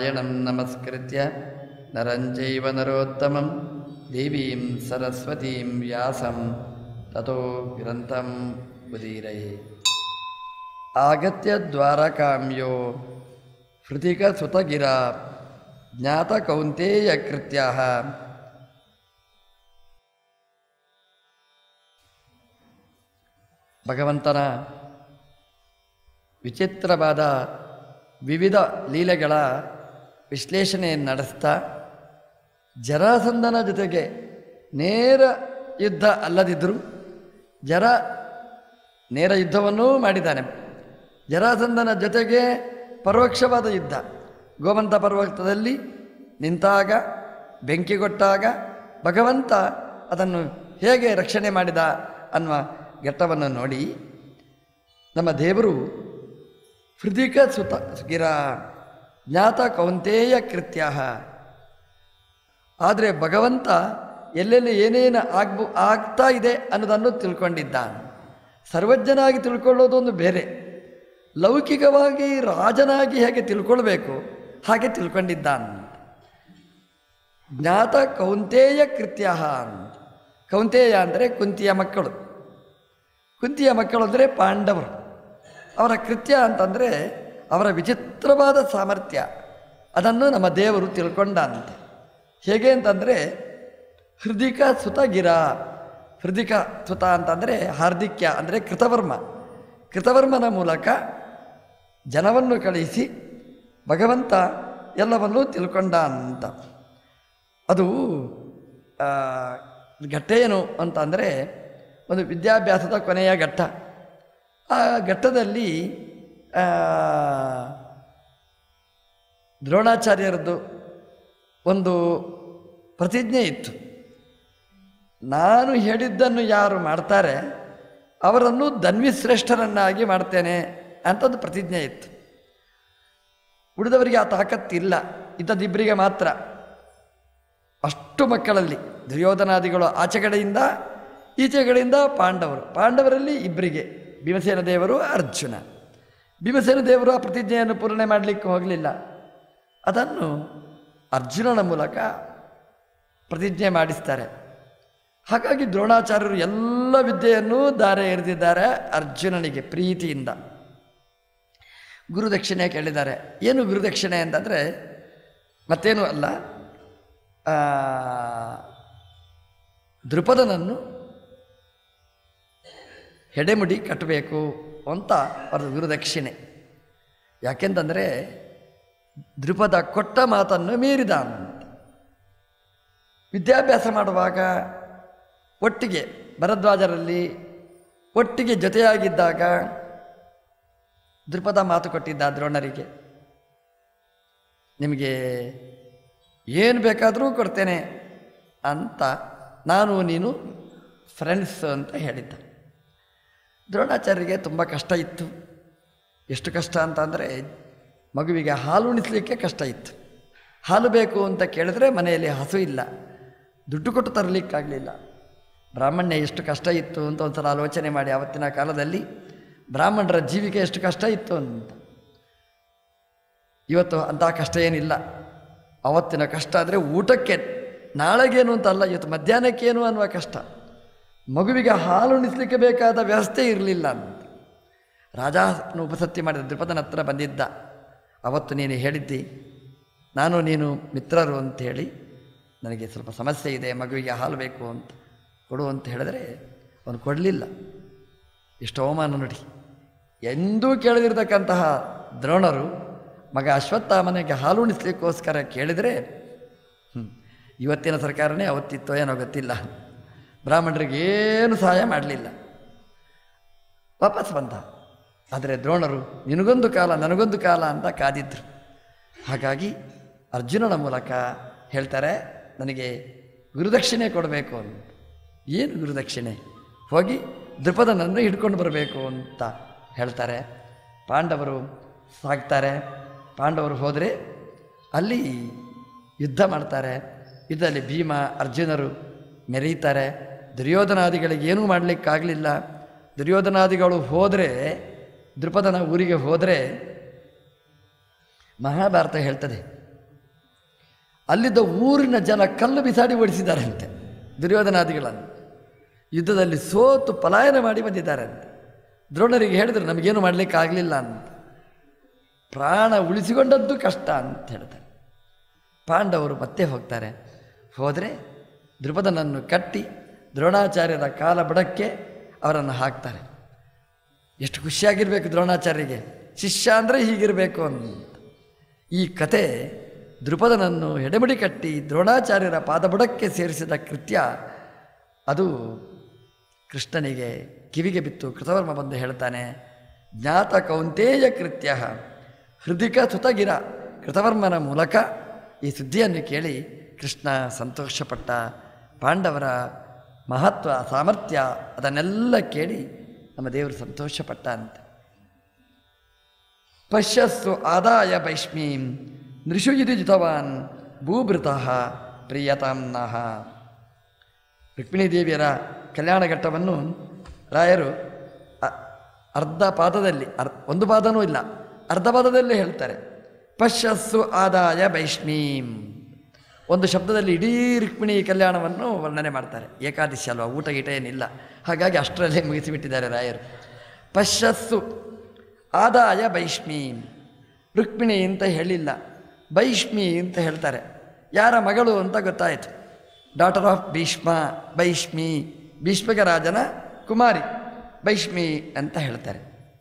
ನಾರಾಯಣಂ ನಮಸ್ಕೃತ್ಯ ನರಂಚೈವ ನರೋತ್ತಮಂ ದೇವೀಂ ಸರಸ್ವತೀಂ ವ್ಯಾಸಂ ತಥೋ ಗ್ರಂಥಂ ಉದೀರೈ ಆಗತ್ಯ ದ್ವಾರಕಾಮ್ಯೋ ಹೃತಿಕ ಸುತಗಿರ ಜ್ಞಾತ ಕೌಂತೇಯ ಕೃತ್ಯ ಭಗವಂತನ ವಿಚಿತ್ರವಾದ ವಿವಿಧ ಲೀಲೆಗಳ ವಿಶ್ಲೇಷಣೆಯನ್ನು ನಡೆಸ್ತಾ ಜರಾಸಂಧನ ಜೊತೆಗೆ ನೇರ ಯುದ್ಧ ಅಲ್ಲದಿದ್ದರೂ ಜರ ನೇರ ಯುದ್ಧವನ್ನೂ ಮಾಡಿದ್ದಾನೆ ಜರಾಸಂಧನ ಜೊತೆಗೆ ಪರೋಕ್ಷವಾದ ಯುದ್ಧ ಗೋಮಂತ ಪರ್ವತದಲ್ಲಿ ನಿಂತಾಗ ಬೆಂಕಿಗೊಟ್ಟಾಗ ಭಗವಂತ ಅದನ್ನು ಹೇಗೆ ರಕ್ಷಣೆ ಮಾಡಿದ ಅನ್ನುವ ಘಟ್ಟವನ್ನು ನೋಡಿ ನಮ್ಮ ದೇವರು ಹೃದಿಕ ಸುತ ಗಿರ ಜ್ಞಾತ ಕೌಂತೇಯ ಕೃತ್ಯ ಆದರೆ ಭಗವಂತ ಎಲ್ಲೆಲ್ಲಿ ಏನೇನು ಆಗ್ಬು ಆಗ್ತಾ ಇದೆ ಅನ್ನೋದನ್ನು ತಿಳ್ಕೊಂಡಿದ್ದಾನೆ ಸರ್ವಜ್ಞನಾಗಿ ತಿಳ್ಕೊಳ್ಳೋದೊಂದು ಬೇರೆ ಲೌಕಿಕವಾಗಿ ರಾಜನಾಗಿ ಹೇಗೆ ತಿಳ್ಕೊಳ್ಬೇಕು ಹಾಗೆ ತಿಳ್ಕೊಂಡಿದ್ದಾನೆ ಜ್ಞಾತ ಕೌಂತೇಯ ಕೃತ್ಯ ಕೌಂತೇಯ ಅಂದರೆ ಕುಂತಿಯ ಮಕ್ಕಳು ಕುಂತಿಯ ಮಕ್ಕಳು ಅಂದರೆ ಪಾಂಡವರು ಅವರ ಕೃತ್ಯ ಅಂತಂದರೆ ಅವರ ವಿಚಿತ್ರವಾದ ಸಾಮರ್ಥ್ಯ ಅದನ್ನು ನಮ್ಮ ದೇವರು ತಿಳ್ಕೊಂಡಂತೆ ಹೇಗೆ ಅಂತಂದರೆ ಹೃದಿಕ ಸುತಗಿರ ಹೃದಿಕ ಸುತ ಅಂತಂದರೆ ಹಾರ್ದಿಕ್ಯ ಅಂದರೆ ಕೃತವರ್ಮ ಕೃತವರ್ಮನ ಮೂಲಕ ಜನವನ್ನು ಕಳುಹಿಸಿ ಭಗವಂತ ಎಲ್ಲವನ್ನೂ ತಿಳ್ಕೊಂಡ ಅಂತ ಅದು ಆ, ಘಟ್ಟ ಏನು ಅಂತಂದರೆ ಒಂದು ವಿದ್ಯಾಭ್ಯಾಸದ ಕೊನೆಯ ಘಟ್ಟ ಆ ಘಟ್ಟದಲ್ಲಿ ಆ, ದ್ರೋಣಾಚಾರ್ಯರದ್ದು ಒಂದು ಪ್ರತಿಜ್ಞೆ ಇತ್ತು ನಾನು ಹೇಳಿದ್ದನ್ನು ಯಾರು ಮಾಡ್ತಾರೆ ಅವರನ್ನು ಧನ್ವಿಶ್ರೇಷ್ಠರನ್ನಾಗಿ ಮಾಡ್ತೇನೆ ಅಂತಂದು ಪ್ರತಿಜ್ಞೆ ಇತ್ತು ಉಳಿದವರಿಗೆ ಆ ತಾಕತ್ತಿಲ್ಲ ಇದ್ದದಿಬ್ಬರಿಗೆ ಮಾತ್ರ ಅಷ್ಟು ಮಕ್ಕಳಲ್ಲಿ ದುರ್ಯೋಧನಾದಿಗಳು ಆಚೆ ಕಡೆಯಿಂದ ಈಚೆ ಕಡೆಯಿಂದ ಪಾಂಡವರು ಪಾಂಡವರಲ್ಲಿ ಇಬ್ಬರಿಗೆ ಭೀಮಸೇನ ದೇವರು ಅರ್ಜುನ ಭೀಮಸೇನ ದೇವರು ಆ ಪ್ರತಿಜ್ಞೆಯನ್ನು ಪೂರ್ಣೆ ಮಾಡಲಿಕ್ಕೆ ಹೋಗಲಿಲ್ಲ ಅದನ್ನು ಅರ್ಜುನನ ಮೂಲಕ ಪ್ರತಿಜ್ಞೆ ಮಾಡಿಸ್ತಾರೆ ಹಾಗಾಗಿ ದ್ರೋಣಾಚಾರ್ಯರು ಎಲ್ಲ ವಿದ್ಯೆಯನ್ನು ದಾರೆ ಎರೆದಿದ್ದಾರೆ ಅರ್ಜುನನಿಗೆ ಪ್ರೀತಿಯಿಂದ ಗುರುದಕ್ಷಿಣೆ ಕೇಳಿದ್ದಾರೆ ಏನು ಗುರುದಕ್ಷಿಣೆ ಅಂತಂದರೆ ಮತ್ತೇನು ಅಲ್ಲ ಆ, ದೃಪದನನ್ನು ಹೆಡೆಮುಡಿ ಕಟ್ಟಬೇಕು ಅಂತ ಅವ್ರದ್ದು ಗುರುದಕ್ಷಿಣೆ ಯಾಕೆಂತಂದರೆ ದೃಪದ ಕೊಟ್ಟ ಮಾತನ್ನು ಮೀರಿದ ಅಂತ ವಿದ್ಯಾಭ್ಯಾಸ ಮಾಡುವಾಗ ಒಟ್ಟಿಗೆ ಭರದ್ವಾಜರಲ್ಲಿ ಒಟ್ಟಿಗೆ ಜೊತೆಯಾಗಿದ್ದಾಗ ದೃಪದ ಮಾತು ಕೊಟ್ಟಿದ್ದ ದ್ರೋಣರಿಗೆ ನಿಮಗೆ ಏನು ಬೇಕಾದರೂ ಕೊಡ್ತೇನೆ ಅಂತ ನಾನು ನೀನು ಫ್ರೆಂಡ್ಸ್ ಅಂತ ಹೇಳಿದ್ದ ದ್ರೋಣಾಚಾರ್ಯರಿಗೆ ತುಂಬ ಕಷ್ಟ ಇತ್ತು ಎಷ್ಟು ಕಷ್ಟ ಅಂತ ಅಂದರೆ ಮಗುವಿಗೆ ಹಾಲು ಉಣಿಸ್ಲಿಕ್ಕೆ ಕಷ್ಟ ಇತ್ತು ಹಾಲು ಬೇಕು ಅಂತ ಕೇಳಿದ್ರೆ ಮನೆಯಲ್ಲಿ ಹಸು ಇಲ್ಲ ದುಡ್ಡು ಕೊಟ್ಟು ತರಲಿಕ್ಕಾಗಲಿಲ್ಲ ಬ್ರಾಹ್ಮಣ್ಯ ಎಷ್ಟು ಕಷ್ಟ ಇತ್ತು ಅಂತ ಒಂದ್ಸಲ ಆಲೋಚನೆ ಮಾಡಿ ಆವತ್ತಿನ ಕಾಲದಲ್ಲಿ ಬ್ರಾಹ್ಮಣರ ಜೀವಿಕೆ ಎಷ್ಟು ಕಷ್ಟ ಇತ್ತು ಅಂತ ಇವತ್ತು ಅಂಥ ಕಷ್ಟ ಏನಿಲ್ಲ ಅವತ್ತಿನ ಕಷ್ಟ ಅಂದರೆ ಊಟಕ್ಕೆ ನಾಳೆಗೇನು ಅಂತ ಅಲ್ಲ ಇವತ್ತು ಮಧ್ಯಾಹ್ನಕ್ಕೇನು ಅನ್ನುವ ಕಷ್ಟ ಮಗುವಿಗೆ ಹಾಲು ಉಣಿಸ್ಲಿಕ್ಕೆ ಬೇಕಾದ ವ್ಯವಸ್ಥೆ ಇರಲಿಲ್ಲ ಅಂತ ರಾಜನು ಉಪಸತ್ತಿ ಮಾಡಿದ ದ್ರುಪದನ ಹತ್ರ ಬಂದಿದ್ದ ಅವತ್ತು ನೀನು ಹೇಳಿದ್ದಿ ನಾನು ನೀನು ಮಿತ್ರರು ಅಂತೇಳಿ ನನಗೆ ಸ್ವಲ್ಪ ಸಮಸ್ಯೆ ಇದೆ ಮಗುವಿಗೆ ಹಾಲು ಬೇಕು ಅಂತ ಕೊಡು ಅಂತ ಹೇಳಿದ್ರೆ ಅವನು ಕೊಡಲಿಲ್ಲ ಎಷ್ಟು ಅವಮಾನ ನೋಡಿ ಎಂದೂ ಕೇಳದಿರ್ತಕ್ಕಂತಹ ದ್ರೋಣರು ಮಗ ಅಶ್ವತ್ಥಾಮನಿಗೆ ಹಾಲು ಉಣಿಸ್ಲಿಕ್ಕೋಸ್ಕರ ಕೇಳಿದರೆ ಹ್ಮ್, ಇವತ್ತಿನ ಸರ್ಕಾರನೇ ಅವತ್ತಿತ್ತೋ ಏನೋ ಗೊತ್ತಿಲ್ಲ ಬ್ರಾಹ್ಮಣರಿಗೆ ಏನು ಸಹಾಯ ಮಾಡಲಿಲ್ಲ ವಾಪಸ್ ಬಂದ ಆದರೆ ದ್ರೋಣರು ನಿನಗೊಂದು ಕಾಲ ನನಗೊಂದು ಕಾಲ ಅಂತ ಕಾದಿದ್ರು ಹಾಗಾಗಿ ಅರ್ಜುನನ ಮೂಲಕ ಹೇಳ್ತಾರೆ ನನಗೆ ಗುರುದಕ್ಷಿಣೆ ಕೊಡಬೇಕು ಅಂತ ಏನು ಗುರುದಕ್ಷಿಣೆ ಹೋಗಿ ದೃಪದನನ್ನು ಹಿಡ್ಕೊಂಡು ಬರಬೇಕು ಅಂತ ಹೇಳ್ತಾರೆ ಪಾಂಡವರು ಸಾಗ್ತಾರೆ ಪಾಂಡವರು ಹೋದರೆ ಅಲ್ಲಿ ಯುದ್ಧ ಮಾಡ್ತಾರೆ ಯುದ್ಧದಲ್ಲಿ ಭೀಮ ಅರ್ಜುನರು ಮೆರೀತಾರೆ ದುರ್ಯೋಧನಾದಿಗಳಿಗೆ ಏನೂ ಮಾಡಲಿಕ್ಕಾಗಲಿಲ್ಲ ದುರ್ಯೋಧನಾದಿಗಳು ಹೋದರೆ ದೃಪದನ ಊರಿಗೆ ಹೋದರೆ ಮಹಾಭಾರತ ಹೇಳ್ತದೆ ಅಲ್ಲಿದ್ದ ಊರಿನ ಜನ ಕಲ್ಲು ಬಿಸಾಡಿ ಓಡಿಸಿದ್ದಾರಂತೆ ದುರ್ಯೋಧನಾದಿಗಳನ್ನು ಯುದ್ಧದಲ್ಲಿ ಸೋತು ಪಲಾಯನ ಮಾಡಿ ಬಂದಿದ್ದಾರಂತೆ ದ್ರೋಣರಿಗೆ ಹೇಳಿದ್ರು ನಮಗೇನು ಮಾಡಲಿಕ್ಕೆ ಆಗಲಿಲ್ಲ ಅಂತ ಪ್ರಾಣ ಉಳಿಸಿಕೊಂಡದ್ದು ಕಷ್ಟ ಅಂತ ಹೇಳ್ತಾರೆ ಪಾಂಡವರು ಮತ್ತೆ ಹೋಗ್ತಾರೆ ಹೋದರೆ ದ್ರುಪದನನ್ನು ಕಟ್ಟಿ ದ್ರೋಣಾಚಾರ್ಯರ ಕಾಲ ಬುಡಕ್ಕೆ ಅವರನ್ನು ಹಾಕ್ತಾರೆ ಎಷ್ಟು ಖುಷಿಯಾಗಿರ್ಬೇಕು ದ್ರೋಣಾಚಾರ್ಯರಿಗೆ ಶಿಷ್ಯ ಅಂದರೆ ಹೀಗಿರಬೇಕು ಅಂತ ಈ ಕತೆ ದ್ರುಪದನನ್ನು ಎಡೆಮುಡಿ ಕಟ್ಟಿ ದ್ರೋಣಾಚಾರ್ಯರ ಪಾದಬುಡಕ್ಕೆ ಸೇರಿಸಿದ ಕೃತ್ಯ ಅದು ಕೃಷ್ಣನಿಗೆ ಕಿವಿಗೆ ಬಿತ್ತು ಕೃತವರ್ಮ ಬಂದು ಹೇಳ್ತಾನೆ ಜ್ಞಾತ ಕೌಂತೇಯ ಕೃತ್ಯ ಹೃದಿಕ ಸುತಗಿರ ಕೃತವರ್ಮನ ಮೂಲಕ ಈ ಸುದ್ದಿಯನ್ನು ಕೇಳಿ ಕೃಷ್ಣ ಸಂತೋಷಪಟ್ಟ ಪಾಂಡವರ ಮಹತ್ವ ಸಾಮರ್ಥ್ಯ ಅದನ್ನೆಲ್ಲ ಕೇಳಿ ನಮ್ಮ ದೇವರು ಸಂತೋಷಪಟ್ಟ ಅಂತ ಪಶ್ಯಸ್ಸು ಆದಾಯ ವೈಷ್ಮೀಂ ನೃಷು ಇದು ಜಿತವಾನ್ ಭೂಭೃತಃ ಪ್ರಿಯತಾಂನಃ ರುಕ್ಮಿಣೀ ದೇವಿಯರ ಕಲ್ಯಾಣ ಘಟ್ಟವನ್ನು ರಾಯರು ಅ- ಅರ್ಧ ಪಾದದಲ್ಲಿ ಅರ್ ಒಂದು ಪಾದನೂ ಇಲ್ಲ ಅರ್ಧ ಪಾದದಲ್ಲೇ ಹೇಳ್ತಾರೆ ಪಶ್ಯಸ್ಸು ಆದಾಯ ವೈಷ್ಣೀಂ ಒಂದು ಶಬ್ದದಲ್ಲಿ ಇಡೀ ರುಕ್ಮಿಣಿ ಕಲ್ಯಾಣವನ್ನು ವರ್ಣನೆ ಮಾಡ್ತಾರೆ ಏಕಾದಶಿ ಅಲ್ವಾ ಊಟ ಗೀಟ ಏನಿಲ್ಲ ಹಾಗಾಗಿ ಅಷ್ಟರಲ್ಲೇ ಮುಗಿಸಿಬಿಟ್ಟಿದ್ದಾರೆ ರಾಯರು ಪಶ್ಯಸ್ಸು ಆದಾಯ ವೈಷ್ಣೀಂ ರುಕ್ಮಿಣಿ ಅಂತ ಹೇಳಿಲ್ಲ ಭೈಷ್ಮಿ ಅಂತ ಹೇಳ್ತಾರೆ ಯಾರ ಮಗಳು ಅಂತ ಗೊತ್ತಾಯಿತು ಡಾಟರ್ ಆಫ್ ಭೀಷ್ಮ ಭೈಷ್ಮಿ ಭೀಷ್ಮಕ ರಾಜನ ಕುಮಾರಿ ಭೈಷ್ಮಿ ಅಂತ ಹೇಳ್ತಾರೆ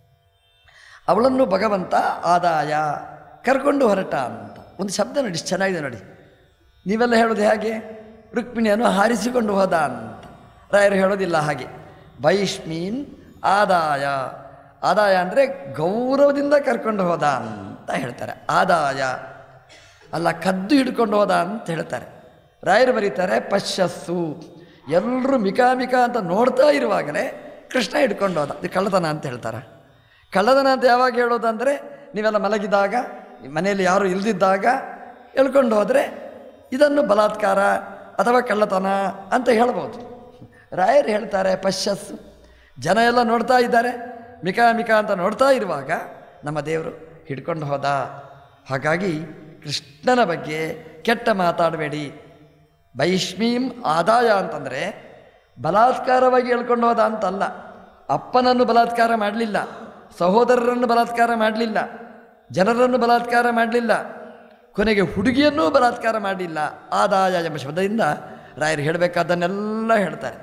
ಅವಳನ್ನು ಭಗವಂತ ಆದಾಯ ಕರ್ಕೊಂಡು ಹೊರಟ ಅಂತ ಒಂದು ಶಬ್ದ ನೋಡಿ ಎಷ್ಟು ಚೆನ್ನಾಗಿದೆ ನೋಡಿ ನೀವೆಲ್ಲ ಹೇಳೋದು ಹೇಗೆ ರುಕ್ಮಿಣಿಯನ್ನು ಹಾರಿಸಿಕೊಂಡು ಹೋದ ಅಂತ ರಾಯರು ಹೇಳೋದಿಲ್ಲ ಹಾಗೆ ಭೈಷ್ಮೀನ್ ಆದಾಯ ಆದಾಯ ಅಂದರೆ ಗೌರವದಿಂದ ಕರ್ಕೊಂಡು ಹೋದ ಅಂತ ಹೇಳ್ತಾರೆ ಆದಾಯ ಅಲ್ಲ ಕದ್ದು ಹಿಡ್ಕೊಂಡು ಹೋದ ಅಂತ ಹೇಳ್ತಾರೆ ರಾಯರು ಬರೀತಾರೆ ಪಶ್ಯಸ್ಸು ಎಲ್ಲರೂ ಮಿಕಾಮಿಕ ಅಂತ ನೋಡ್ತಾ ಇರುವಾಗಲೇ ಕೃಷ್ಣ ಹಿಡ್ಕೊಂಡು ಹೋದ ಇದು ಕಳ್ಳತನ ಅಂತ ಹೇಳ್ತಾರೆ ಕಳ್ಳತನ ಅಂತ ಯಾವಾಗ ಹೇಳೋದಂದರೆ ನೀವೆಲ್ಲ ಮಲಗಿದಾಗ ಮನೆಯಲ್ಲಿ ಯಾರು ಇಲ್ದಿದ್ದಾಗ ಎಳ್ಕೊಂಡು ಹೋದರೆ ಇದನ್ನು ಬಲಾತ್ಕಾರ ಅಥವಾ ಕಳ್ಳತನ ಅಂತ ಹೇಳ್ಬೋದು ರಾಯರು ಹೇಳ್ತಾರೆ ಪಶ್ಯಸ್ಸು ಜನ ಎಲ್ಲ ನೋಡ್ತಾ ಇದ್ದಾರೆ ಮಿಕಾ ಮಿಕಾ ಅಂತ ನೋಡ್ತಾ ಇರುವಾಗ ನಮ್ಮ ದೇವರು ಹಿಡ್ಕೊಂಡು ಹೋದ ಹಾಗಾಗಿ ಕೃಷ್ಣನ ಬಗ್ಗೆ ಕೆಟ್ಟ ಮಾತಾಡಬೇಡಿ ಭೈಷ್ಮೀಂ ಆದಾಯ ಅಂತಂದರೆ ಬಲಾತ್ಕಾರವಾಗಿ ಹೇಳ್ಕೊಂಡು ಹೋದ ಅಂತಲ್ಲ ಅಪ್ಪನನ್ನು ಬಲಾತ್ಕಾರ ಮಾಡಲಿಲ್ಲ ಸಹೋದರರನ್ನು ಬಲಾತ್ಕಾರ ಮಾಡಲಿಲ್ಲ ಜನರನ್ನು ಬಲಾತ್ಕಾರ ಮಾಡಲಿಲ್ಲ ಕೊನೆಗೆ ಹುಡುಗಿಯನ್ನೂ ಬಲಾತ್ಕಾರ ಮಾಡಲಿಲ್ಲ ಆದಾಯ ಎಂಬ ಶಬ್ದದಿಂದ ರಾಯರು ಹೇಳಬೇಕಾದ್ದನ್ನೆಲ್ಲ ಹೇಳ್ತಾರೆ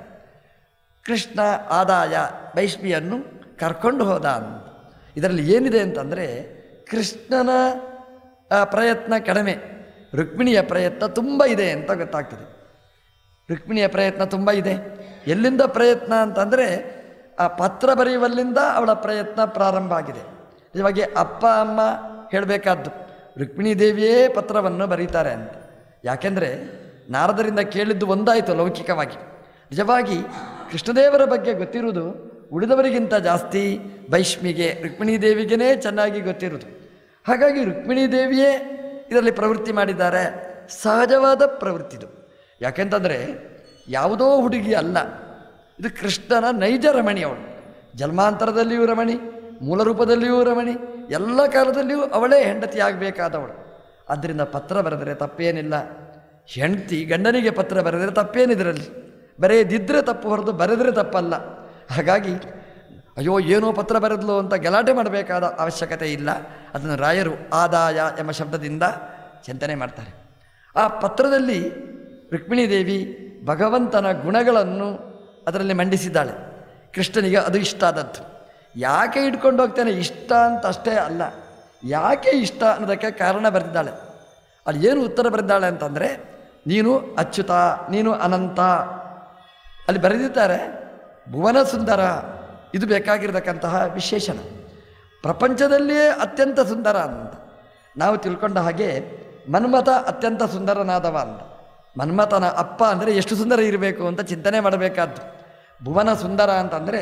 ಕೃಷ್ಣ ಆದಾಯ ಭೈಷ್ಮಿಯನ್ನು ಕರ್ಕೊಂಡು ಹೋದ ಅಂತ ಇದರಲ್ಲಿ ಏನಿದೆ ಅಂತಂದರೆ ಕೃಷ್ಣನ ಆ, ಪ್ರಯತ್ನ ಕಡಿಮೆ ರುಕ್ಮಿಣಿಯ ಪ್ರಯತ್ನ ತುಂಬ ಇದೆ ಅಂತ ಗೊತ್ತಾಗ್ತದೆ ರುಕ್ಮಿಣಿಯ ಪ್ರಯತ್ನ ತುಂಬ ಇದೆ ಎಲ್ಲಿಂದ ಪ್ರಯತ್ನ ಅಂತಂದರೆ ಆ ಪತ್ರ ಬರೆಯುವಲ್ಲಿಂದ ಅವಳ ಪ್ರಯತ್ನ ಪ್ರಾರಂಭ ಆಗಿದೆ ನಿಜವಾಗಿ ಅಪ್ಪ ಅಮ್ಮ ಹೇಳಬೇಕಾದ್ದು ರುಕ್ಮಿಣಿ ದೇವಿಯೇ ಪತ್ರವನ್ನು ಬರೀತಾರೆ ಅಂತ ಯಾಕೆಂದರೆ ನಾರದರಿಂದ ಕೇಳಿದ್ದು ಒಂದಾಯಿತು ಲೌಕಿಕವಾಗಿ ನಿಜವಾಗಿ ಕೃಷ್ಣದೇವರ ಬಗ್ಗೆ ಗೊತ್ತಿರುವುದು ಉಳಿದವರಿಗಿಂತ ಜಾಸ್ತಿ ಭೈಷ್ಮಿಗೆ ರುಕ್ಮಿಣಿ ದೇವಿಗೇ ಚೆನ್ನಾಗಿ ಗೊತ್ತಿರುವುದು ಹಾಗಾಗಿ ರುಕ್ಮಿಣಿ ದೇವಿಯೇ ಇದರಲ್ಲಿ ಪ್ರವೃತ್ತಿ ಮಾಡಿದ್ದಾರೆ ಸಹಜವಾದ ಪ್ರವೃತ್ತಿದು ಯಾಕೆಂತಂದರೆ ಯಾವುದೋ ಹುಡುಗಿ ಅಲ್ಲ ಇದು ಕೃಷ್ಣನ ನೈಜ ರಮಣಿ ಅವಳು ಜನ್ಮಾಂತರದಲ್ಲಿಯೂ ರಮಣಿ ಮೂಲ ರೂಪದಲ್ಲಿಯೂ ರಮಣಿ ಎಲ್ಲ ಕಾಲದಲ್ಲಿಯೂ ಅವಳೇ ಹೆಂಡತಿ ಆಗಬೇಕಾದವಳು ಆದ್ದರಿಂದ ಪತ್ರ ಬರೆದರೆ ತಪ್ಪೇನಿಲ್ಲ ಹೆಂಡತಿ ಗಂಡನಿಗೆ ಪತ್ರ ಬರೆದರೆ ತಪ್ಪೇನಿದರಲ್ಲಿ ಬರೆಯದಿದ್ದರೆ ತಪ್ಪು ಹೊರತು ಬರೆದರೆ ತಪ್ಪಲ್ಲ ಹಾಗಾಗಿ ಅಯ್ಯೋ ಏನೋ ಪತ್ರ ಬರೆದ್ಲು ಅಂತ ಗಲಾಟೆ ಮಾಡಬೇಕಾದ ಅವಶ್ಯಕತೆ ಇಲ್ಲ ಅದನ್ನು ರಾಯರು ಆದಾಯ ಎಂಬ ಶಬ್ದದಿಂದ ಚಿಂತನೆ ಮಾಡ್ತಾರೆ ಆ ಪತ್ರದಲ್ಲಿ ರುಕ್ಮಿಣಿ ದೇವಿ ಭಗವಂತನ ಗುಣಗಳನ್ನು ಅದರಲ್ಲಿ ಮಂಡಿಸಿದ್ದಾಳೆ ಕೃಷ್ಣನಿಗೆ ಅದು ಇಷ್ಟ ಆದದ್ದು ಯಾಕೆ ಇಟ್ಕೊಂಡು ಹೋಗ್ತಾನೆ ಇಷ್ಟ ಅಂತ ಅಷ್ಟೇ ಅಲ್ಲ ಯಾಕೆ ಇಷ್ಟ ಅನ್ನೋದಕ್ಕೆ ಕಾರಣ ಬರೆದಿದ್ದಾಳೆ ಅಲ್ಲಿ ಏನು ಉತ್ತರ ಬರೆದಿದ್ದಾಳೆ ಅಂತಂದರೆ ನೀನು ಅಚ್ಯುತ ನೀನು ಅನಂತ ಅಲ್ಲಿ ಬರೆದಿದ್ದಾರೆ ಭುವನ ಸುಂದರ ಇದು ಬೇಕಾಗಿರತಕ್ಕಂತಹ ವಿಶೇಷಣ ಪ್ರಪಂಚದಲ್ಲಿಯೇ ಅತ್ಯಂತ ಸುಂದರ ಅಂತ ನಾವು ತಿಳ್ಕೊಂಡ ಹಾಗೆ ಮನ್ಮಥ ಅತ್ಯಂತ ಸುಂದರನಾದವ ಅಂತ ಮನ್ಮಥನ ಅಪ್ಪ ಅಂದರೆ ಎಷ್ಟು ಸುಂದರ ಇರಬೇಕು ಅಂತ ಚಿಂತನೆ ಮಾಡಬೇಕಾದ್ದು ಭುವನ ಸುಂದರ ಅಂತಂದರೆ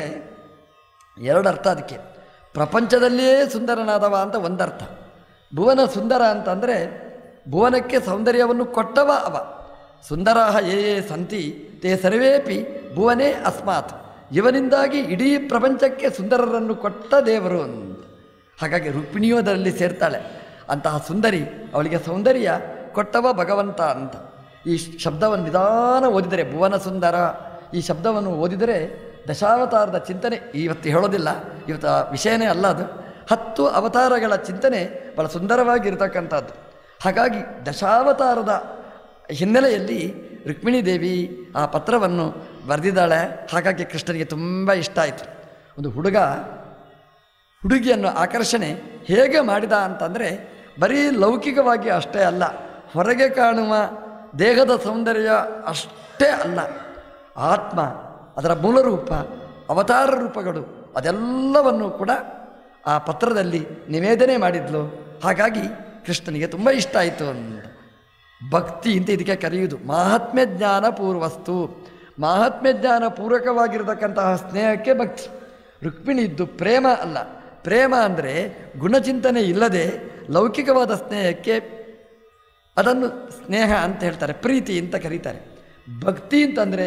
ಎರಡು ಅರ್ಥ ಅದಕ್ಕೆ ಪ್ರಪಂಚದಲ್ಲಿಯೇ ಸುಂದರನಾದವ ಅಂತ ಒಂದರ್ಥ ಭುವನ ಸುಂದರ ಅಂತಂದರೆ ಭುವನಕ್ಕೆ ಸೌಂದರ್ಯವನ್ನು ಕೊಟ್ಟವ ಅವ ಸುಂದರ ಯೇ ಯೇ ಸಂತಿ ತೇ ಸರ್ವೇಪಿ ಭುವನೇ ಅಸ್ಮಾತ್ ಇವನಿಂದಾಗಿ ಇಡೀ ಪ್ರಪಂಚಕ್ಕೆ ಸುಂದರರನ್ನು ಕೊಟ್ಟ ದೇವರು ಅಂತ ಹಾಗಾಗಿ ರುಕ್ಮಿಣಿಯು ಅದರಲ್ಲಿ ಸೇರ್ತಾಳೆ ಅಂತಹ ಸುಂದರಿ ಅವಳಿಗೆ ಸೌಂದರ್ಯ ಕೊಟ್ಟವ ಭಗವಂತ ಅಂತ ಈ ಶಬ್ದವನ್ನು ನಿಧಾನ ಓದಿದರೆ ಭುವನ ಸುಂದರ ಈ ಶಬ್ದವನ್ನು ಓದಿದರೆ ದಶಾವತಾರದ ಚಿಂತನೆ ಇವತ್ತು ಹೇಳೋದಿಲ್ಲ ಇವತ್ತು ಆ ವಿಷಯನೇ ಅಲ್ಲ ಅದು ಹತ್ತು ಅವತಾರಗಳ ಚಿಂತನೆ ಬಹಳ ಸುಂದರವಾಗಿರ್ತಕ್ಕಂಥದ್ದು ಹಾಗಾಗಿ ದಶಾವತಾರದ ಹಿನ್ನೆಲೆಯಲ್ಲಿ ರುಕ್ಮಿಣಿ ದೇವಿ ಆ ಪತ್ರವನ್ನು ಬರೆದಿದ್ದಾಳೆ ಹಾಗಾಗಿ ಕೃಷ್ಣನಿಗೆ ತುಂಬ ಇಷ್ಟ ಆಯಿತು ಒಂದು ಹುಡುಗ ಹುಡುಗಿಯನ್ನು ಆಕರ್ಷಣೆ ಹೇಗೆ ಮಾಡಿದ ಅಂತಂದರೆ ಬರೀ ಲೌಕಿಕವಾಗಿ ಅಷ್ಟೇ ಅಲ್ಲ ಹೊರಗೆ ಕಾಣುವ ದೇಹದ ಸೌಂದರ್ಯ ಅಷ್ಟೇ ಅಲ್ಲ ಆತ್ಮ ಅದರ ಮೂಲ ರೂಪ ಅವತಾರ ರೂಪಗಳು ಅದೆಲ್ಲವನ್ನು ಕೂಡ ಆ ಪತ್ರದಲ್ಲಿ ನಿವೇದನೆ ಮಾಡಿದ್ಲು ಹಾಗಾಗಿ ಕೃಷ್ಣನಿಗೆ ತುಂಬ ಇಷ್ಟ ಆಯಿತು ಅಂತ ಭಕ್ತಿ ಅಂತ ಇದಕ್ಕೆ ಕರೆಯುವುದು ಮಾಹಾತ್ಮ್ಯ ಜ್ಞಾನ ಪೂರ್ವಸ್ತು ಮಾಹಾತ್ಮ್ಯ ಜ್ಞಾನ ಪೂರ್ವಕವಾಗಿರತಕ್ಕಂತಹ ಸ್ನೇಹಕ್ಕೆ ಭಕ್ತಿ ರುಕ್ಮಿಣಿ ಇದ್ದು ಪ್ರೇಮ ಅಲ್ಲ ಪ್ರೇಮ ಅಂದರೆ ಗುಣಚಿಂತನೆ ಇಲ್ಲದೆ ಲೌಕಿಕವಾದ ಸ್ನೇಹಕ್ಕೆ ಅದನ್ನು ಸ್ನೇಹ ಅಂತ ಹೇಳ್ತಾರೆ ಪ್ರೀತಿ ಅಂತ ಕರೀತಾರೆ ಭಕ್ತಿ ಅಂತಂದರೆ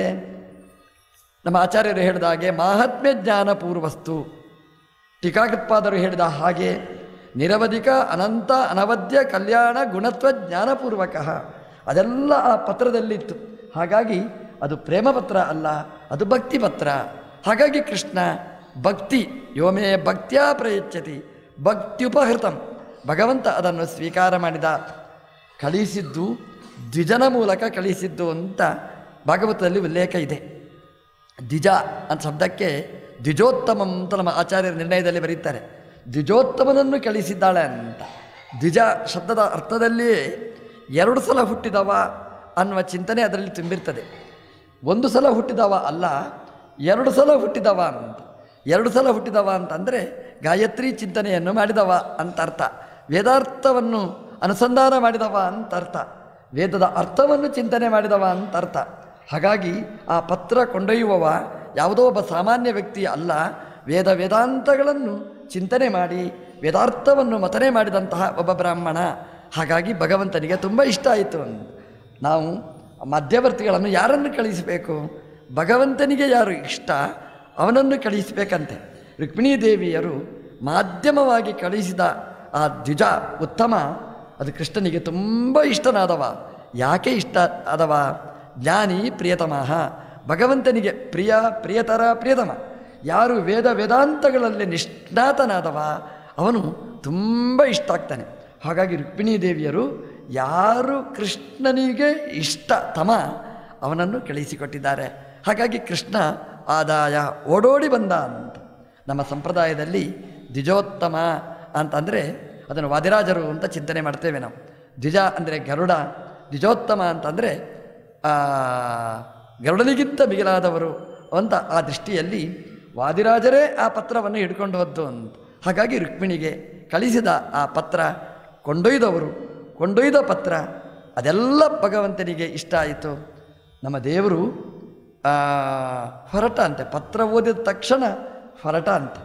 ನಮ್ಮ ಆಚಾರ್ಯರು ಹೇಳಿದ ಹಾಗೆ ಮಾಹಾತ್ಮ್ಯ ಜ್ಞಾನ ಪೂರ್ವಸ್ತು ಟೀಕಾಕೃತ್ಪಾದರು ಹೇಳಿದ ಹಾಗೆ ನಿರವಧಿಕ ಅನಂತ ಅನವದ್ಯ ಕಲ್ಯಾಣ ಗುಣತ್ವ ಜ್ಞಾನಪೂರ್ವಕ ಅದೆಲ್ಲ ಆ ಪತ್ರದಲ್ಲಿತ್ತು ಹಾಗಾಗಿ ಅದು ಪ್ರೇಮ ಪತ್ರ ಅಲ್ಲ ಅದು ಭಕ್ತಿ ಪತ್ರ ಹಾಗಾಗಿ ಕೃಷ್ಣ ಭಕ್ತಿ ಯೋಮೇ ಭಕ್ತ್ಯಾ ಪ್ರಯಚ್ಯತಿ ಭಕ್ತ್ಯುಪಹೃತಂ ಭಗವಂತ ಅದನ್ನು ಸ್ವೀಕಾರ ಮಾಡಿದ ಕಳಿಸಿದ್ದು ದ್ವಿಜನ ಮೂಲಕ ಕಳಿಸಿದ್ದು ಅಂತ ಭಾಗವತದಲ್ಲಿ ಉಲ್ಲೇಖ ಇದೆ ದ್ವಿಜ ಅಂತ ಶಬ್ದಕ್ಕೆ ದ್ವಿಜೋತ್ತಮಂ ಅಂತ ನಮ್ಮ ಆಚಾರ್ಯರ ನಿರ್ಣಯದಲ್ಲಿ ಬರೀತಾರೆ ದ್ವಿಜೋತ್ತಮನನ್ನು ಕಳಿಸಿದ್ದಾಳೆ ಅಂತ ದ್ವಿಜ ಶಬ್ದದ ಅರ್ಥದಲ್ಲಿಯೇ ಎರಡು ಸಲ ಹುಟ್ಟಿದವ ಅನ್ನುವ ಚಿಂತನೆ ಅದರಲ್ಲಿ ತುಂಬಿರ್ತದೆ ಒಂದು ಸಲ ಹುಟ್ಟಿದವ ಅಲ್ಲ ಎರಡು ಸಲ ಹುಟ್ಟಿದವ ಅಂತ ಎರಡು ಸಲ ಹುಟ್ಟಿದವ ಅಂತಂದರೆ ಗಾಯತ್ರಿ ಚಿಂತನೆಯನ್ನು ಮಾಡಿದವ ಅಂತ ಅರ್ಥ ವೇದಾರ್ಥವನ್ನು ಅನುಸಂಧಾನ ಮಾಡಿದವ ಅಂತ ಅರ್ಥ ವೇದದ ಅರ್ಥವನ್ನು ಚಿಂತನೆ ಮಾಡಿದವ ಅಂತ ಅರ್ಥ ಹಾಗಾಗಿ ಆ ಪತ್ರ ಕೊಂಡೊಯ್ಯುವವ ಯಾವುದೋ ಒಬ್ಬ ಸಾಮಾನ್ಯ ವ್ಯಕ್ತಿ ಅಲ್ಲ ವೇದ ವೇದಾಂತಗಳನ್ನು ಚಿಂತನೆ ಮಾಡಿ ವೇದಾರ್ಥವನ್ನು ಮತನೆ ಮಾಡಿದಂತಹ ಒಬ್ಬ ಬ್ರಾಹ್ಮಣ ಹಾಗಾಗಿ ಭಗವಂತನಿಗೆ ತುಂಬ ಇಷ್ಟ ಆಯಿತು ಅಂತ ನಾವು ಮಧ್ಯವರ್ತಿಗಳನ್ನು ಯಾರನ್ನು ಕಳಿಸಬೇಕು ಭಗವಂತನಿಗೆ ಯಾರು ಇಷ್ಟ ಅವನನ್ನು ಕಳಿಸಬೇಕಂತೆ ರುಕ್ಮಿಣೀ ದೇವಿಯರು ಮಾಧ್ಯಮವಾಗಿ ಕಳಿಸಿದ ಆ ದ್ವಿಜ ಉತ್ತಮ ಅದು ಕೃಷ್ಣನಿಗೆ ತುಂಬ ಇಷ್ಟನಾದವ ಯಾಕೆ ಇಷ್ಟ ಆದವ ಜ್ಞಾನಿ ಪ್ರಿಯತಮಃ ಭಗವಂತನಿಗೆ ಪ್ರಿಯ ಪ್ರಿಯತರ ಪ್ರಿಯತಮ ಯಾರು ವೇದ ವೇದಾಂತಗಳಲ್ಲಿ ನಿಷ್ಣಾತನಾದವ ಅವನು ತುಂಬ ಇಷ್ಟ ಆಗ್ತಾನೆ ಹಾಗಾಗಿ ರುಕ್ಮಿಣೀ ದೇವಿಯರು ಯಾರು ಕೃಷ್ಣನಿಗೆ ಇಷ್ಟ ತಮ ಅವನನ್ನು ಕಳಿಸಿಕೊಟ್ಟಿದ್ದಾರೆ ಹಾಗಾಗಿ ಕೃಷ್ಣ ಆದಾಯ ಓಡೋಡಿ ಬಂದ ಅಂತ ನಮ್ಮ ಸಂಪ್ರದಾಯದಲ್ಲಿ ದ್ವಿಜೋತ್ತಮ ಅಂತಂದರೆ ಅದನ್ನು ವಾದಿರಾಜರು ಅಂತ ಚಿಂತನೆ ಮಾಡ್ತೇವೆ ನಾವು ದ್ವಿಜ ಅಂದರೆ ಗರುಡ ದ್ವಿಜೋತ್ತಮ ಅಂತಂದರೆ ಗರುಡನಿಗಿಂತ ಮಿಗಿಲಾದವರು ಅಂತ ಆ ದೃಷ್ಟಿಯಲ್ಲಿ ವಾದಿರಾಜರೇ ಆ ಪತ್ರವನ್ನು ಹಿಡ್ಕೊಂಡು ಹೋದ್ದು ಅಂತ ಹಾಗಾಗಿ ರುಕ್ಮಿಣಿಗೆ ಕಳಿಸಿದ ಆ ಪತ್ರ ಕೊಂಡೊಯ್ದವರು ಕೊಂಡೊಯ್ದ ಪತ್ರ ಅದೆಲ್ಲ ಭಗವಂತನಿಗೆ ಇಷ್ಟ ಆಯಿತು ನಮ್ಮ ದೇವರು ಆ, ಹೊರಟ ಅಂತೆ ಪತ್ರ ಓದಿದ ತಕ್ಷಣ ಹೊರಟ ಅಂತ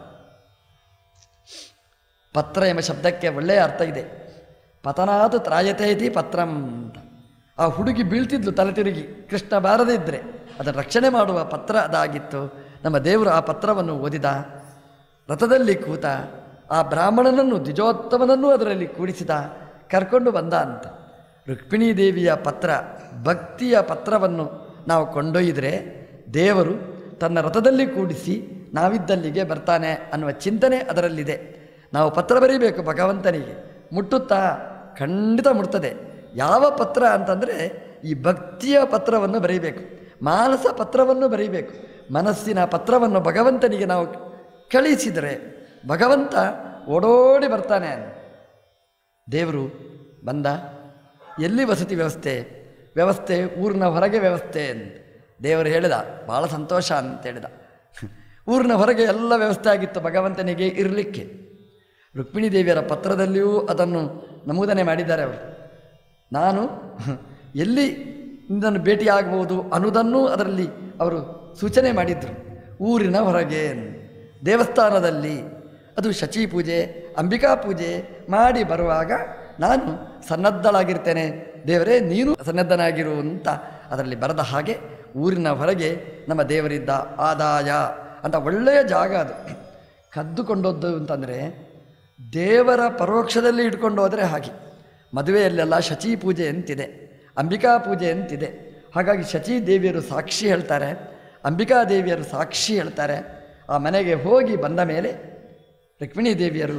ಪತ್ರ ಎಂಬ ಶಬ್ದಕ್ಕೆ ಒಳ್ಳೆಯ ಅರ್ಥ ಇದೆ ಪತನಾತು ತ್ರಾಯತೆ ಇತಿ ಪತ್ರಂ ಅಂತ ಆ ಹುಡುಗಿ ಬೀಳ್ತಿದ್ಲು ತಲೆ ತಿರುಗಿ ಕೃಷ್ಣ ಬಾರದೇ ಇದ್ದರೆ ಅದನ್ನು ರಕ್ಷಣೆ ಮಾಡುವ ಪತ್ರ ಅದಾಗಿತ್ತು ನಮ್ಮ ದೇವರು ಆ ಪತ್ರವನ್ನು ಓದಿದ ರಥದಲ್ಲಿ ಕೂತ ಆ ಬ್ರಾಹ್ಮಣನನ್ನು ದ್ವಿಜೋತ್ತಮನನ್ನು ಅದರಲ್ಲಿ ಕೂಡಿಸಿದ ಕರ್ಕೊಂಡು ಬಂದ ಅಂತ ರುಕ್ಮಿಣೀ ದೇವಿಯ ಪತ್ರ ಭಕ್ತಿಯ ಪತ್ರವನ್ನು ನಾವು ಕೊಂಡೊಯ್ದರೆ ದೇವರು ತನ್ನ ರಥದಲ್ಲಿ ಕೂಡಿಸಿ ನಾವಿದ್ದಲ್ಲಿಗೆ ಬರ್ತಾನೆ ಅನ್ನುವ ಚಿಂತನೆ ಅದರಲ್ಲಿದೆ ನಾವು ಪತ್ರ ಬರೀಬೇಕು ಭಗವಂತನಿಗೆ ಮುಟ್ಟುತ್ತಾ ಖಂಡಿತ ಮುಟ್ತದೆ ಯಾವ ಪತ್ರ ಅಂತಂದರೆ ಈ ಭಕ್ತಿಯ ಪತ್ರವನ್ನು ಬರೀಬೇಕು ಮಾನಸ ಪತ್ರವನ್ನು ಬರೀಬೇಕು ಮನಸ್ಸಿನ ಪತ್ರವನ್ನು ಭಗವಂತನಿಗೆ ನಾವು ಕಳಿಸಿದರೆ ಭಗವಂತ ಓಡೋಡಿ ಬರ್ತಾನೆ ದೇವರು ಬಂದ ಎಲ್ಲಿ ವಸತಿ ವ್ಯವಸ್ಥೆ ವ್ಯವಸ್ಥೆ ಊರಿನ ಹೊರಗೆ ವ್ಯವಸ್ಥೆ ಅಂತ ದೇವರು ಹೇಳಿದ ಭಾಳ ಸಂತೋಷ ಅಂತ ಹೇಳಿದ ಊರಿನ ಹೊರಗೆ ಎಲ್ಲ ವ್ಯವಸ್ಥೆ ಆಗಿತ್ತು ಭಗವಂತನಿಗೆ ಇರಲಿಕ್ಕೆ ರುಕ್ಮಿಣಿ ದೇವಿಯರ ಪತ್ರದಲ್ಲಿಯೂ ಅದನ್ನು ನಮೂದನೆ ಮಾಡಿದ್ದಾರೆ ಅವರು ನಾನು ಎಲ್ಲಿ ನಿನ್ನನ್ನು ಭೇಟಿಯಾಗಬಹುದು ಅನ್ನೋದನ್ನೂ ಅದರಲ್ಲಿ ಅವರು ಸೂಚನೆ ಮಾಡಿದರು ಊರಿನ ಹೊರಗೆ ದೇವಸ್ಥಾನದಲ್ಲಿ ಅದು ಶಚಿ ಪೂಜೆ ಅಂಬಿಕಾ ಪೂಜೆ ಮಾಡಿ ಬರುವಾಗ ನಾನು ಸನ್ನದ್ಧಳಾಗಿರ್ತೇನೆ ದೇವರೇ ನೀನು ಸನ್ನದ್ಧನಾಗಿರು ಅಂತ ಅದರಲ್ಲಿ ಬರೆದ ಹಾಗೆ ಊರಿನ ಹೊರಗೆ ನಮ್ಮ ದೇವರಿದ್ದ ಆದಾಯ ಅಂತ ಒಳ್ಳೆಯ ಜಾಗ ಅದು ಕದ್ದುಕೊಂಡೋದ್ದು ಅಂತಂದರೆ ದೇವರ ಪರೋಕ್ಷದಲ್ಲಿ ಇಟ್ಕೊಂಡು ಹೋದರೆ ಹಾಗೆ ಮದುವೆಯಲ್ಲೆಲ್ಲ ಶಚಿ ಪೂಜೆ ಅಂತಿದೆ ಅಂಬಿಕಾ ಪೂಜೆ ಅಂತಿದೆ ಹಾಗಾಗಿ ಶಚಿ ದೇವಿಯರು ಸಾಕ್ಷಿ ಹೇಳ್ತಾರೆ ಅಂಬಿಕಾ ದೇವಿಯರು ಸಾಕ್ಷಿ ಹೇಳ್ತಾರೆ ಆ ಮನೆಗೆ ಹೋಗಿ ಬಂದ ಮೇಲೆ ರುಕ್ಮಿಣಿ ದೇವಿಯರು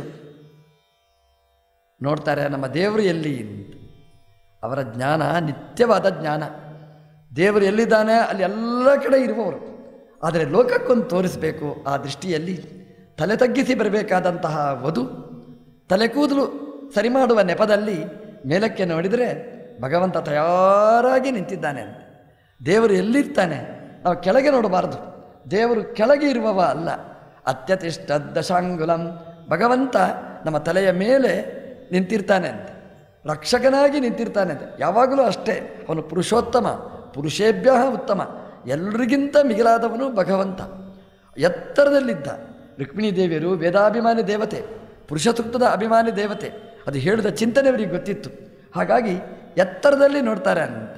ನೋಡ್ತಾರೆ ನಮ್ಮ ದೇವರು ಎಲ್ಲಿ ಅಂತ ಅವರ ಜ್ಞಾನ ನಿತ್ಯವಾದ ಜ್ಞಾನ ದೇವರು ಎಲ್ಲಿದ್ದಾನೆ ಅಲ್ಲಿ ಎಲ್ಲ ಕಡೆ ಇರುವವರು ಆದರೆ ಲೋಕಕ್ಕೊಂದು ತೋರಿಸಬೇಕು ಆ ದೃಷ್ಟಿಯಲ್ಲಿ ತಲೆ ತಗ್ಗಿಸಿ ಬರಬೇಕಾದಂತಹ ವಧು ತಲೆ ಕೂದಲು ಸರಿ ಮಾಡುವ ನೆಪದಲ್ಲಿ ಮೇಲಕ್ಕೆ ನೋಡಿದರೆ ಭಗವಂತ ತಯಾರಾಗಿ ನಿಂತಿದ್ದಾನೆ ಅಂತ ದೇವರು ಎಲ್ಲಿರ್ತಾನೆ ನಾವು ಕೆಳಗೆ ನೋಡಬಾರದು ದೇವರು ಕೆಳಗೆ ಇರುವವ ಅಲ್ಲ ಅತ್ಯತಿಷ್ಠ ದಶಾಂಗುಲಂ ಭಗವಂತ ನಮ್ಮ ತಲೆಯ ಮೇಲೆ ನಿಂತಿರ್ತಾನೆ ಅಂತ ರಕ್ಷಕನಾಗಿ ನಿಂತಿರ್ತಾನೆ ಅಂತ ಯಾವಾಗಲೂ ಅಷ್ಟೇ ಅವನು ಪುರುಷೋತ್ತಮ ಪುರುಷೇಭ್ಯ ಉತ್ತಮ ಎಲ್ರಿಗಿಂತ ಮಿಗಿಲಾದವನು ಭಗವಂತ ಎತ್ತರದಲ್ಲಿದ್ದ ರುಕ್ಮಿಣಿ ದೇವಿಯರು ವೇದಾಭಿಮಾನಿ ದೇವತೆ ಪುರುಷ ಸೂಕ್ತದ ಅಭಿಮಾನಿ ದೇವತೆ ಅದು ಹೇಳಿದ ಚಿಂತನೆ ಅವರಿಗೆ ಗೊತ್ತಿತ್ತು ಹಾಗಾಗಿ ಎತ್ತರದಲ್ಲಿ ನೋಡ್ತಾರೆ ಅಂತ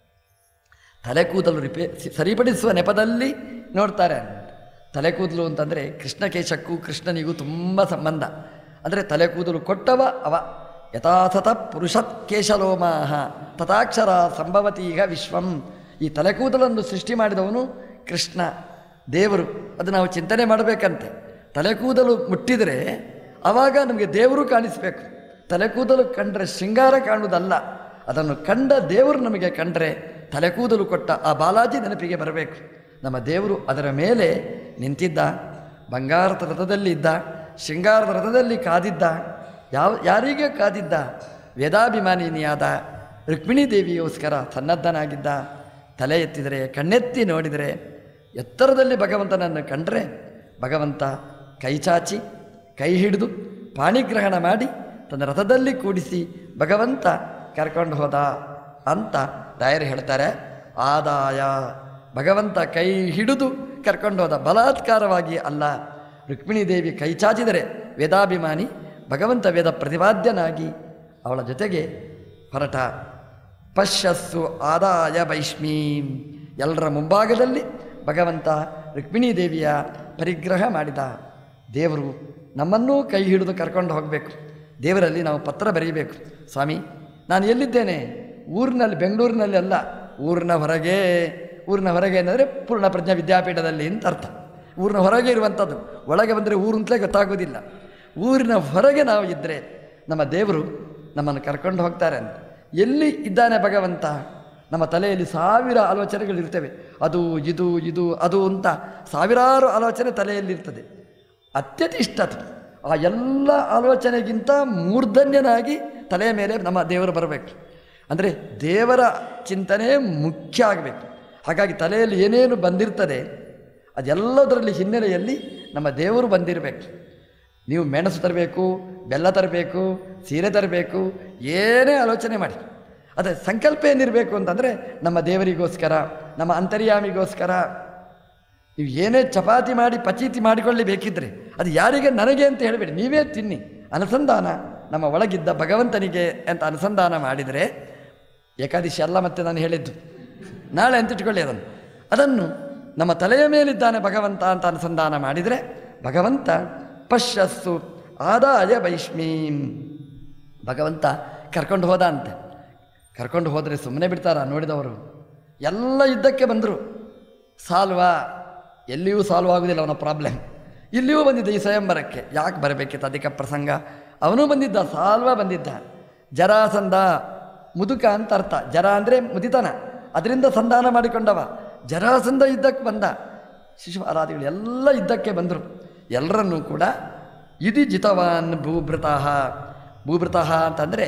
ತಲೆ ಕೂದಲು ರಿಪೇ ಸಿ- ಸರಿಪಡಿಸುವ ನೆಪದಲ್ಲಿ ನೋಡ್ತಾರೆ ಅಂತ ತಲೆ ಕೂದಲು ಅಂತಂದರೆ ಕೃಷ್ಣಕೇಶಕ್ಕೂ ಕೃಷ್ಣನಿಗೂ ತುಂಬ ಸಂಬಂಧ ಅಂದರೆ ತಲೆ ಕೂದಲು ಕೊಟ್ಟವ ಅವ ಯಥಾಸತ ಪುರುಷತ್ ಕೇಶಲೋಮಾಹ ತಥಾಕ್ಷರ ಸಂಭವತೀಗ ವಿಶ್ವಂ ಈ ತಲೆ ಕೂದಲನ್ನು ಸೃಷ್ಟಿ ಮಾಡಿದವನು ಕೃಷ್ಣ ದೇವರು ಅದು ನಾವು ಚಿಂತನೆ ಮಾಡಬೇಕಂತೆ ತಲೆ ಕೂದಲು ಮುಟ್ಟಿದರೆ ಆವಾಗ ನಮಗೆ ದೇವರು ಕಾಣಿಸಬೇಕು ತಲೆ ಕೂದಲು ಕಂಡ್ರೆ ಶೃಂಗಾರ ಕಾಣುವುದಲ್ಲ ಅದನ್ನು ಕಂಡ ದೇವರು ನಮಗೆ ಕಂಡ್ರೆ ತಲೆ ಕೂದಲು ಕೊಟ್ಟ ಆ ಬಾಲಾಜಿ ನೆನಪಿಗೆ ಬರಬೇಕು ನಮ್ಮ ದೇವರು ಅದರ ಮೇಲೆ ನಿಂತಿದ್ದ ಬಂಗಾರದ ರಥದಲ್ಲಿ ಇದ್ದ ಶೃಂಗಾರದ ರಥದಲ್ಲಿ ಕಾದಿದ್ದ ಯಾವ ಯಾರಿಗೆ ಕಾದಿದ್ದ ವೇದಾಭಿಮಾನಿನಿಯಾದ ರುಕ್ಮಿಣಿ ದೇವಿಯೋಸ್ಕರ ಸನ್ನದ್ಧನಾಗಿದ್ದ ತಲೆ ಎತ್ತಿದರೆ ಕಣ್ಣೆತ್ತಿ ನೋಡಿದರೆ ಎತ್ತರದಲ್ಲಿ ಭಗವಂತನನ್ನು ಕಂಡರೆ ಭಗವಂತ ಕೈ ಚಾಚಿ ಕೈ ಹಿಡಿದು ಪಾಣಿಗ್ರಹಣ ಮಾಡಿ ತನ್ನ ರಥದಲ್ಲಿ ಕೂಡಿಸಿ ಭಗವಂತ ಕರ್ಕೊಂಡು ಹೋದ ಅಂತ ರಾಯರು ಹೇಳ್ತಾರೆ ಆದಾಯ ಭಗವಂತ ಕೈ ಹಿಡಿದು ಕರ್ಕೊಂಡು ಹೋದ ಬಲಾತ್ಕಾರವಾಗಿ ಅಲ್ಲ ರುಕ್ಮಿಣಿ ದೇವಿ ಕೈ ಚಾಚಿದರೆ ವೇದಾಭಿಮಾನಿ ಭಗವಂತ ವೇದ ಪ್ರತಿಪಾದ್ಯನಾಗಿ ಅವಳ ಜೊತೆಗೆ ಹೊರಟ ಪಶ್ಯಸ್ಸು ಆದಾಯ ವೈಷ್ಣೀಂ ಎಲ್ಲರ ಮುಂಭಾಗದಲ್ಲಿ ಭಗವಂತ ರುಕ್ಮಿಣೀ ದೇವಿಯ ಪರಿಗ್ರಹ ಮಾಡಿದ ದೇವರು ನಮ್ಮನ್ನೂ ಕೈ ಹಿಡಿದು ಕರ್ಕೊಂಡು ಹೋಗಬೇಕು ದೇವರಲ್ಲಿ ನಾವು ಪತ್ರ ಬರೀಬೇಕು ಸ್ವಾಮಿ ನಾನು ಎಲ್ಲಿದ್ದೇನೆ ಊರಿನಲ್ಲಿ ಬೆಂಗಳೂರಿನಲ್ಲಿ ಅಲ್ಲ ಊರಿನ ಹೊರಗೆ ಊರಿನ ಹೊರಗೆ ಏನಂದರೆ ಪೂರ್ಣ ಪ್ರಜ್ಞಾ ವಿದ್ಯಾಪೀಠದಲ್ಲಿ ಅಂತ ಅರ್ಥ ಊರಿನ ಹೊರಗೆ ಇರುವಂಥದ್ದು ಒಳಗೆ ಬಂದರೆ ಊರು ಅಂತಲೇ ಗೊತ್ತಾಗೋದಿಲ್ಲ ಊರಿನ ಹೊರಗೆ ನಾವು ಇದ್ದರೆ ನಮ್ಮ ದೇವರು ನಮ್ಮನ್ನು ಕರ್ಕೊಂಡು ಹೋಗ್ತಾರೆ ಅಂತ ಎಲ್ಲಿ ಇದ್ದಾನೆ ಭಗವಂತ ನಮ್ಮ ತಲೆಯಲ್ಲಿ ಸಾವಿರ ಆಲೋಚನೆಗಳಿರ್ತವೆ ಅದು ಇದು ಇದು ಅದು ಅಂತ ಸಾವಿರಾರು ಆಲೋಚನೆ ತಲೆಯಲ್ಲಿರ್ತದೆ ಅತ್ಯತಿಷ್ಠತೆ ಆ ಎಲ್ಲ ಆಲೋಚನೆಗಿಂತ ಮೂರ್ಧನ್ಯನಾಗಿ ತಲೆಯ ಮೇಲೆ ನಮ್ಮ ದೇವರು ಬರಬೇಕು ಅಂದರೆ ದೇವರ ಚಿಂತನೆ ಮುಖ್ಯ ಆಗಬೇಕು ಹಾಗಾಗಿ ತಲೆಯಲ್ಲಿ ಏನೇನು ಬಂದಿರ್ತದೆ ಅದೆಲ್ಲದರಲ್ಲಿ ಹಿನ್ನೆಲೆಯಲ್ಲಿ ನಮ್ಮ ದೇವರು ಬಂದಿರಬೇಕು ನೀವು ಮೆಣಸು ತರಬೇಕು ಬೆಲ್ಲ ತರಬೇಕು ಸೀರೆ ತರಬೇಕು ಏನೇ ಆಲೋಚನೆ ಮಾಡಿ ಅದೇ ಸಂಕಲ್ಪ ಏನಿರಬೇಕು ಅಂತಂದರೆ ನಮ್ಮ ದೇವರಿಗೋಸ್ಕರ ನಮ್ಮ ಅಂತರ್ಯಾಮಿಗೋಸ್ಕರ ನೀವು ಏನೇ ಚಪಾತಿ ಮಾಡಿ ಪಚೀತಿ ಮಾಡಿಕೊಳ್ಳಿ ಬೇಕಿದ್ರೆ ಅದು ಯಾರಿಗೆ ನನಗೆ ಅಂತ ಹೇಳಬೇಡಿ ನೀವೇ ತಿನ್ನಿ ಅನುಸಂಧಾನ ನಮ್ಮ ಒಳಗಿದ್ದ ಭಗವಂತನಿಗೆ ಅಂತ ಅನುಸಂಧಾನ ಮಾಡಿದರೆ ಏಕಾದಶಿ ಅಲ್ಲ ಮತ್ತೆ ನಾನು ಹೇಳಿದ್ದು ನಾಳೆ ಅಂತ ಇಟ್ಕೊಳ್ಳಿ ಅದನ್ನು ಅದನ್ನು ನಮ್ಮ ತಲೆಯ ಮೇಲಿದ್ದಾನೆ ಭಗವಂತ ಅಂತ ಅನುಸಂಧಾನ ಮಾಡಿದರೆ ಭಗವಂತ ಪಶ್ಯಸ್ಸು ಆದಾಯ ವೈಷ್ಣೀಂ ಭಗವಂತ ಕರ್ಕೊಂಡು ಹೋದ ಅಂತೆ ಕರ್ಕೊಂಡು ಹೋದರೆ ಸುಮ್ಮನೆ ಬಿಡ್ತಾರ ನೋಡಿದವರು ಎಲ್ಲ ಯುದ್ಧಕ್ಕೆ ಬಂದರು ಸಾಲ್ವ ಎಲ್ಲಿಯೂ ಸಾಲ್ವ್ ಆಗುವುದಿಲ್ಲ ಅವನ ಪ್ರಾಬ್ಲಮ್ ಇಲ್ಲಿಯೂ ಬಂದಿದ್ದ ಈ ಸ್ವಯಂವರಕ್ಕೆ ಯಾಕೆ ಬರಬೇಕಿತ್ತು ಅಧಿಕ ಪ್ರಸಂಗ ಅವನೂ ಬಂದಿದ್ದ ಸಾಲ್ವ ಬಂದಿದ್ದ ಜರಾಸಂಧ ಮುದುಕ ಅಂತ ಅರ್ಥ ಜರ ಅಂದರೆ ಮುದಿತನ ಅದರಿಂದ ಸಂಧಾನ ಮಾಡಿಕೊಂಡವ ಜರಾಸಂಧ ಯುದ್ಧಕ್ಕೆ ಬಂದ ಶಿಶುಪಾರಾದಿಗಳು ಎಲ್ಲ ಯುದ್ಧಕ್ಕೆ ಬಂದರು ಎಲ್ಲರನ್ನೂ ಕೂಡ ಇದಿ ಜಿತವಾನ್ ಭೂಭೃತಃ ಭೂಭೃತಃ ಅಂತಂದರೆ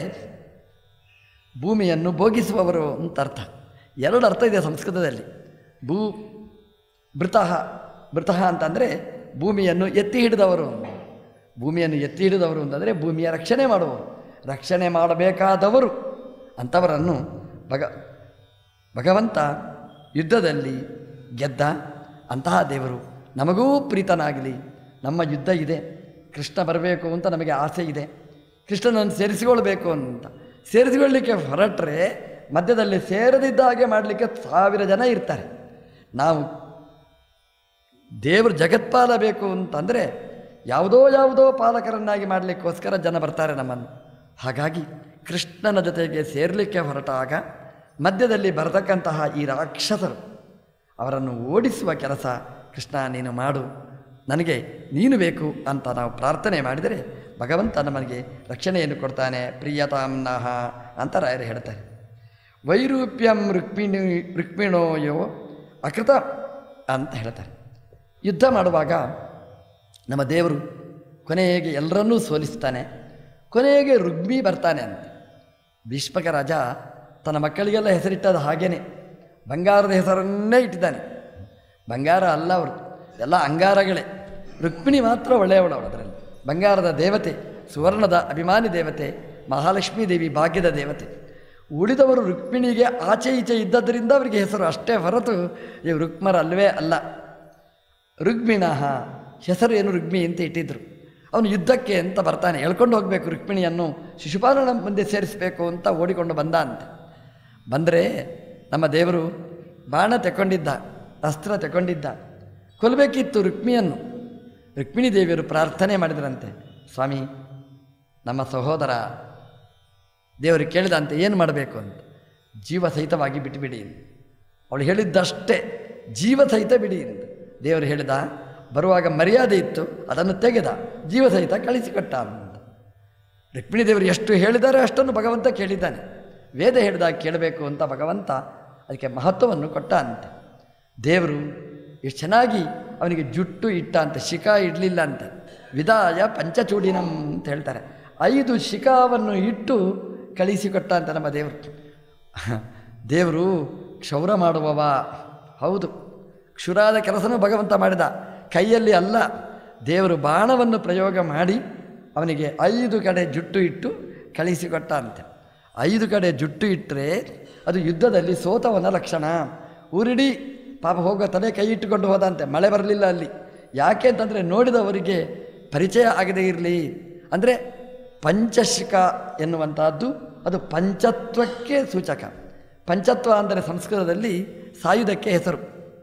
ಭೂಮಿಯನ್ನು ಭೋಗಿಸುವವರು ಅಂತ ಅರ್ಥ ಎರಡು ಅರ್ಥ ಇದೆ ಸಂಸ್ಕೃತದಲ್ಲಿ ಭೂ ಭೃತಃ ಭೃತಃ ಅಂತಂದರೆ ಭೂಮಿಯನ್ನು ಎತ್ತಿ ಹಿಡಿದವರು ಭೂಮಿಯನ್ನು ಎತ್ತಿ ಹಿಡಿದವರು ಅಂತಂದರೆ ಭೂಮಿಯ ರಕ್ಷಣೆ ಮಾಡುವವರು ರಕ್ಷಣೆ ಮಾಡಬೇಕಾದವರು ಅಂಥವರನ್ನು ಭಗ ಭಗವಂತ ಯುದ್ಧದಲ್ಲಿ ಗೆದ್ದ ಅಂತಹ ದೇವರು ನಮಗೂ ಪ್ರೀತನಾಗಲಿ ನಮ್ಮ ಯುದ್ಧ ಇದೆ ಕೃಷ್ಣ ಬರಬೇಕು ಅಂತ ನಮಗೆ ಆಸೆ ಇದೆ ಕೃಷ್ಣನನ್ನು ಸೇರಿಸಿಕೊಳ್ಬೇಕು ಅಂತ ಸೇರಿಸಿಕೊಳ್ಳಲಿಕ್ಕೆ ಹೊರಟ್ರೆ ಮಧ್ಯದಲ್ಲಿ ಸೇರದಿದ್ದ ಹಾಗೆ ಮಾಡಲಿಕ್ಕೆ ಸಾವಿರ ಜನ ಇರ್ತಾರೆ ನಾವು ದೇವರು ಜಗತ್ಪಾಲ ಬೇಕು ಅಂತಂದರೆ ಯಾವುದೋ ಯಾವುದೋ ಪಾಲಕರನ್ನಾಗಿ ಮಾಡಲಿಕ್ಕೋಸ್ಕರ ಜನ ಬರ್ತಾರೆ ನಮ್ಮನ್ನು ಹಾಗಾಗಿ ಕೃಷ್ಣನ ಜೊತೆಗೆ ಸೇರಲಿಕ್ಕೆ ಹೊರಟಾಗ ಮಧ್ಯದಲ್ಲಿ ಬರತಕ್ಕಂತಹ ಈ ರಾಕ್ಷಸರು ಅವರನ್ನು ಓಡಿಸುವ ಕೆಲಸ ಕೃಷ್ಣ ನೀನು ಮಾಡು ನನಗೆ ನೀನು ಬೇಕು ಅಂತ ನಾವು ಪ್ರಾರ್ಥನೆ ಮಾಡಿದರೆ ಭಗವಂತ ನಮಗೆ ರಕ್ಷಣೆಯನ್ನು ಕೊಡ್ತಾನೆ ಪ್ರಿಯತಾಮ್ನಃ ಅಂತ ರಾಯರು ಹೇಳ್ತಾರೆ ವೈರೂಪ್ಯಂ ರುಕ್ಮಿಣಿ ರುಕ್ಮಿಣೋಯೋ ಅಕೃತ ಅಂತ ಹೇಳ್ತಾರೆ ಯುದ್ಧ ಮಾಡುವಾಗ ನಮ್ಮ ದೇವರು ಕೊನೆಗೆ ಎಲ್ಲರನ್ನೂ ಸೋಲಿಸ್ತಾನೆ ಕೊನೆಗೆ ರುಗ್ಮಿ ಬರ್ತಾನೆ ಅಂತ ಭೀಷ್ಮಕ ರಾಜ ತನ್ನ ಮಕ್ಕಳಿಗೆಲ್ಲ ಹೆಸರಿಟ್ಟದ ಹಾಗೇನೆ ಬಂಗಾರದ ಹೆಸರನ್ನೇ ಇಟ್ಟಿದ್ದಾನೆ ಬಂಗಾರ ಅಲ್ಲ ಅವರು ಎಲ್ಲ ಅಂಗಾರಗಳೇ ರುಕ್ಮಿಣಿ ಮಾತ್ರ ಒಳ್ಳೆಯವಳು ಅವಳು ಅದರಲ್ಲಿ ಬಂಗಾರದ ದೇವತೆ ಸುವರ್ಣದ ಅಭಿಮಾನಿ ದೇವತೆ ಮಹಾಲಕ್ಷ್ಮೀ ದೇವಿ ಭಾಗ್ಯದ ದೇವತೆ ಉಳಿದವರು ರುಕ್ಮಿಣಿಗೆ ಆಚೆ ಈಚೆ ಇದ್ದದ್ದರಿಂದ ಅವರಿಗೆ ಹೆಸರು ಅಷ್ಟೇ ಹೊರತು ಇವು ರುಕ್ಮರ ಅಲ್ಲವೇ ಅಲ್ಲ ರುಗ್ಮಿಣಃ ಹೆಸರು ಏನು ರುಗ್ಮಿ ಅಂತ ಇಟ್ಟಿದ್ರು ಅವನು ಯುದ್ಧಕ್ಕೆ ಅಂತ ಬರ್ತಾನೆ ಎಳ್ಕೊಂಡು ಹೋಗಬೇಕು ರುಕ್ಮಿಣಿಯನ್ನು ಶಿಶುಪಾಲನ ಮುಂದೆ ಸೇರಿಸಬೇಕು ಅಂತ ಓಡಿಕೊಂಡು ಬಂದ ಅಂತೆ ಬಂದರೆ ನಮ್ಮ ದೇವರು ಬಾಣ ತೆಕ್ಕೊಂಡಿದ್ದ ಅಸ್ತ್ರ ತೆಕ್ಕೊಂಡಿದ್ದ ಕೊಲ್ಲಬೇಕಿತ್ತು ರುಕ್ಮಿಯನ್ನು ರುಕ್ಮಿಣಿ ದೇವಿಯರು ಪ್ರಾರ್ಥನೆ ಮಾಡಿದ್ರಂತೆ ಸ್ವಾಮಿ ನಮ್ಮ ಸಹೋದರ ದೇವರು ಕೇಳಿದಂತೆ ಏನು ಮಾಡಬೇಕು ಅಂತ ಜೀವ ಸಹಿತವಾಗಿ ಬಿಟ್ಟುಬಿಡಿ ಅಂತ. ಅವಳು ಹೇಳಿದ್ದಷ್ಟೇ ಜೀವ ಸಹಿತ ಬಿಡಿ ಅಂತ ದೇವರು ಹೇಳಿದ ಬರುವಾಗ ಮರ್ಯಾದೆ ಇತ್ತು ಅದನ್ನು ತೆಗೆದ ಜೀವ ಸಹಿತ ಕಳಿಸಿಕೊಟ್ಟ ಅಂತ ರುಕ್ಮಿಣಿ ದೇವರು ಎಷ್ಟು ಹೇಳಿದ್ದಾರೆ ಅಷ್ಟನ್ನು ಭಗವಂತ ಕೇಳಿದ್ದಾನೆ ವೇದ ಹೇಳಿದಾಗ ಕೇಳಬೇಕು ಅಂತ ಭಗವಂತ ಅದಕ್ಕೆ ಮಹತ್ವವನ್ನು ಕೊಟ್ಟ ಅಂತೆ ದೇವರು ಎಷ್ಟು ಚೆನ್ನಾಗಿ ಅವನಿಗೆ ಜುಟ್ಟು ಇಟ್ಟ ಅಂತ ಶಿಖಾ ಇಡಲಿಲ್ಲ ಅಂತೆ ವಿದಾಯ ಪಂಚಚೂಡಿನಂ ಅಂತ ಹೇಳ್ತಾರೆ ಐದು ಶಿಖಾವನ್ನು ಇಟ್ಟು ಕಳಿಸಿಕೊಟ್ಟ ಅಂತ ನಮ್ಮ ದೇವರು ದೇವರು ಕ್ಷೌರ ಮಾಡುವವ ಹೌದು ಕ್ಷುರಾದ ಕೆಲಸನೂ ಭಗವಂತ ಮಾಡಿದ ಕೈಯಲ್ಲಿ ಅಲ್ಲ ದೇವರು ಬಾಣವನ್ನು ಪ್ರಯೋಗ ಮಾಡಿ ಅವನಿಗೆ ಐದು ಕಡೆ ಜುಟ್ಟು ಇಟ್ಟು ಕಳಿಸಿಕೊಟ್ಟ ಅಂತೆ ಐದು ಕಡೆ ಜುಟ್ಟು ಇಟ್ಟರೆ ಅದು ಯುದ್ಧದಲ್ಲಿ ಸೋತವನ ಲಕ್ಷಣ ಊರಿಡೀ ಪಾಪ ಹೋಗೋ ತಲೆ ಕೈ ಇಟ್ಟುಕೊಂಡು ಹೋದಂತೆ ಮಳೆ ಬರಲಿಲ್ಲ ಅಲ್ಲಿ ಯಾಕೆ ಅಂತಂದರೆ ನೋಡಿದವರಿಗೆ ಪರಿಚಯ ಆಗದೇ ಇರಲಿ ಅಂದರೆ ಪಂಚಶಿಕ ಎನ್ನುವಂತಹದ್ದು ಅದು ಪಂಚತ್ವಕ್ಕೆ ಸೂಚಕ ಪಂಚತ್ವ ಅಂದರೆ ಸಂಸ್ಕೃತದಲ್ಲಿ ಸಾಯುವುದಕ್ಕೆ ಹೆಸರು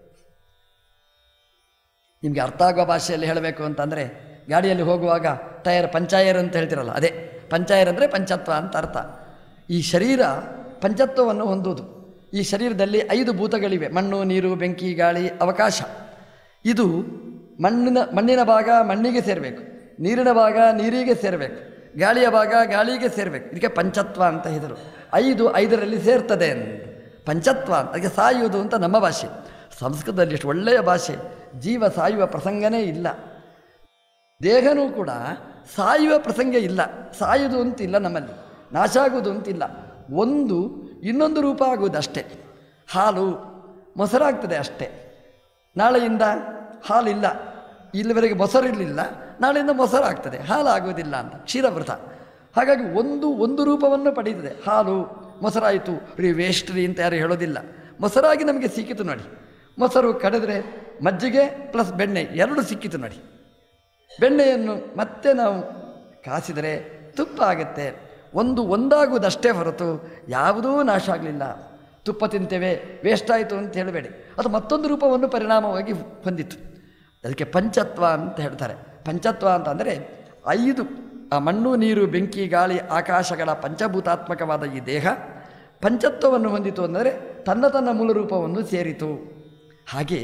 ನಿಮಗೆ ಅರ್ಥ ಆಗೋ ಭಾಷೆಯಲ್ಲಿ ಹೇಳಬೇಕು ಅಂತಂದರೆ ಗಾಡಿಯಲ್ಲಿ ಹೋಗುವಾಗ ಟಯರ್ ಪಂಚಾಯರ್ ಅಂತ ಹೇಳ್ತಿರಲ್ಲ ಅದೇ ಪಂಚಾಯರ್ ಅಂದರೆ ಪಂಚತ್ವ ಅಂತ ಅರ್ಥ ಈ ಶರೀರ ಪಂಚತ್ವವನ್ನು ಹೊಂದುವುದು ಈ ಶರೀರದಲ್ಲಿ ಐದು ಭೂತಗಳಿವೆ ಮಣ್ಣು ನೀರು ಬೆಂಕಿ ಗಾಳಿ ಅವಕಾಶ ಇದು ಮಣ್ಣಿನ ಮಣ್ಣಿನ ಭಾಗ ಮಣ್ಣಿಗೆ ಸೇರಬೇಕು ನೀರಿನ ಭಾಗ ನೀರಿಗೆ ಸೇರಬೇಕು ಗಾಳಿಯ ಭಾಗ ಗಾಳಿಗೆ ಸೇರಬೇಕು ಇದಕ್ಕೆ ಪಂಚತ್ವ ಅಂತ ಹೆಸರು ಐದು ಐದರಲ್ಲಿ ಸೇರ್ತದೆ ಅಂತ ಪಂಚತ್ವ ಅಂತ ಅದಕ್ಕೆ ಸಾಯುವುದು ಅಂತ ನಮ್ಮ ಭಾಷೆ ಸಂಸ್ಕೃತದಲ್ಲಿ ಎಷ್ಟು ಒಳ್ಳೆಯ ಭಾಷೆ ಜೀವ ಸಾಯುವ ಪ್ರಸಂಗನೇ ಇಲ್ಲ ದೇಹನೂ ಕೂಡ ಸಾಯುವ ಪ್ರಸಂಗ ಇಲ್ಲ ಸಾಯುವುದು ಅಂತಿಲ್ಲ ನಮ್ಮಲ್ಲಿ ನಾಶ ಆಗುವುದು ಅಂತಿಲ್ಲ ಒಂದು ಇನ್ನೊಂದು ರೂಪ ಆಗುವುದು ಅಷ್ಟೇ ಹಾಲು ಮೊಸರಾಗ್ತದೆ ಅಷ್ಟೇ ನಾಳೆಯಿಂದ ಹಾಲಿಲ್ಲ ಇಲ್ಲಿವರೆಗೆ ಮೊಸರಿರಲಿಲ್ಲ ನಾಳೆಯಿಂದ ಮೊಸರಾಗ್ತದೆ ಹಾಲು ಆಗುವುದಿಲ್ಲ ಅಂತ ಕ್ಷೀರವೃತ ಹಾಗಾಗಿ ಒಂದು ಒಂದು ರೂಪವನ್ನು ಪಡೀತದೆ ಹಾಲು ಮೊಸರಾಯಿತು ರೀ ವೇಸ್ಟ್ ರೀ ಅಂತ ಯಾರು ಹೇಳೋದಿಲ್ಲ ಮೊಸರಾಗಿ ನಮಗೆ ಸಿಕ್ಕಿತು ನೋಡಿ ಮೊಸರು ಕಡಿದ್ರೆ ಮಜ್ಜಿಗೆ ಪ್ಲಸ್ ಬೆಣ್ಣೆ ಎರಡು ಸಿಕ್ಕಿತು ನೋಡಿ ಬೆಣ್ಣೆಯನ್ನು ಮತ್ತೆ ನಾವು ಕಾಸಿದರೆ ತುಪ್ಪ ಆಗುತ್ತೆ ಒಂದು ಒಂದಾಗುವುದಷ್ಟೇ ಹೊರತು ಯಾವುದೂ ನಾಶ ಆಗಲಿಲ್ಲ ತುಪ್ಪ ತಿಂತೇವೆ ವೇಸ್ಟ್ ಆಯಿತು ಅಂತ ಹೇಳಬೇಡಿ ಅದು ಮತ್ತೊಂದು ರೂಪವನ್ನು ಪರಿಣಾಮವಾಗಿ ಹೊಂದಿತ್ತು ಅದಕ್ಕೆ ಪಂಚತ್ವ ಅಂತ ಹೇಳ್ತಾರೆ ಪಂಚತ್ವ ಅಂತಂದರೆ ಐದು ಆ ಮಣ್ಣು ನೀರು ಬೆಂಕಿ ಗಾಳಿ ಆಕಾಶಗಳ ಪಂಚಭೂತಾತ್ಮಕವಾದ ಈ ದೇಹ ಪಂಚತ್ವವನ್ನು ಹೊಂದಿತು ಅಂದರೆ ತನ್ನ ತನ್ನ ಮೂಲ ರೂಪವನ್ನು ಸೇರಿತು ಹಾಗೆ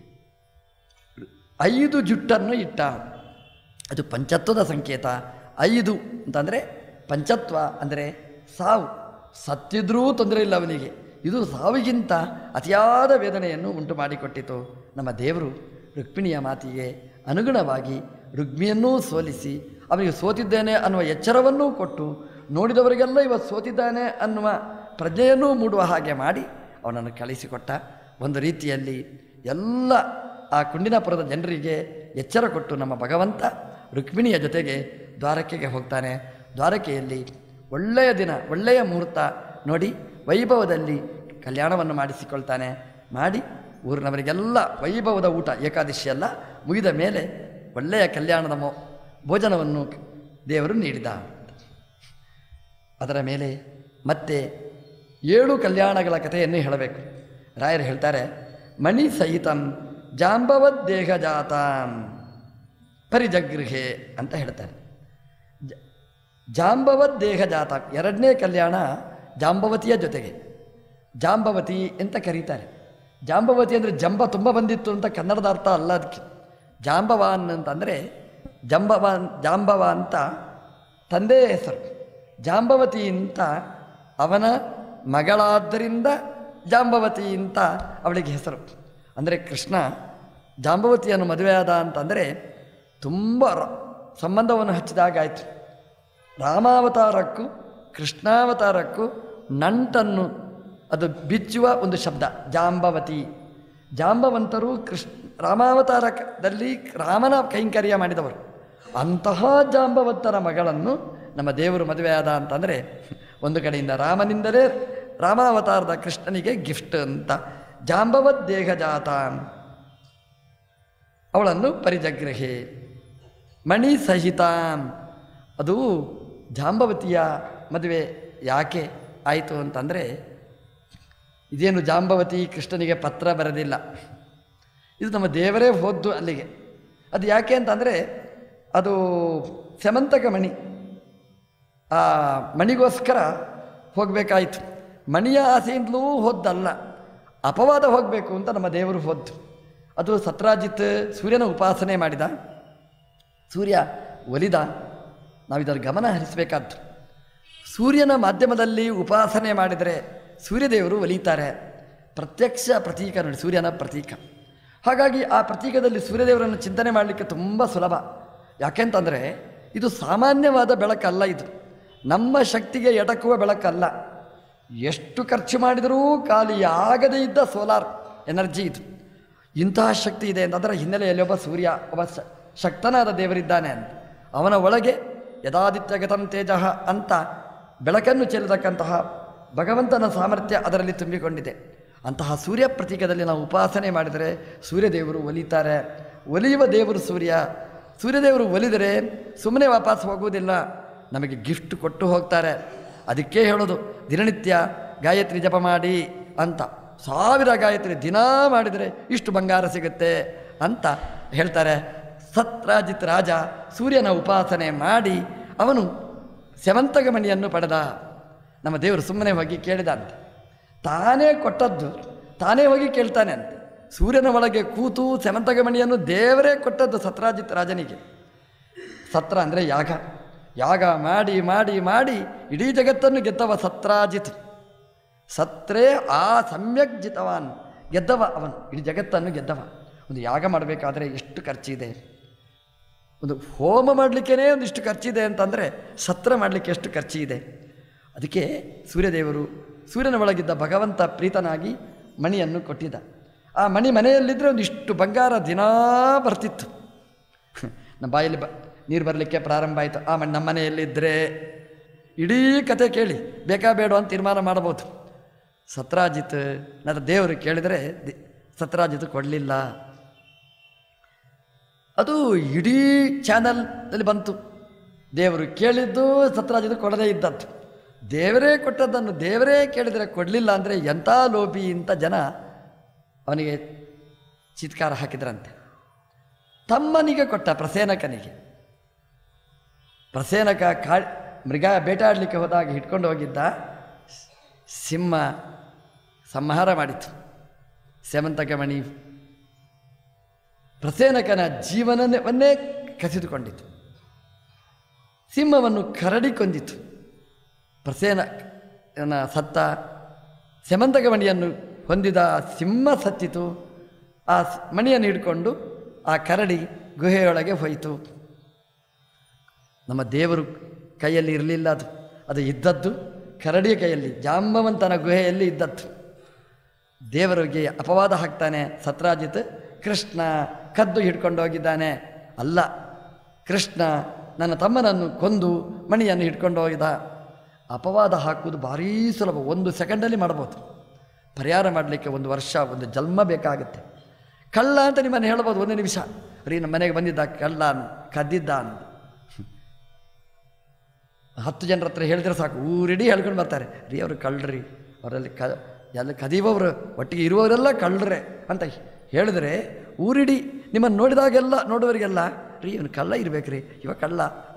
ಐದು ಜುಟ್ಟನ್ನು ಇಟ್ಟ ಅದು ಪಂಚತ್ವದ ಸಂಕೇತ ಐದು ಅಂತಂದರೆ ಪಂಚತ್ವ ಅಂದರೆ ಸಾವು ಸತ್ತಿದ್ರೂ ತೊಂದರೆ ಇಲ್ಲ ಅವನಿಗೆ ಇದು ಸಾವಿಗಿಂತ ಅತಿಯಾದ ವೇದನೆಯನ್ನು ಉಂಟು ಮಾಡಿಕೊಟ್ಟಿತು ನಮ್ಮ ದೇವರು ರುಕ್ಮಿಣಿಯ ಮಾತಿಗೆ ಅನುಗುಣವಾಗಿ ರುಗ್ಮಿಯನ್ನೂ ಸೋಲಿಸಿ ಅವನಿಗೆ ಸೋತಿದ್ದೇನೆ ಅನ್ನುವ ಎಚ್ಚರವನ್ನೂ ಕೊಟ್ಟು ನೋಡಿದವರಿಗೆಲ್ಲ ಇವತ್ತು ಸೋತಿದ್ದಾನೆ ಅನ್ನುವ ಪ್ರಜ್ಞೆಯನ್ನೂ ಮೂಡುವ ಹಾಗೆ ಮಾಡಿ ಅವನನ್ನು ಕಳಿಸಿಕೊಟ್ಟ ಒಂದು ರೀತಿಯಲ್ಲಿ ಎಲ್ಲ ಆ ಕುಂಡಿನಪುರದ ಜನರಿಗೆ ಎಚ್ಚರ ಕೊಟ್ಟು ನಮ್ಮ ಭಗವಂತ ರುಕ್ಮಿಣಿಯ ಜೊತೆಗೆ ದ್ವಾರಕೆಗೆ ಹೋಗ್ತಾನೆ ದ್ವಾರಕೆಯಲ್ಲಿ ಒಳ್ಳೆಯ ದಿನ ಒಳ್ಳೆಯ ಮುಹೂರ್ತ ನೋಡಿ ವೈಭವದಲ್ಲಿ ಕಲ್ಯಾಣವನ್ನು ಮಾಡಿಸಿಕೊಳ್ತಾನೆ ಮಾಡಿ ಊರಿನವರಿಗೆಲ್ಲ ವೈಭವದ ಊಟ ಏಕಾದಶಿ ಎಲ್ಲ ಮುಗಿದ ಮೇಲೆ ಒಳ್ಳೆಯ ಕಲ್ಯಾಣದ ಮೊ ಭೋಜನವನ್ನು ದೇವರು ನೀಡಿದ ಅದರ ಮೇಲೆ ಮತ್ತೆ ಏಳು ಕಲ್ಯಾಣಗಳ ಕಥೆಯನ್ನು ಹೇಳಬೇಕು ರಾಯರು ಹೇಳ್ತಾರೆ ಮಣಿ ಸಹಿತಂ ಜಾಂಬವದ್ ದೇಹ ಜಾತಾಂ ಪರಿಜಗೃಹೆ ಅಂತ ಹೇಳ್ತಾರೆ ಜ- ಜಾಂಬವತ್ ದೇಹ ಜಾತ ಎರಡನೇ ಕಲ್ಯಾಣ ಜಾಂಬವತಿಯ ಜೊತೆಗೆ ಜಾಂಬವತಿ ಅಂತ ಕರೀತಾರೆ ಜಾಂಬವತಿ ಅಂದರೆ ಜಂಬ ತುಂಬ ಬಂದಿತ್ತು ಅಂತ ಕನ್ನಡದ ಅರ್ಥ ಅಲ್ಲ ಅದಕ್ಕೆ ಜಾಂಬವಾನ್ ಅಂತಂದರೆ ಜಂಬವಾನ್ ಜಾಂಬವ ಅಂತ ತಂದೆಯ ಹೆಸರು ಜಾಂಬವತಿ ಅಂತ ಅವನ ಮಗಳಾದ್ದರಿಂದ ಜಾಂಬವತಿ ಅಂತ ಅವಳಿಗೆ ಹೆಸರು ಅಂದರೆ ಕೃಷ್ಣ ಜಾಂಬವತಿಯನ್ನು ಮದುವೆಯಾದ ಅಂತಂದರೆ ತುಂಬ ರ- ಸಂಬಂಧವನ್ನು ಹಚ್ಚಿದಾಗಾಯಿತು ರಾಮಾವತಾರಕ್ಕೂ ಕೃಷ್ಣಾವತಾರಕ್ಕೂ ನಂಟನ್ನು ಅದು ಬಿಚ್ಚುವ ಒಂದು ಶಬ್ದ ಜಾಂಬವತಿ ಜಾಂಬವಂತರು ಕೃಷ್ಣ ರಾಮಾವತಾರದಲ್ಲಿ ರಾಮನ ಕೈಂಕರ್ಯ ಮಾಡಿದವರು ಅಂತಹ ಜಾಂಬವಂತರ ಮಗಳನ್ನು ನಮ್ಮ ದೇವರು ಮದುವೆಯಾದ ಅಂತಂದರೆ ಒಂದು ಕಡೆಯಿಂದ ರಾಮನಿಂದಲೇ ರಾಮಾವತಾರದ ಕೃಷ್ಣನಿಗೆ ಗಿಫ್ಟ್ ಅಂತ ಜಾಂಬವತ್ ದೇಹ ಜಾತ ಅವಳನ್ನು ಪರಿಜಗ್ರಹೆ ಮಣಿ ಸಹಿತ ಅದು ಜಾಂಬವತಿಯ ಮದುವೆ ಯಾಕೆ ಆಯಿತು ಅಂತಂದರೆ ಇದೇನು ಜಾಂಬವತಿ ಕೃಷ್ಣನಿಗೆ ಪತ್ರ ಬರೆದಿಲ್ಲ ಇದು ನಮ್ಮ ದೇವರೇ ಹೋದ್ದು ಅಲ್ಲಿಗೆ ಅದು ಯಾಕೆ ಅಂತಂದರೆ ಅದು ಸೆಮಂತಕ ಮಣಿ ಆ ಮಣಿಗೋಸ್ಕರ ಹೋಗಬೇಕಾಯಿತು ಮಣಿಯ ಆಸೆಯಿಂದಲೂ ಹೋದ್ದಲ್ಲ ಅಪವಾದ ಹೋಗಬೇಕು ಅಂತ ನಮ್ಮ ದೇವರು ಹೋದ್ದು ಅದು ಸತ್ರಾಜಿತ್ ಸೂರ್ಯನ ಉಪಾಸನೆ ಮಾಡಿದ ಸೂರ್ಯ ಒಲಿದ ನಾವಿದರ ಗಮನ ಹರಿಸಬೇಕಾದ್ದು ಸೂರ್ಯನ ಮಾಧ್ಯಮದಲ್ಲಿ ಉಪಾಸನೆ ಮಾಡಿದರೆ ಸೂರ್ಯದೇವರು ಒಲಿತಾರೆ ಪ್ರತ್ಯಕ್ಷ ಪ್ರತೀಕ ನೋಡಿ ಸೂರ್ಯನ ಪ್ರತೀಕ ಹಾಗಾಗಿ ಆ ಪ್ರತೀಕದಲ್ಲಿ ಸೂರ್ಯದೇವರನ್ನು ಚಿಂತನೆ ಮಾಡಲಿಕ್ಕೆ ತುಂಬ ಸುಲಭ ಯಾಕೆಂತಂದರೆ ಇದು ಸಾಮಾನ್ಯವಾದ ಬೆಳಕಲ್ಲ ಇದು ನಮ್ಮ ಶಕ್ತಿಗೆ ಎಟಕುವ ಬೆಳಕಲ್ಲ ಎಷ್ಟು ಖರ್ಚು ಮಾಡಿದರೂ ಖಾಲಿಯಾಗದೇ ಇದ್ದ ಸೋಲಾರ್ ಎನರ್ಜಿ ಇದು ಇಂತಹ ಶಕ್ತಿ ಇದೆ ಅಂತ ಅದರ ಹಿನ್ನೆಲೆಯಲ್ಲಿ ಒಬ್ಬ ಸೂರ್ಯ ಒಬ್ಬ ಶ- ಶಕ್ತನಾದ ದೇವರಿದ್ದಾನೆ ಅಂತ ಅವನ ಒಳಗೆ ಯದಾದಿತ್ಯಗತಂ ತೇಜ ಅಂತ ಬೆಳಕನ್ನು ಚೆಲ್ಲತಕ್ಕಂತಹ ಭಗವಂತನ ಸಾಮರ್ಥ್ಯ ಅದರಲ್ಲಿ ತುಂಬಿಕೊಂಡಿದೆ ಅಂತಹ ಸೂರ್ಯ ಪ್ರತೀಕದಲ್ಲಿ ನಾವು ಉಪಾಸನೆ ಮಾಡಿದರೆ ಸೂರ್ಯದೇವರು ಒಲಿತಾರೆ ಒಲಿಯುವ ದೇವರು ಸೂರ್ಯ ಸೂರ್ಯದೇವರು ಒಲಿದರೆ ಸುಮ್ಮನೆ ವಾಪಸ್ ಹೋಗುವುದಿಲ್ಲ ನಮಗೆ ಗಿಫ್ಟ್ ಕೊಟ್ಟು ಹೋಗ್ತಾರೆ ಅದಕ್ಕೆ ಹೇಳೋದು ದಿನನಿತ್ಯ ಗಾಯತ್ರಿ ಜಪ ಮಾಡಿ ಅಂತ ಸಾವಿರ ಗಾಯತ್ರಿ ದಿನ ಮಾಡಿದರೆ ಇಷ್ಟು ಬಂಗಾರ ಸಿಗುತ್ತೆ ಅಂತ ಹೇಳ್ತಾರೆ ಸತ್ರಾಜಿತ್ ರಾಜ ಸೂರ್ಯನ ಉಪಾಸನೆ ಮಾಡಿ ಅವನು ಸೆವಂತಗಮಣಿಯನ್ನು ಪಡೆದ ನಮ್ಮ ದೇವರು ಸುಮ್ಮನೆ ಹೋಗಿ ಕೇಳಿದಂತೆ ತಾನೇ ಕೊಟ್ಟದ್ದು ತಾನೇ ಹೋಗಿ ಕೇಳ್ತಾನೆ ಅಂತೆ ಸೂರ್ಯನ ಒಳಗೆ ಕೂತು ಸೆವಂತಗಮಣಿಯನ್ನು ದೇವರೇ ಕೊಟ್ಟದ್ದು ಸತ್ರಾಜಿತ್ ರಾಜನಿಗೆ ಸತ್ರ ಅಂದರೆ ಯಾಗ ಯಾಗ ಮಾಡಿ ಮಾಡಿ ಮಾಡಿ ಇಡೀ ಜಗತ್ತನ್ನು ಗೆದ್ದವ ಸತ್ರಾಜಿತ್ ಸತ್ರೇ ಆ ಸಮ್ಯಕ್ ಜಿತವಾನ್ ಗೆದ್ದವ ಅವನು ಇಡೀ ಜಗತ್ತನ್ನು ಗೆದ್ದವ ಒಂದು ಯಾಗ ಮಾಡಬೇಕಾದ್ರೆ ಎಷ್ಟು ಖರ್ಚಿದೆ ಒಂದು ಹೋಮ ಮಾಡಲಿಕ್ಕೇ ಒಂದಿಷ್ಟು ಖರ್ಚಿದೆ ಅಂತಂದರೆ ಸತ್ರ ಮಾಡಲಿಕ್ಕೆ ಎಷ್ಟು ಖರ್ಚಿದೆ ಅದಕ್ಕೆ ಸೂರ್ಯದೇವರು ಸೂರ್ಯನ ಒಳಗಿದ್ದ ಭಗವಂತ ಪ್ರೀತನಾಗಿ ಮಣಿಯನ್ನು ಕೊಟ್ಟಿದ್ದ ಆ ಮಣಿ ಮನೆಯಲ್ಲಿದ್ದರೆ ಒಂದಿಷ್ಟು ಬಂಗಾರ ದಿನಾ ಬರ್ತಿತ್ತು ನಮ್ಮ ಬಾಯಲ್ಲಿ ಬ ನೀರು ಬರಲಿಕ್ಕೆ ಪ್ರಾರಂಭ ಆಯಿತು ಆ ಮಣ್ಣು ನಮ್ಮ ಮನೆಯಲ್ಲಿದ್ದರೆ ಇಡೀ ಕತೆ ಕೇಳಿ ಬೇಕಾ ಬೇಡ ಅಂತ ತೀರ್ಮಾನ ಮಾಡ್ಬೋದು ಸತ್ರಾಜಿತ್ ನನ್ನ ದೇವರು ಕೇಳಿದರೆ ದಿ- ಸತ್ರಾಜಿತ್ ಕೊಡಲಿಲ್ಲ ಅದು ಇಡೀ ಚಾನಲ್ನಲ್ಲಿ ಬಂತು ದೇವರು ಕೇಳಿದ್ದು ಸತ್ರಾಜಿತ್ ಕೊಡದೇ ಇದ್ದದ್ದು ದೇವರೇ ಕೊಟ್ಟದ್ದನ್ನು ದೇವರೇ ಕೇಳಿದರೆ ಕೊಡಲಿಲ್ಲ ಅಂದರೆ ಎಂಥ ಲೋಭಿ ಅಂತ ಜನ ಅವನಿಗೆ ಚಿತ್ಕಾರ ಹಾಕಿದ್ರಂತೆ ತಮ್ಮನಿಗೆ ಕೊಟ್ಟ ಪ್ರಸೇನಕನಿಗೆ ಪ್ರಸೇನಕ ಕಾ ಮೃಗ ಬೇಟಾಡಲಿಕ್ಕೆ ಹೋದಾಗ ಹಿಡ್ಕೊಂಡು ಹೋಗಿದ್ದ ಸಿಂಹ ಸಂಹಾರ ಮಾಡಿತು ಸೇವಂತಕಮಣಿ ಪ್ರಸೇನಕನ ಜೀವನವನ್ನೇ ಕಸಿದುಕೊಂಡಿತು ಸಿಂಹವನ್ನು ಕರಡಿ ಕೊಂದಿತು ಪ್ರಸೇನನ ಸತ್ತ ಸೆಮಂತಕಮಣಿಯನ್ನು ಹೊಂದಿದ ಸಿಂಹ ಸತ್ತಿತು ಆ ಸ್- ಮಣಿಯನ್ನು ಹಿಡ್ಕೊಂಡು ಆ ಕರಡಿ ಗುಹೆಯೊಳಗೆ ಹೋಯಿತು ನಮ್ಮ ದೇವರು ಕೈಯಲ್ಲಿ ಇರಲಿಲ್ಲ ಅದು ಅದು ಇದ್ದದ್ದು ಕರಡಿಯ ಕೈಯಲ್ಲಿ ಜಾಂಬವಂತನ ಗುಹೆಯಲ್ಲಿ ಇದ್ದದ್ದು ದೇವರಿಗೆ ಅಪವಾದ ಹಾಕ್ತಾನೆ ಸತ್ರಾಜಿತ್ ಕೃಷ್ಣ ಕದ್ದು ಹಿಡ್ಕೊಂಡು ಹೋಗಿದ್ದಾನೆ ಅಲ್ಲ ಕೃಷ್ಣ ನನ್ನ ತಮ್ಮನನ್ನು ಕೊಂದು ಮಣಿಯನ್ನು ಹಿಡ್ಕೊಂಡು ಹೋಗಿದ ಅಪವಾದ ಹಾಕುವುದು ಭಾರೀ ಸುಲಭ ಒಂದು ಸೆಕೆಂಡಲ್ಲಿ ಮಾಡ್ಬೋದು ಪರಿಹಾರ ಮಾಡಲಿಕ್ಕೆ ಒಂದು ವರ್ಷ ಒಂದು ಜನ್ಮ ಬೇಕಾಗುತ್ತೆ ಕಳ್ಳ ಅಂತ ನಿಮ್ಮನ್ನು ಹೇಳ್ಬೋದು ಒಂದು ನಿಮಿಷ ರೀ ನಮ್ಮ ಮನೆಗೆ ಬಂದಿದ್ದ ಕಳ್ಳ ಅನ್- ಕದ್ದಿದ್ದ ಅಂತ ಹತ್ತು ಜನರ ಹತ್ರ ಹೇಳಿದ್ರೆ ಸಾಕು ಊರಿಡೀ ಹೇಳ್ಕೊಂಡು ಬರ್ತಾರೆ ರೀ ಅವರು ಕಳ್ಳರಿ ಅವರಲ್ಲಿ ಕ ಎಲ್ಲ ಕದಿಯುವವರು ಒಟ್ಟಿಗೆ ಇರುವವರೆಲ್ಲ ಕಳ್ಳರೆ ಅಂತ ಹೇಳಿದ್ರೆ ಊರಿಡೀ ನಿಮ್ಮನ್ನು ನೋಡಿದಾಗೆಲ್ಲ ನೋಡುವವರಿಗೆಲ್ಲ ರೀ ಇವನು ಕಳ್ಳ ಇರ್ಬೇಕ್ರಿ ಇವ ಕಳ್ಳ ಅಂತ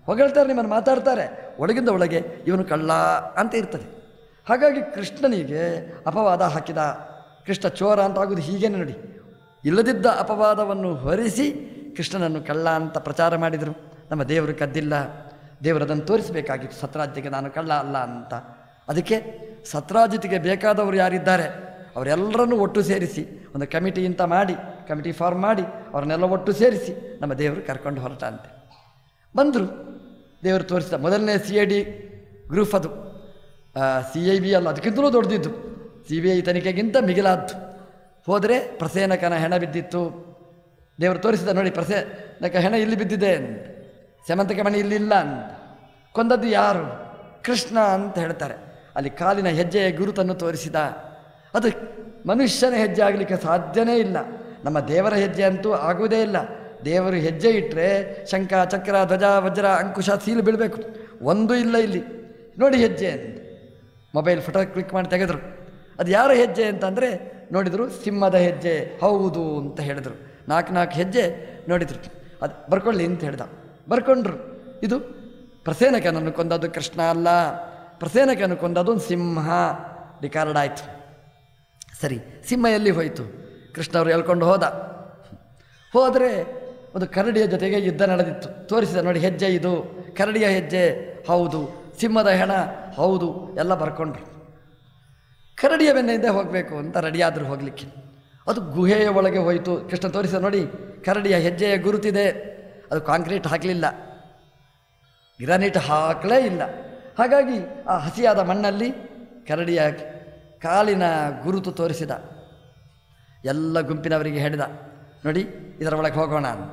ಹೊಗಳ್ತಾರೆ ನಿಮ್ಮನ್ನು ಮಾತಾಡ್ತಾರೆ ಒಳಗಿಂದ ಒಳಗೆ ಇವನು ಕಳ್ಳ ಅಂತ ಇರ್ತದೆ ಹಾಗಾಗಿ ಕೃಷ್ಣನಿಗೆ ಅಪವಾದ ಹಾಕಿದ ಕೃಷ್ಣ ಚೋರ ಅಂತ ಆಗುವುದು ಹೀಗೇನೆ ನೋಡಿ ಇಲ್ಲದಿದ್ದ ಅಪವಾದವನ್ನು ಹೊರಿಸಿ ಕೃಷ್ಣನನ್ನು ಕಳ್ಳ ಅಂತ ಪ್ರಚಾರ ಮಾಡಿದರು ನಮ್ಮ ದೇವರು ಕದ್ದಿಲ್ಲ ದೇವರು ಅದನ್ನು ತೋರಿಸಬೇಕಾಗಿತ್ತು ಸತ್ರಾಜ್ಯಕ್ಕೆ ನಾನು ಕಳ್ಳ ಅಲ್ಲ ಅಂತ ಅದಕ್ಕೆ ಸತ್ರಾಜಿತಿಗೆ ಬೇಕಾದವರು ಯಾರಿದ್ದಾರೆ ಅವರೆಲ್ಲರನ್ನೂ ಒಟ್ಟು ಸೇರಿಸಿ ಒಂದು ಕಮಿಟಿ ಅಂತ ಮಾಡಿ ಕಮಿಟಿ ಫಾರ್ಮ್ ಮಾಡಿ ಅವ್ರನ್ನೆಲ್ಲ ಒಟ್ಟು ಸೇರಿಸಿ ನಮ್ಮ ದೇವರು ಕರ್ಕೊಂಡು ಹೊರಟ ಅಂತೆ ಬಂದರು ದೇವರು ತೋರಿಸಿದ ಮೊದಲನೇ ಸಿ ಐ ಡಿ ಗ್ರೂಪ್ ಅದು ಸಿ ಐ ಬಿ ಅಲ್ಲ ಅದಕ್ಕಿಂತಲೂ ದೊಡ್ಡದಿದ್ದು ಸಿ ಬಿ ಐ ತನಿಖೆಗಿಂತ ಮಿಗಿಲಾದ್ದು ಹೋದರೆ ಪ್ರಸೇನಕನ ಹೆಣ ಬಿದ್ದಿತ್ತು ದೇವರು ತೋರಿಸಿದ ನೋಡಿ ಪ್ರಸೇನಕ ಹೆಣ ಇಲ್ಲಿ ಬಿದ್ದಿದೆ ಅಂತ ಸೆಮಂತಕ ಮಣಿ ಇಲ್ಲಿಲ್ಲ ಅಂತ ಕೊಂದದ್ದು ಯಾರು ಕೃಷ್ಣ ಅಂತ ಹೇಳ್ತಾರೆ ಅಲ್ಲಿ ಕಾಲಿನ ಹೆಜ್ಜೆಯ ಗುರುತನ್ನು ತೋರಿಸಿದ ಅದು ಮನುಷ್ಯನ ಹೆಜ್ಜೆ ಆಗಲಿಕ್ಕೆ ಸಾಧ್ಯನೇ ಇಲ್ಲ ನಮ್ಮ ದೇವರ ಹೆಜ್ಜೆ ಅಂತೂ ಆಗುವುದೇ ಇಲ್ಲ ದೇವರು ಹೆಜ್ಜೆ ಇಟ್ಟರೆ ಶಂಖ ಚಕ್ರ ಧ್ವಜ ವಜ್ರ ಅಂಕುಶ ಸೀಲು ಬೀಳಬೇಕು ಒಂದೂ ಇಲ್ಲ ಇಲ್ಲಿ ನೋಡಿ ಹೆಜ್ಜೆ ಅಂತ ಮೊಬೈಲ್ ಫೋಟೋ ಕ್ಲಿಕ್ ಮಾಡಿ ತೆಗೆದ್ರು ಅದು ಯಾರ ಹೆಜ್ಜೆ ಅಂತಂದರೆ ನೋಡಿದರು ಸಿಂಹದ ಹೆಜ್ಜೆ ಹೌದು ಅಂತ ಹೇಳಿದರು ನಾಲ್ಕು ನಾಲ್ಕು ಹೆಜ್ಜೆ ನೋಡಿದರು ಅದು ಬರ್ಕೊಳ್ಳಿ ಅಂತ ಹೇಳ್ದ ಬರ್ಕೊಂಡ್ರು ಇದು ಪ್ರಸೇನಕನನ್ನು ಕೊಂದದ್ದು ಕೃಷ್ಣ ಅಲ್ಲ ಪ್ರಸೇನಕನ್ನು ಕೊಂದದ್ದು ಒಂದು ಸಿಂಹ ರಿಕಾರ್ಡ್ ಆಯಿತು ಸರಿ ಸಿಂಹ ಎಲ್ಲಿ ಹೋಯಿತು ಕೃಷ್ಣ ಅವರು ಹೇಳ್ಕೊಂಡು ಹೋದ ಹೋದರೆ ಒಂದು ಕರಡಿಯ ಜೊತೆಗೆ ಯುದ್ಧ ನಡೆದಿತ್ತು ತೋರಿಸಿದ ನೋಡಿ ಹೆಜ್ಜೆ ಇದು ಕರಡಿಯ ಹೆಜ್ಜೆ ಹೌದು ಸಿಂಹದ ಹೆಣ ಹೌದು ಎಲ್ಲ ಬರ್ಕೊಂಡ್ರು ಕರಡಿಯ ಬೆನ್ನಿಂದ ಹೋಗಬೇಕು ಅಂತ ರೆಡಿಯಾದರು ಹೋಗಲಿಕ್ಕೆ ಅದು ಗುಹೆಯ ಒಳಗೆ ಹೋಯಿತು ಕೃಷ್ಣ ತೋರಿಸಿದ ನೋಡಿ ಕರಡಿಯ ಹೆಜ್ಜೆಯ ಗುರುತಿದೆ ಅದು ಕಾಂಕ್ರೀಟ್ ಹಾಕಲಿಲ್ಲ ಗ್ರಾನೈಟ್ ಹಾಕಲೇ ಇಲ್ಲ ಹಾಗಾಗಿ ಆ ಹಸಿಯಾದ ಮಣ್ಣಲ್ಲಿ ಕರಡಿಯ ಕಾಲಿನ ಗುರುತು ತೋರಿಸಿದ ಎಲ್ಲ ಗುಂಪಿನವರಿಗೆ ಹೇಳಿದ ನೋಡಿ ಇದರ ಒಳಗೆ ಹೋಗೋಣ ಅಂತ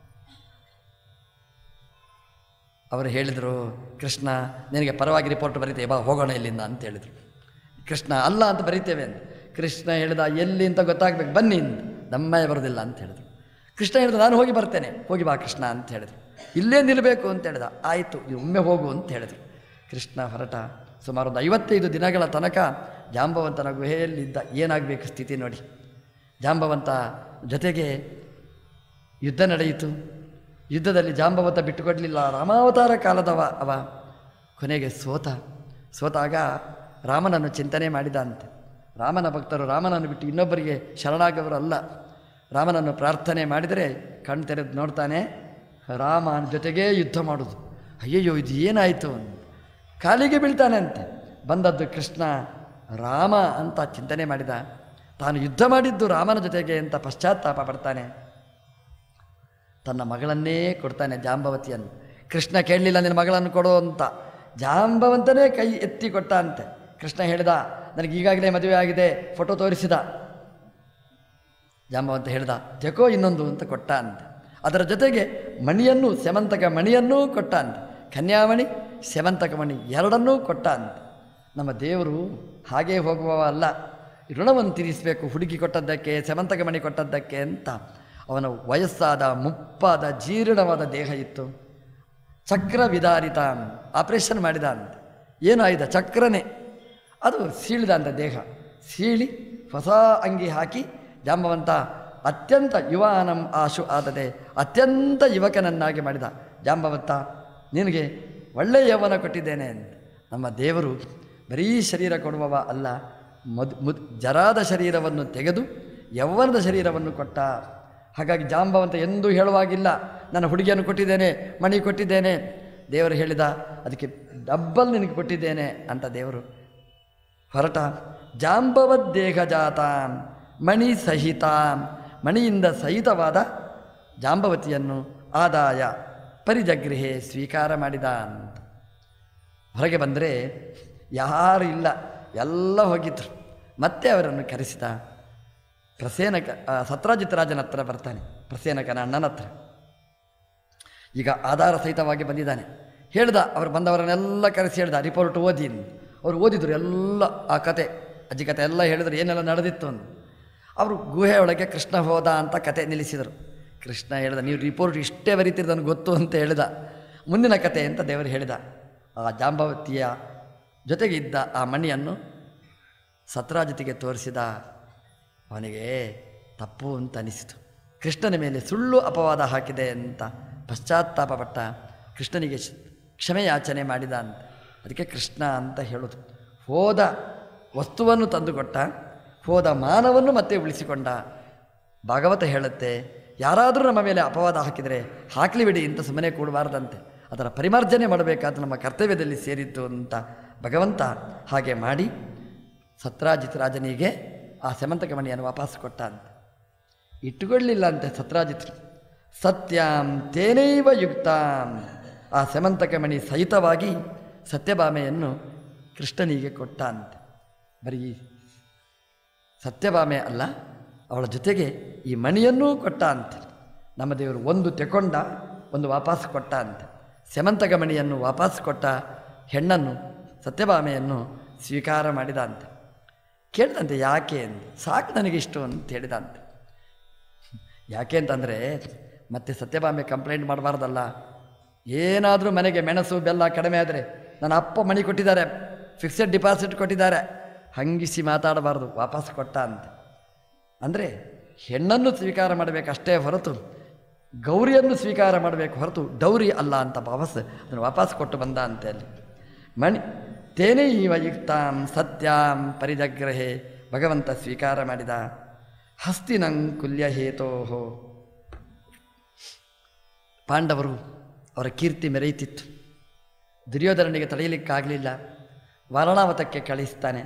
ಅವರು ಹೇಳಿದರು ಕೃಷ್ಣ ನಿನಗೆ ಪರವಾಗಿ ರಿಪೋರ್ಟ್ ಬರೀತೇವೆ ಬಾ ಹೋಗೋಣ ಇಲ್ಲಿಂದ ಅಂತ ಹೇಳಿದರು ಕೃಷ್ಣ ಅಲ್ಲ ಅಂತ ಬರೀತೇವೆ ಅಂತ ಕೃಷ್ಣ ಹೇಳಿದ ಎಲ್ಲಿ ಅಂತ ಗೊತ್ತಾಗಬೇಕು ಬನ್ನಿ ಅಂತ ನಮ್ಮೇ ಬರೋದಿಲ್ಲ ಅಂತ ಹೇಳಿದ್ರು ಕೃಷ್ಣ ಹೇಳಿದ ನಾನು ಹೋಗಿ ಬರ್ತೇನೆ ಹೋಗಿ ಬಾ ಕೃಷ್ಣ ಅಂತ ಹೇಳಿದ್ರು ಇಲ್ಲೇ ನಿಲ್ಲಬೇಕು ಅಂತ ಹೇಳಿದ ಆಯಿತು ನೀವು ಒಮ್ಮೆ ಹೋಗು ಅಂತ ಹೇಳಿದ್ರು ಕೃಷ್ಣ ಹೊರಟ ಸುಮಾರು ಒಂದು ಐವತ್ತೈದು ದಿನಗಳ ತನಕ ಜಾಂಬವಂತನ ಗುಹೆಯಲ್ಲಿದ್ದ ಏನಾಗಬೇಕು ಸ್ಥಿತಿ ನೋಡಿ ಜಾಂಬವಂತ ಜೊತೆಗೆ ಯುದ್ಧ ನಡೆಯಿತು ಯುದ್ಧದಲ್ಲಿ ಜಾಂಬವಂತ ಬಿಟ್ಟುಕೊಡಲಿಲ್ಲ ರಾಮಾವತಾರ ಕಾಲದವ ಅವ ಕೊನೆಗೆ ಸೋತ ಸೋತಾಗ ರಾಮನನ್ನು ಚಿಂತನೆ ಮಾಡಿದ ಅಂತೆ ರಾಮನ ಭಕ್ತರು ರಾಮನನ್ನು ಬಿಟ್ಟು ಇನ್ನೊಬ್ಬರಿಗೆ ಶರಣಾಗವರು ಅಲ್ಲ ರಾಮನನ್ನು ಪ್ರಾರ್ಥನೆ ಮಾಡಿದರೆ ಕಣ್ಣು ತೆರೆದು ನೋಡ್ತಾನೆ ರಾಮನ ಜೊತೆಗೇ ಯುದ್ಧ ಮಾಡೋದು ಅಯ್ಯಯ್ಯೋ ಇದು ಏನಾಯಿತು ಅಂತ ಕಾಲಿಗೆ ಬೀಳ್ತಾನೆ ಅಂತೆ ಬಂದದ್ದು ಕೃಷ್ಣ ರಾಮ ಅಂತ ಚಿಂತನೆ ಮಾಡಿದ ತಾನು ಯುದ್ಧ ಮಾಡಿದ್ದು ರಾಮನ ಜೊತೆಗೆ ಅಂತ ಪಶ್ಚಾತ್ತಾಪ ಪಡ್ತಾನೆ ತನ್ನ ಮಗಳನ್ನೇ ಕೊಡ್ತಾನೆ ಜಾಂಬವತಿಯನ್ನು ಕೃಷ್ಣ ಕೇಳಲಿಲ್ಲ ನಿನ್ನ ಮಗಳನ್ನು ಕೊಡು ಅಂತ ಜಾಂಬವಂತನೇ ಕೈ ಎತ್ತಿ ಕೊಟ್ಟ ಅಂತೆ ಕೃಷ್ಣ ಹೇಳಿದ ನನಗೆ ಈಗಾಗಲೇ ಮದುವೆ ಆಗಿದೆ ಫೋಟೋ ತೋರಿಸಿದ ಜಾಂಬವಂತ ಹೇಳ್ದ ತೆಕೋ ಇನ್ನೊಂದು ಅಂತ ಕೊಟ್ಟ ಅಂತ ಅದರ ಜೊತೆಗೆ ಮಣಿಯನ್ನು ಸೆಮಂತಕ ಮಣಿಯನ್ನೂ ಕೊಟ್ಟ ಅಂತ ಕನ್ಯಾಮಣಿ ಸೆಮಂತಕ ಮಣಿ ಎರಡನ್ನೂ ಕೊಟ್ಟ ಅಂತ ನಮ್ಮ ದೇವರು ಹಾಗೇ ಹೋಗುವವ ಅಲ್ಲ ಋಣವನ್ನು ತೀರಿಸಬೇಕು ಹುಡುಗಿ ಕೊಟ್ಟದ್ದಕ್ಕೆ ಸೆಮಂತಕ ಮಣಿ ಕೊಟ್ಟದ್ದಕ್ಕೆ ಅಂತ ಅವನ ವಯಸ್ಸಾದ ಮುಪ್ಪಾದ ಜೀರ್ಣವಾದ ದೇಹ ಇತ್ತು ಚಕ್ರ ವಿದಾರಿತ ಆಪರೇಷನ್ ಮಾಡಿದ ಅಂತ ಏನು ಆಯ್ದ ಚಕ್ರನೇ ಅದು ಸೀಳಿದ ಅಂತ ದೇಹ ಸೀಳಿ ಹೊಸ ಅಂಗಿ ಹಾಕಿ ಜಾಂಬವಂತ ಅತ್ಯಂತ ಯುವಾನಂ ಆಶು ಆದದೆ ಅತ್ಯಂತ ಯುವಕನನ್ನಾಗಿ ಮಾಡಿದ ಜಾಂಬವಂತ ನಿನಗೆ ಒಳ್ಳೆಯ ಯೌವನ ಕೊಟ್ಟಿದ್ದೇನೆ ಅಂತ ನಮ್ಮ ದೇವರು ಬರೀ ಶರೀರ ಕೊಡುವವ ಅಲ್ಲ ಮದ್ ಮುದ್ ಜರಾದ ಶರೀರವನ್ನು ತೆಗೆದು ಯೌವನದ ಶರೀರವನ್ನು ಕೊಟ್ಟ ಹಾಗಾಗಿ ಜಾಂಬವಂತ ಎಂದೂ ಹೇಳುವಾಗಿಲ್ಲ ನನ್ನ ಹುಡುಗಿಯನ್ನು ಕೊಟ್ಟಿದ್ದೇನೆ ಮಣಿ ಕೊಟ್ಟಿದ್ದೇನೆ ದೇವರು ಹೇಳಿದ ಅದಕ್ಕೆ ಡಬ್ಬಲ್ ನಿನಗೆ ಕೊಟ್ಟಿದ್ದೇನೆ ಅಂತ ದೇವರು ಹೊರಟ ಜಾಂಬವದ್ದೇಹ ಜಾತ ಮಣಿ ಸಹಿತ ಮಣಿಯಿಂದ ಸಹಿತವಾದ ಜಾಂಬವತಿಯನ್ನು ಆದಾಯ ಪರಿಜಗೃಹೆ ಸ್ವೀಕಾರ ಮಾಡಿದ ಅಂತ ಹೊರಗೆ ಬಂದರೆ ಯಾರೂ ಇಲ್ಲ ಎಲ್ಲ ಹೋಗಿದ್ರು ಮತ್ತೆ ಅವರನ್ನು ಕರೆಸಿದ ಪ್ರಸೇನಕ ಆ, ಸತ್ರಾಜಿತ್ ರಾಜನ ಹತ್ರ ಬರ್ತಾನೆ ಪ್ರಸೇನಕನ ಅಣ್ಣನ ಹತ್ರ ಈಗ ಆಧಾರ ಸಹಿತವಾಗಿ ಬಂದಿದ್ದಾನೆ ಹೇಳ್ದ ಅವರು ಬಂದವರನ್ನೆಲ್ಲ ಕರೆಸಿ ಹೇಳ್ದ ರಿಪೋರ್ಟ್ ಓದಿ ಅಂತ. ಅವ್ರು ಓದಿದ್ರು ಎಲ್ಲ ಆ ಕತೆ ಅಜ್ಜಿ ಕತೆ ಎಲ್ಲ ಹೇಳಿದ್ರು ಏನೆಲ್ಲ ನಡೆದಿತ್ತು ಅಂತ ಅವರು ಗುಹೆ ಒಳಗೆ ಕೃಷ್ಣ ಹೋದ ಅಂತ ಕತೆ ನಿಲ್ಲಿಸಿದರು ಕೃಷ್ಣ ಹೇಳ್ದ ನೀವು ರಿಪೋರ್ಟ್ ಇಷ್ಟೇ ಬರೀತೀರಿ ನನಗೆ ಗೊತ್ತು ಅಂತ ಹೇಳಿದ ಮುಂದಿನ ಕತೆ ಅಂತ ದೇವರು ಹೇಳಿದ ಆ ಜಾಂಬವತಿಯ ಜೊತೆಗೆ ಇದ್ದ ಆ ಮಣಿಯನ್ನು ಸತ್ರಾಜಿತಿಗೆ ತೋರಿಸಿದ ಅವನಿಗೆ ತಪ್ಪು ಅಂತ ಅನಿಸಿತು ಕೃಷ್ಣನ ಮೇಲೆ ಸುಳ್ಳು ಅಪವಾದ ಹಾಕಿದೆ ಅಂತ ಪಶ್ಚಾತ್ತಾಪ ಪಟ್ಟ ಕೃಷ್ಣನಿಗೆ ಶ್- ಕ್ಷಮೆ ಯಾಚನೆ ಮಾಡಿದ ಅಂತ ಅದಕ್ಕೆ ಕೃಷ್ಣ ಅಂತ ಹೇಳೋದು ಹೋದ ವಸ್ತುವನ್ನು ತಂದುಕೊಟ್ಟ ಹೋದ ಮಾನವನ್ನು ಮತ್ತೆ ಉಳಿಸಿಕೊಂಡ ಭಾಗವತ ಹೇಳುತ್ತೆ ಯಾರಾದರೂ ನಮ್ಮ ಮೇಲೆ ಅಪವಾದ ಹಾಕಿದರೆ ಹಾಕಲಿ ಬಿಡಿ ಅಂತ ಸುಮ್ಮನೆ ಕೂಡಬಾರ್ದಂತೆ ಅದರ ಪರಿಮಾರ್ಜನೆ ಮಾಡಬೇಕಾದ ನಮ್ಮ ಕರ್ತವ್ಯದಲ್ಲಿ ಸೇರಿದ್ದು ಅಂತ ಭಗವಂತ ಹಾಗೆ ಮಾಡಿ ಸತ್ರಾಜಿತ್ ರಾಜನಿಗೆ ಆ ಸೆಮಂತಕ ಮಣಿಯನ್ನು ವಾಪಸ್ ಕೊಟ್ಟ ಅಂತ ಇಟ್ಟುಕೊಳ್ಳಿಲ್ಲ ಅಂತೆ ಸತ್ರಾಜಿತ್ ಸತ್ಯಾಂ ತೇನೈವ ಯುಕ್ತಾಂ ಆ ಸೆಮಂತಕ ಮಣಿ ಸಹಿತವಾಗಿ ಸತ್ಯಭಾಮೆಯನ್ನು ಕೃಷ್ಣನಿಗೆ ಕೊಟ್ಟ ಅಂತೆ ಬರೀ ಸತ್ಯಭಾಮೆ ಅಲ್ಲ ಅವಳ ಜೊತೆಗೆ ಈ ಮಣಿಯನ್ನೂ ಕೊಟ್ಟ ಅಂತ ನಮ್ಮ ದೇವರು ಒಂದು ತೆಕೊಂಡ ಒಂದು ವಾಪಸ್ ಕೊಟ್ಟ ಅಂತ ಸೆಮಂತಕ ಮಣಿಯನ್ನು ವಾಪಸ್ ಕೊಟ್ಟ ಹೆಣ್ಣನ್ನು ಸತ್ಯಭಾಮೆಯನ್ನು ಸ್ವೀಕಾರ ಮಾಡಿದ ಅಂತ ಕೇಳ್ದಂತೆ ಯಾಕೆ ಅಂತ ಸಾಕು ನನಗೆ ಇಷ್ಟು ಅಂತ ಹೇಳಿದಂತೆ ಯಾಕೆ ಅಂತಂದರೆ ಮತ್ತೆ ಸತ್ಯಭಾಮೆ ಕಂಪ್ಲೇಂಟ್ ಮಾಡಬಾರ್ದಲ್ಲ ಏನಾದರೂ ಮನೆಗೆ ಮೆಣಸು ಬೆಲ್ಲ ಕಡಿಮೆ ಆದರೆ ನನ್ನ ಅಪ್ಪ ಮಣಿ ಕೊಟ್ಟಿದ್ದಾರೆ ಫಿಕ್ಸೆಡ್ ಡಿಪಾಸಿಟ್ ಕೊಟ್ಟಿದ್ದಾರೆ ಹಂಗಿಸಿ ಮಾತಾಡಬಾರ್ದು ವಾಪಸ್ ಕೊಟ್ಟ ಅಂತ ಅಂದರೆ ಹೆಣ್ಣನ್ನು ಸ್ವೀಕಾರ ಮಾಡಬೇಕಷ್ಟೇ ಹೊರತು ಗೌರಿಯನ್ನು ಸ್ವೀಕಾರ ಮಾಡಬೇಕು ಹೊರತು ಡೌರಿ ಅಲ್ಲ ಅಂತ ಭಾವಸ್ ಅದನ್ನು ವಾಪಸ್ ಕೊಟ್ಟು ಬಂದ ಅಂತೆ ಅಲ್ಲಿ ಮಣಿ ತೇನೇ ಇವ ಯುಕ್ತಾಂ ಸತ್ಯಾಂ ಪರಿಜಗ್ರಹೆ ಭಗವಂತ ಸ್ವೀಕಾರ ಮಾಡಿದ ಹಸ್ತಿನಂಕುಲ್ಯ ಹೇತೋಹೋ ಪಾಂಡವರು ಅವರ ಕೀರ್ತಿ ಮೆರೆಯುತ್ತಿತ್ತು ದುರ್ಯೋಧನನಿಗೆ ತಡೆಯಲಿಕ್ಕಾಗಲಿಲ್ಲ ವಾರಣಾವತಕ್ಕೆ ಕಳಿಸ್ತಾನೆ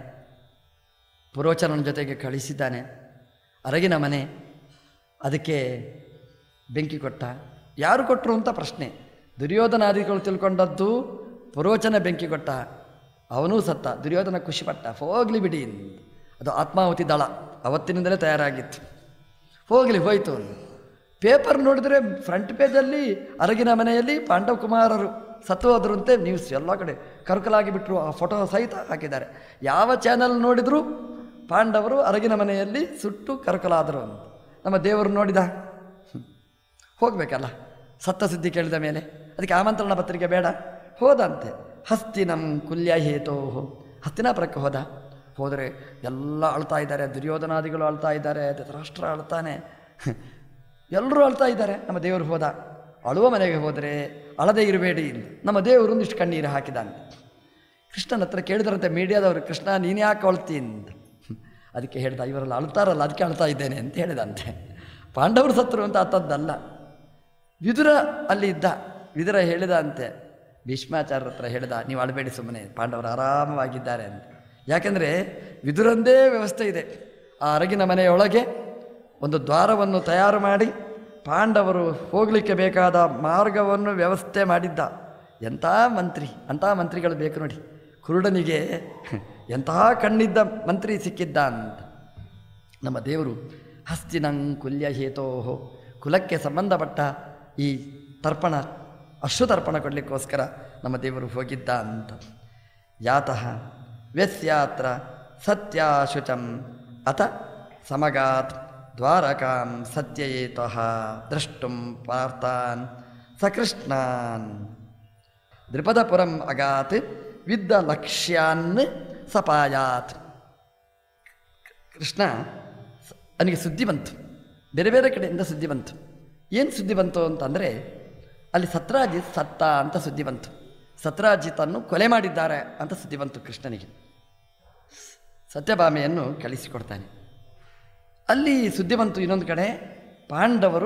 ಪುರೋಚನನ ಜೊತೆಗೆ ಕಳಿಸಿದ್ದಾನೆ ಅರಗಿನ ಮನೆ ಅದಕ್ಕೆ ಬೆಂಕಿ ಕೊಟ್ಟ ಯಾರು ಕೊಟ್ಟರು ಅಂತ ಪ್ರಶ್ನೆ ದುರ್ಯೋಧನಾದಿಗಳು ತಿಳ್ಕೊಂಡದ್ದು ಪುರೋಚನ ಬೆಂಕಿ ಕೊಟ್ಟ ಅವನೂ ಸತ್ತ ದುರ್ಯೋಧನ ಖುಷಿಪಟ್ಟ ಹೋಗಲಿ ಬಿಡಿ ಅಂತ. ಅದು ಆತ್ಮಾಹುತಿ ದಳ ಅವತ್ತಿನಿಂದಲೇ ತಯಾರಾಗಿತ್ತು ಹೋಗಲಿ ಹೋಯಿತು ಪೇಪರ್ ನೋಡಿದ್ರೆ ಫ್ರಂಟ್ ಪೇಜಲ್ಲಿ ಅರಗಿನ ಮನೆಯಲ್ಲಿ ಪಾಂಡವ ಕುಮಾರರು ಸತ್ತು ಹೋದ್ರು ಅಂತೆ ನ್ಯೂಸ್ ಎಲ್ಲ ಕಡೆ ಕರ್ಕಲಾಗಿ ಬಿಟ್ಟರು ಆ ಫೋಟೋ ಸಹಿತ ಹಾಕಿದ್ದಾರೆ ಯಾವ ಚಾನಲ್ ನೋಡಿದರೂ ಪಾಂಡವರು ಅರಗಿನ ಮನೆಯಲ್ಲಿ ಸುಟ್ಟು ಕರ್ಕಲಾದರು ಅಂತ ನಮ್ಮ ದೇವರು ನೋಡಿದ ಹ್ಮ್. ಹೋಗಬೇಕಲ್ಲ ಸತ್ತ ಸುದ್ದಿ ಕೇಳಿದ ಮೇಲೆ ಅದಕ್ಕೆ ಆಮಂತ್ರಣ ಪತ್ರಿಕೆ ಬೇಡ ಹೋದಂತೆ ಹಸ್ತಿನಂ ಕುಲ್ಯ ಹೇತೋ ಹಸ್ತಿನಾಪುರಕ್ಕೆ ಹೋದ ಹೋದರೆ ಎಲ್ಲ ಅಳ್ತಾ ಇದ್ದಾರೆ ದುರ್ಯೋಧನಾದಿಗಳು ಅಳ್ತಾ ಇದ್ದಾರೆ ಧೃತರಾಷ್ಟ್ರ ಅಳ್ತಾನೆ ಎಲ್ಲರೂ ಅಳ್ತಾ ಇದ್ದಾರೆ ನಮ್ಮ ದೇವರು ಹೋದ ಅಳುವ ಮನೆಗೆ ಹೋದರೆ ಅಳದೇ ಇರಬೇಡಿ ಎಂದು ನಮ್ಮ ದೇವರು ಒಂದಿಷ್ಟು ಕಣ್ಣೀರು ಹಾಕಿದಂತೆ ಕೃಷ್ಣನ ಹತ್ರ ಕೇಳಿದ್ರಂತೆ ಮೀಡಿಯಾದವರು ಕೃಷ್ಣ ನೀನು ಯಾಕೆ ಅಳ್ತಿ ಅಂತ ಅದಕ್ಕೆ ಹೇಳ್ದ ಇವರೆಲ್ಲ ಅಳ್ತಾರಲ್ಲ ಅದಕ್ಕೆ ಅಳ್ತಾ ಇದ್ದೇನೆ ಅಂತ ಹೇಳಿದಂತೆ ಪಾಂಡವರು ಸತ್ರು ಅಂತ ಆತದ್ದಲ್ಲ ವಿದುರ ಅಲ್ಲಿ ಇದ್ದ ವಿದುರ ಹೇಳಿದ ಅಂತೆ ಭೀಷ್ಮಾಚಾರ್ಯರ ಹತ್ರ ಹೇಳಿದ ನೀವು ಅಳಬೇಡಿ ಸುಮ್ಮನೆ ಪಾಂಡವರು ಆರಾಮವಾಗಿದ್ದಾರೆ ಅಂತ ಯಾಕೆಂದರೆ ವಿದುರಂದೇ ವ್ಯವಸ್ಥೆ ಇದೆ ಆ ಅರಗಿನ ಮನೆಯೊಳಗೆ ಒಂದು ದ್ವಾರವನ್ನು ತಯಾರು ಮಾಡಿ ಪಾಂಡವರು ಹೋಗಲಿಕ್ಕೆ ಬೇಕಾದ ಮಾರ್ಗವನ್ನು ವ್ಯವಸ್ಥೆ ಮಾಡಿದ್ದ ಎಂಥ ಮಂತ್ರಿ ಅಂಥ ಮಂತ್ರಿಗಳು ಬೇಕು ನೋಡಿ ಕುರುಡನಿಗೆ ಎಂತಹ ಕಣ್ಣಿದ್ದ ಮಂತ್ರಿ ಸಿಕ್ಕಿದ್ದ ಅಂತ ನಮ್ಮ ದೇವರು ಹಸ್ತಿನಂಕುಲ್ಯ ಹೇತೋಹೋ ಕುಲಕ್ಕೆ ಸಂಬಂಧಪಟ್ಟ ಈ ತರ್ಪಣ ಅಶ್ರು ತರ್ಪಣ ಕೊಡಲಿಕ್ಕೋಸ್ಕರ ನಮ್ಮ ದೇವರು ಹೋಗಿದ್ದ ಅಂತ ಯಾತಃ ವ್ಯಸ್ಯಾತ್ರ ಸತ್ಯಾಶುಚಂ ಅಥ ಸಮಗಾತ್ ದ್ವಾರಕಾಂ ಸತ್ಯಯೇತಃ ದ್ರಷ್ಟುಂ ಪಾರ್ಥಾನ್ ಸಕೃಷ್ಣಾನ್ ದ್ರಿಪದಪುರಂ ಅಗಾತ್ ವಿದ್ದ ಲಕ್ಷ್ಯಾನ್ ಸಪಾಯಾತ್ ಕೃಷ್ಣ ಸ- ಅವನಿಗೆ ಸುದ್ದಿ ಬಂತು ಬೇರೆ ಬೇರೆ ಕಡೆಯಿಂದ ಸುದ್ದಿ ಬಂತು ಏನು ಸುದ್ದಿ ಬಂತು ಅಂತಂದರೆ ಅಲ್ಲಿ ಸತ್ರಾಜಿತ್ ಸತ್ತ ಅಂತ ಸುದ್ದಿ ಬಂತು ಸತ್ರಾಜಿತನ್ನು ಕೊಲೆ ಮಾಡಿದ್ದಾರೆ ಅಂತ ಸುದ್ದಿ ಬಂತು ಕೃಷ್ಣನಿಗೆ ಸತ್ಯಭಾಮೆಯನ್ನು ಕಳಿಸಿಕೊಡ್ತಾನೆ ಅಲ್ಲಿ ಸುದ್ದಿ ಬಂತು ಇನ್ನೊಂದು ಕಡೆ ಪಾಂಡವರು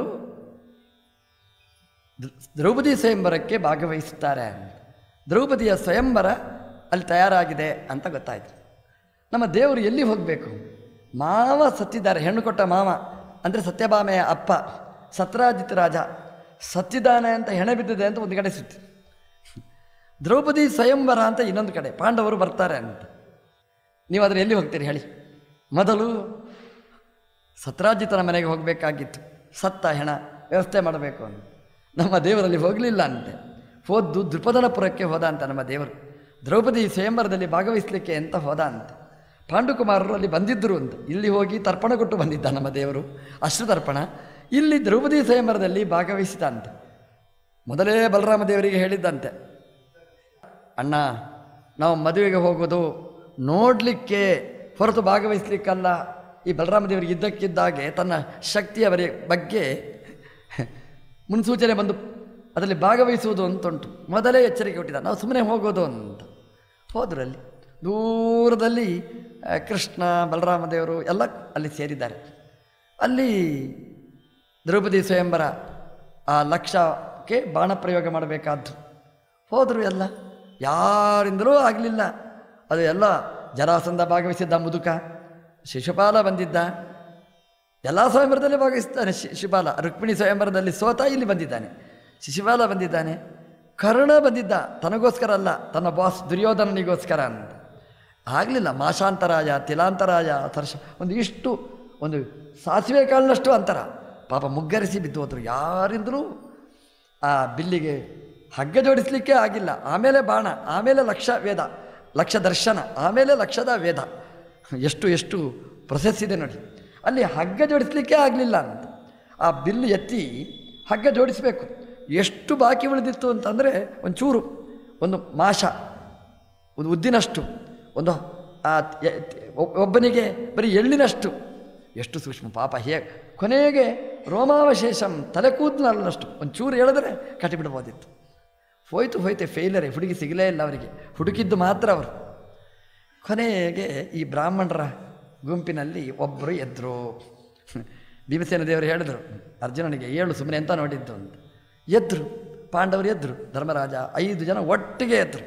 ದ್ರ- ದ್ರೌಪದಿ ಸ್ವಯಂವರಕ್ಕೆ ಭಾಗವಹಿಸುತ್ತಾರೆ ಅಂತ ದ್ರೌಪದಿಯ ಸ್ವಯಂವರ ಅಲ್ಲಿ ತಯಾರಾಗಿದೆ ಅಂತ ಗೊತ್ತಾಯಿತು ನಮ್ಮ ದೇವರು ಎಲ್ಲಿ ಹೋಗಬೇಕು ಮಾವ ಸತ್ತಿದ್ದಾರೆ ಹೆಣ್ಣು ಕೊಟ್ಟ ಮಾವ ಅಂದರೆ ಸತ್ಯಭಾಮೆಯ ಅಪ್ಪ ಸತ್ರಾಜಿತ್ ರಾಜ ಸತ್ತಿದ್ದಾನೆ ಅಂತ ಹೆಣೆ ಬಿದ್ದಿದೆ ಅಂತ ಒಂದು ಕಡೆ ಸುದ್ದಿ ದ್ರೌಪದಿ ಸ್ವಯಂವರ ಅಂತ ಇನ್ನೊಂದು ಕಡೆ ಪಾಂಡವರು ಬರ್ತಾರೆ ಅಂತ ನೀವು ಆದರೆ ಎಲ್ಲಿ ಹೋಗ್ತೀರಿ ಹೇಳಿ ಮೊದಲು ಸತ್ರಾಜಿತನ ಮನೆಗೆ ಹೋಗಬೇಕಾಗಿತ್ತು ಸತ್ತ ಹೆಣ ವ್ಯವಸ್ಥೆ ಮಾಡಬೇಕು ಅಂತ ನಮ್ಮ ದೇವರಲ್ಲಿ ಹೋಗಲಿಲ್ಲ ಅಂತೆ ಹೋದ್ದು ದೃಪದನಪುರಕ್ಕೆ ಹೋದ ಅಂತ ನಮ್ಮ ದೇವರು ದ್ರೌಪದಿ ಸ್ವಯಂವರದಲ್ಲಿ ಭಾಗವಹಿಸಲಿಕ್ಕೆ ಅಂತ ಹೋದ ಅಂತ ಪಾಂಡುಕುಮಾರರು ಅಲ್ಲಿ ಬಂದಿದ್ದರು ಅಂತ ಇಲ್ಲಿ ಹೋಗಿ ತರ್ಪಣ ಕೊಟ್ಟು ಬಂದಿದ್ದ ನಮ್ಮ ದೇವರು ಅಶ್ರು ತರ್ಪಣ ಇಲ್ಲಿ ದ್ರೌಪದಿ ಸ್ವಯಂವರದಲ್ಲಿ ಭಾಗವಹಿಸಿದ ಅಂತ ಮೊದಲೇ ಬಲರಾಮ ದೇವರಿಗೆ ಹೇಳಿದ್ದಂತೆ ಅಣ್ಣ ನಾವು ಮದುವೆಗೆ ಹೋಗೋದು ನೋಡಲಿಕ್ಕೆ ಹೊರತು ಭಾಗವಹಿಸ್ಲಿಕ್ಕಲ್ಲ ಈ ಬಲರಾಮ ದೇವರಿಗೆ ಇದ್ದಕ್ಕಿದ್ದಾಗೆ ತನ್ನ ಶಕ್ತಿಯ ಬರೆ ಬಗ್ಗೆ ಮುನ್ಸೂಚನೆ ಬಂದು ಅದರಲ್ಲಿ ಭಾಗವಹಿಸುವುದು ಅಂತ ಉಂಟು ಮೊದಲೇ ಎಚ್ಚರಿಕೆ ಕೊಟ್ಟಿದ್ದ ನಾವು ಸುಮ್ಮನೆ ಹೋಗೋದು ಅಂತ ಹೋದ್ರು ಅಲ್ಲಿ ದೂರದಲ್ಲಿ ಆ, ಕೃಷ್ಣ ಬಲರಾಮ ದೇವರು ಎಲ್ಲ ಅಲ್ಲಿ ಸೇರಿದ್ದಾರೆ ಅಲ್ಲಿ ದ್ರೌಪದಿ ಸ್ವಯಂವರ ಆ ಲಕ್ಷಕ್ಕೆ ಬಾಣ ಪ್ರಯೋಗ ಮಾಡಬೇಕಾದ್ದು ಹೋದರು ಎಲ್ಲ ಯಾರಿಂದಲೂ ಆಗಲಿಲ್ಲ ಅದು ಎಲ್ಲ ಜರಾಸಂಧ ಭಾಗವಹಿಸಿದ್ದ ಮುದುಕ ಶಿಶುಪಾಲ ಬಂದಿದ್ದ ಎಲ್ಲ ಸ್ವಯಂವರದಲ್ಲಿ ಭಾಗವಹಿಸ್ತಾನೆ ಶಿ- ಶಿಶುಪಾಲ ರುಕ್ಮಿಣಿ ಸ್ವಯಂವರದಲ್ಲಿ ಸೋತ ಇಲ್ಲಿ ಬಂದಿದ್ದಾನೆ ಶಿಶುಪಾಲ ಬಂದಿದ್ದಾನೆ ಕರ್ಣ ಬಂದಿದ್ದ ತನಗೋಸ್ಕರ ಅಲ್ಲ ತನ್ನ ಬಾಸ್ ದುರ್ಯೋಧನನಿಗೋಸ್ಕರ ಅಂತ ಆಗಲಿಲ್ಲ ಮಾಶಾಂತರಾಯ ತಿಲಾಂತರಾಯ ಸರ್ಷ ಒಂದು ಇಷ್ಟು ಒಂದು ಸಾಸಿವೆ ಕಾಳಿನಷ್ಟು ಅಂತರ ಪಾಪ ಮುಗ್ಗರಿಸಿ ಬಿದ್ದು ಹೋದರು ಯಾರಿಂದಲೂ ಆ ಬಿಲ್ಲಿಗೆ ಹಗ್ಗ ಜೋಡಿಸಲಿಕ್ಕೆ ಆಗಿಲ್ಲ ಆಮೇಲೆ ಬಾಣ ಆಮೇಲೆ ಲಕ್ಷ ವೇದ ಲಕ್ಷ ದರ್ಶನ ಆಮೇಲೆ ಲಕ್ಷದ ವೇದ ಎಷ್ಟು ಎಷ್ಟು ಪ್ರೊಸೆಸ್ ಇದೆ ನೋಡಿ ಅಲ್ಲಿ ಹಗ್ಗ ಜೋಡಿಸಲಿಕ್ಕೆ ಆಗಲಿಲ್ಲ ಅಂತ ಆ ಬಿಲ್ಲು ಎತ್ತಿ ಹಗ್ಗ ಜೋಡಿಸಬೇಕು ಎಷ್ಟು ಬಾಕಿ ಉಳಿದಿತ್ತು ಅಂತಂದರೆ ಒಂಚೂರು ಒಂದು ಮಾಷ ಒಂದು ಉದ್ದಿನಷ್ಟು ಒಂದು ಆ ಎ- ಒ- ಒಬ್ಬನಿಗೆ ಬರೀ ಎಳ್ಳಿನಷ್ಟು ಎಷ್ಟು ಸೂಕ್ಷ್ಮ ಪಾಪ ಹೇ ಕೊನೆಗೆ ರೋಮಾವಶೇಷಂ ತಲೆ ಕೂದಲನ್ನಷ್ಟು ಒಂಚೂರು ಹೇಳಿದ್ರೆ ಕಟ್ಟಿಬಿಡ್ಬೋದಿತ್ತು ಹೋಯ್ತು ಹೋಯ್ತು ಫೇಲರೇ ಹುಡುಗಿ ಸಿಗಲೇ ಇಲ್ಲ ಅವರಿಗೆ ಹುಡುಕಿದ್ದು ಮಾತ್ರ ಅವರು ಕೊನೆಗೆ ಈ ಬ್ರಾಹ್ಮಣರ ಗುಂಪಿನಲ್ಲಿ ಒಬ್ಬರು ಎದ್ರು ಭೀಮಸೇನ ದೇವರು ಹೇಳಿದರು ಅರ್ಜುನನಿಗೆ ಏಳು ಸುಮ್ಮನೆ ಅಂತ ನೋಡಿದ್ದು ಅಂತ ಎದ್ರು ಪಾಂಡವರು ಎದ್ರು ಧರ್ಮರಾಜ ಐದು ಜನ ಒಟ್ಟಿಗೆ ಎದ್ರು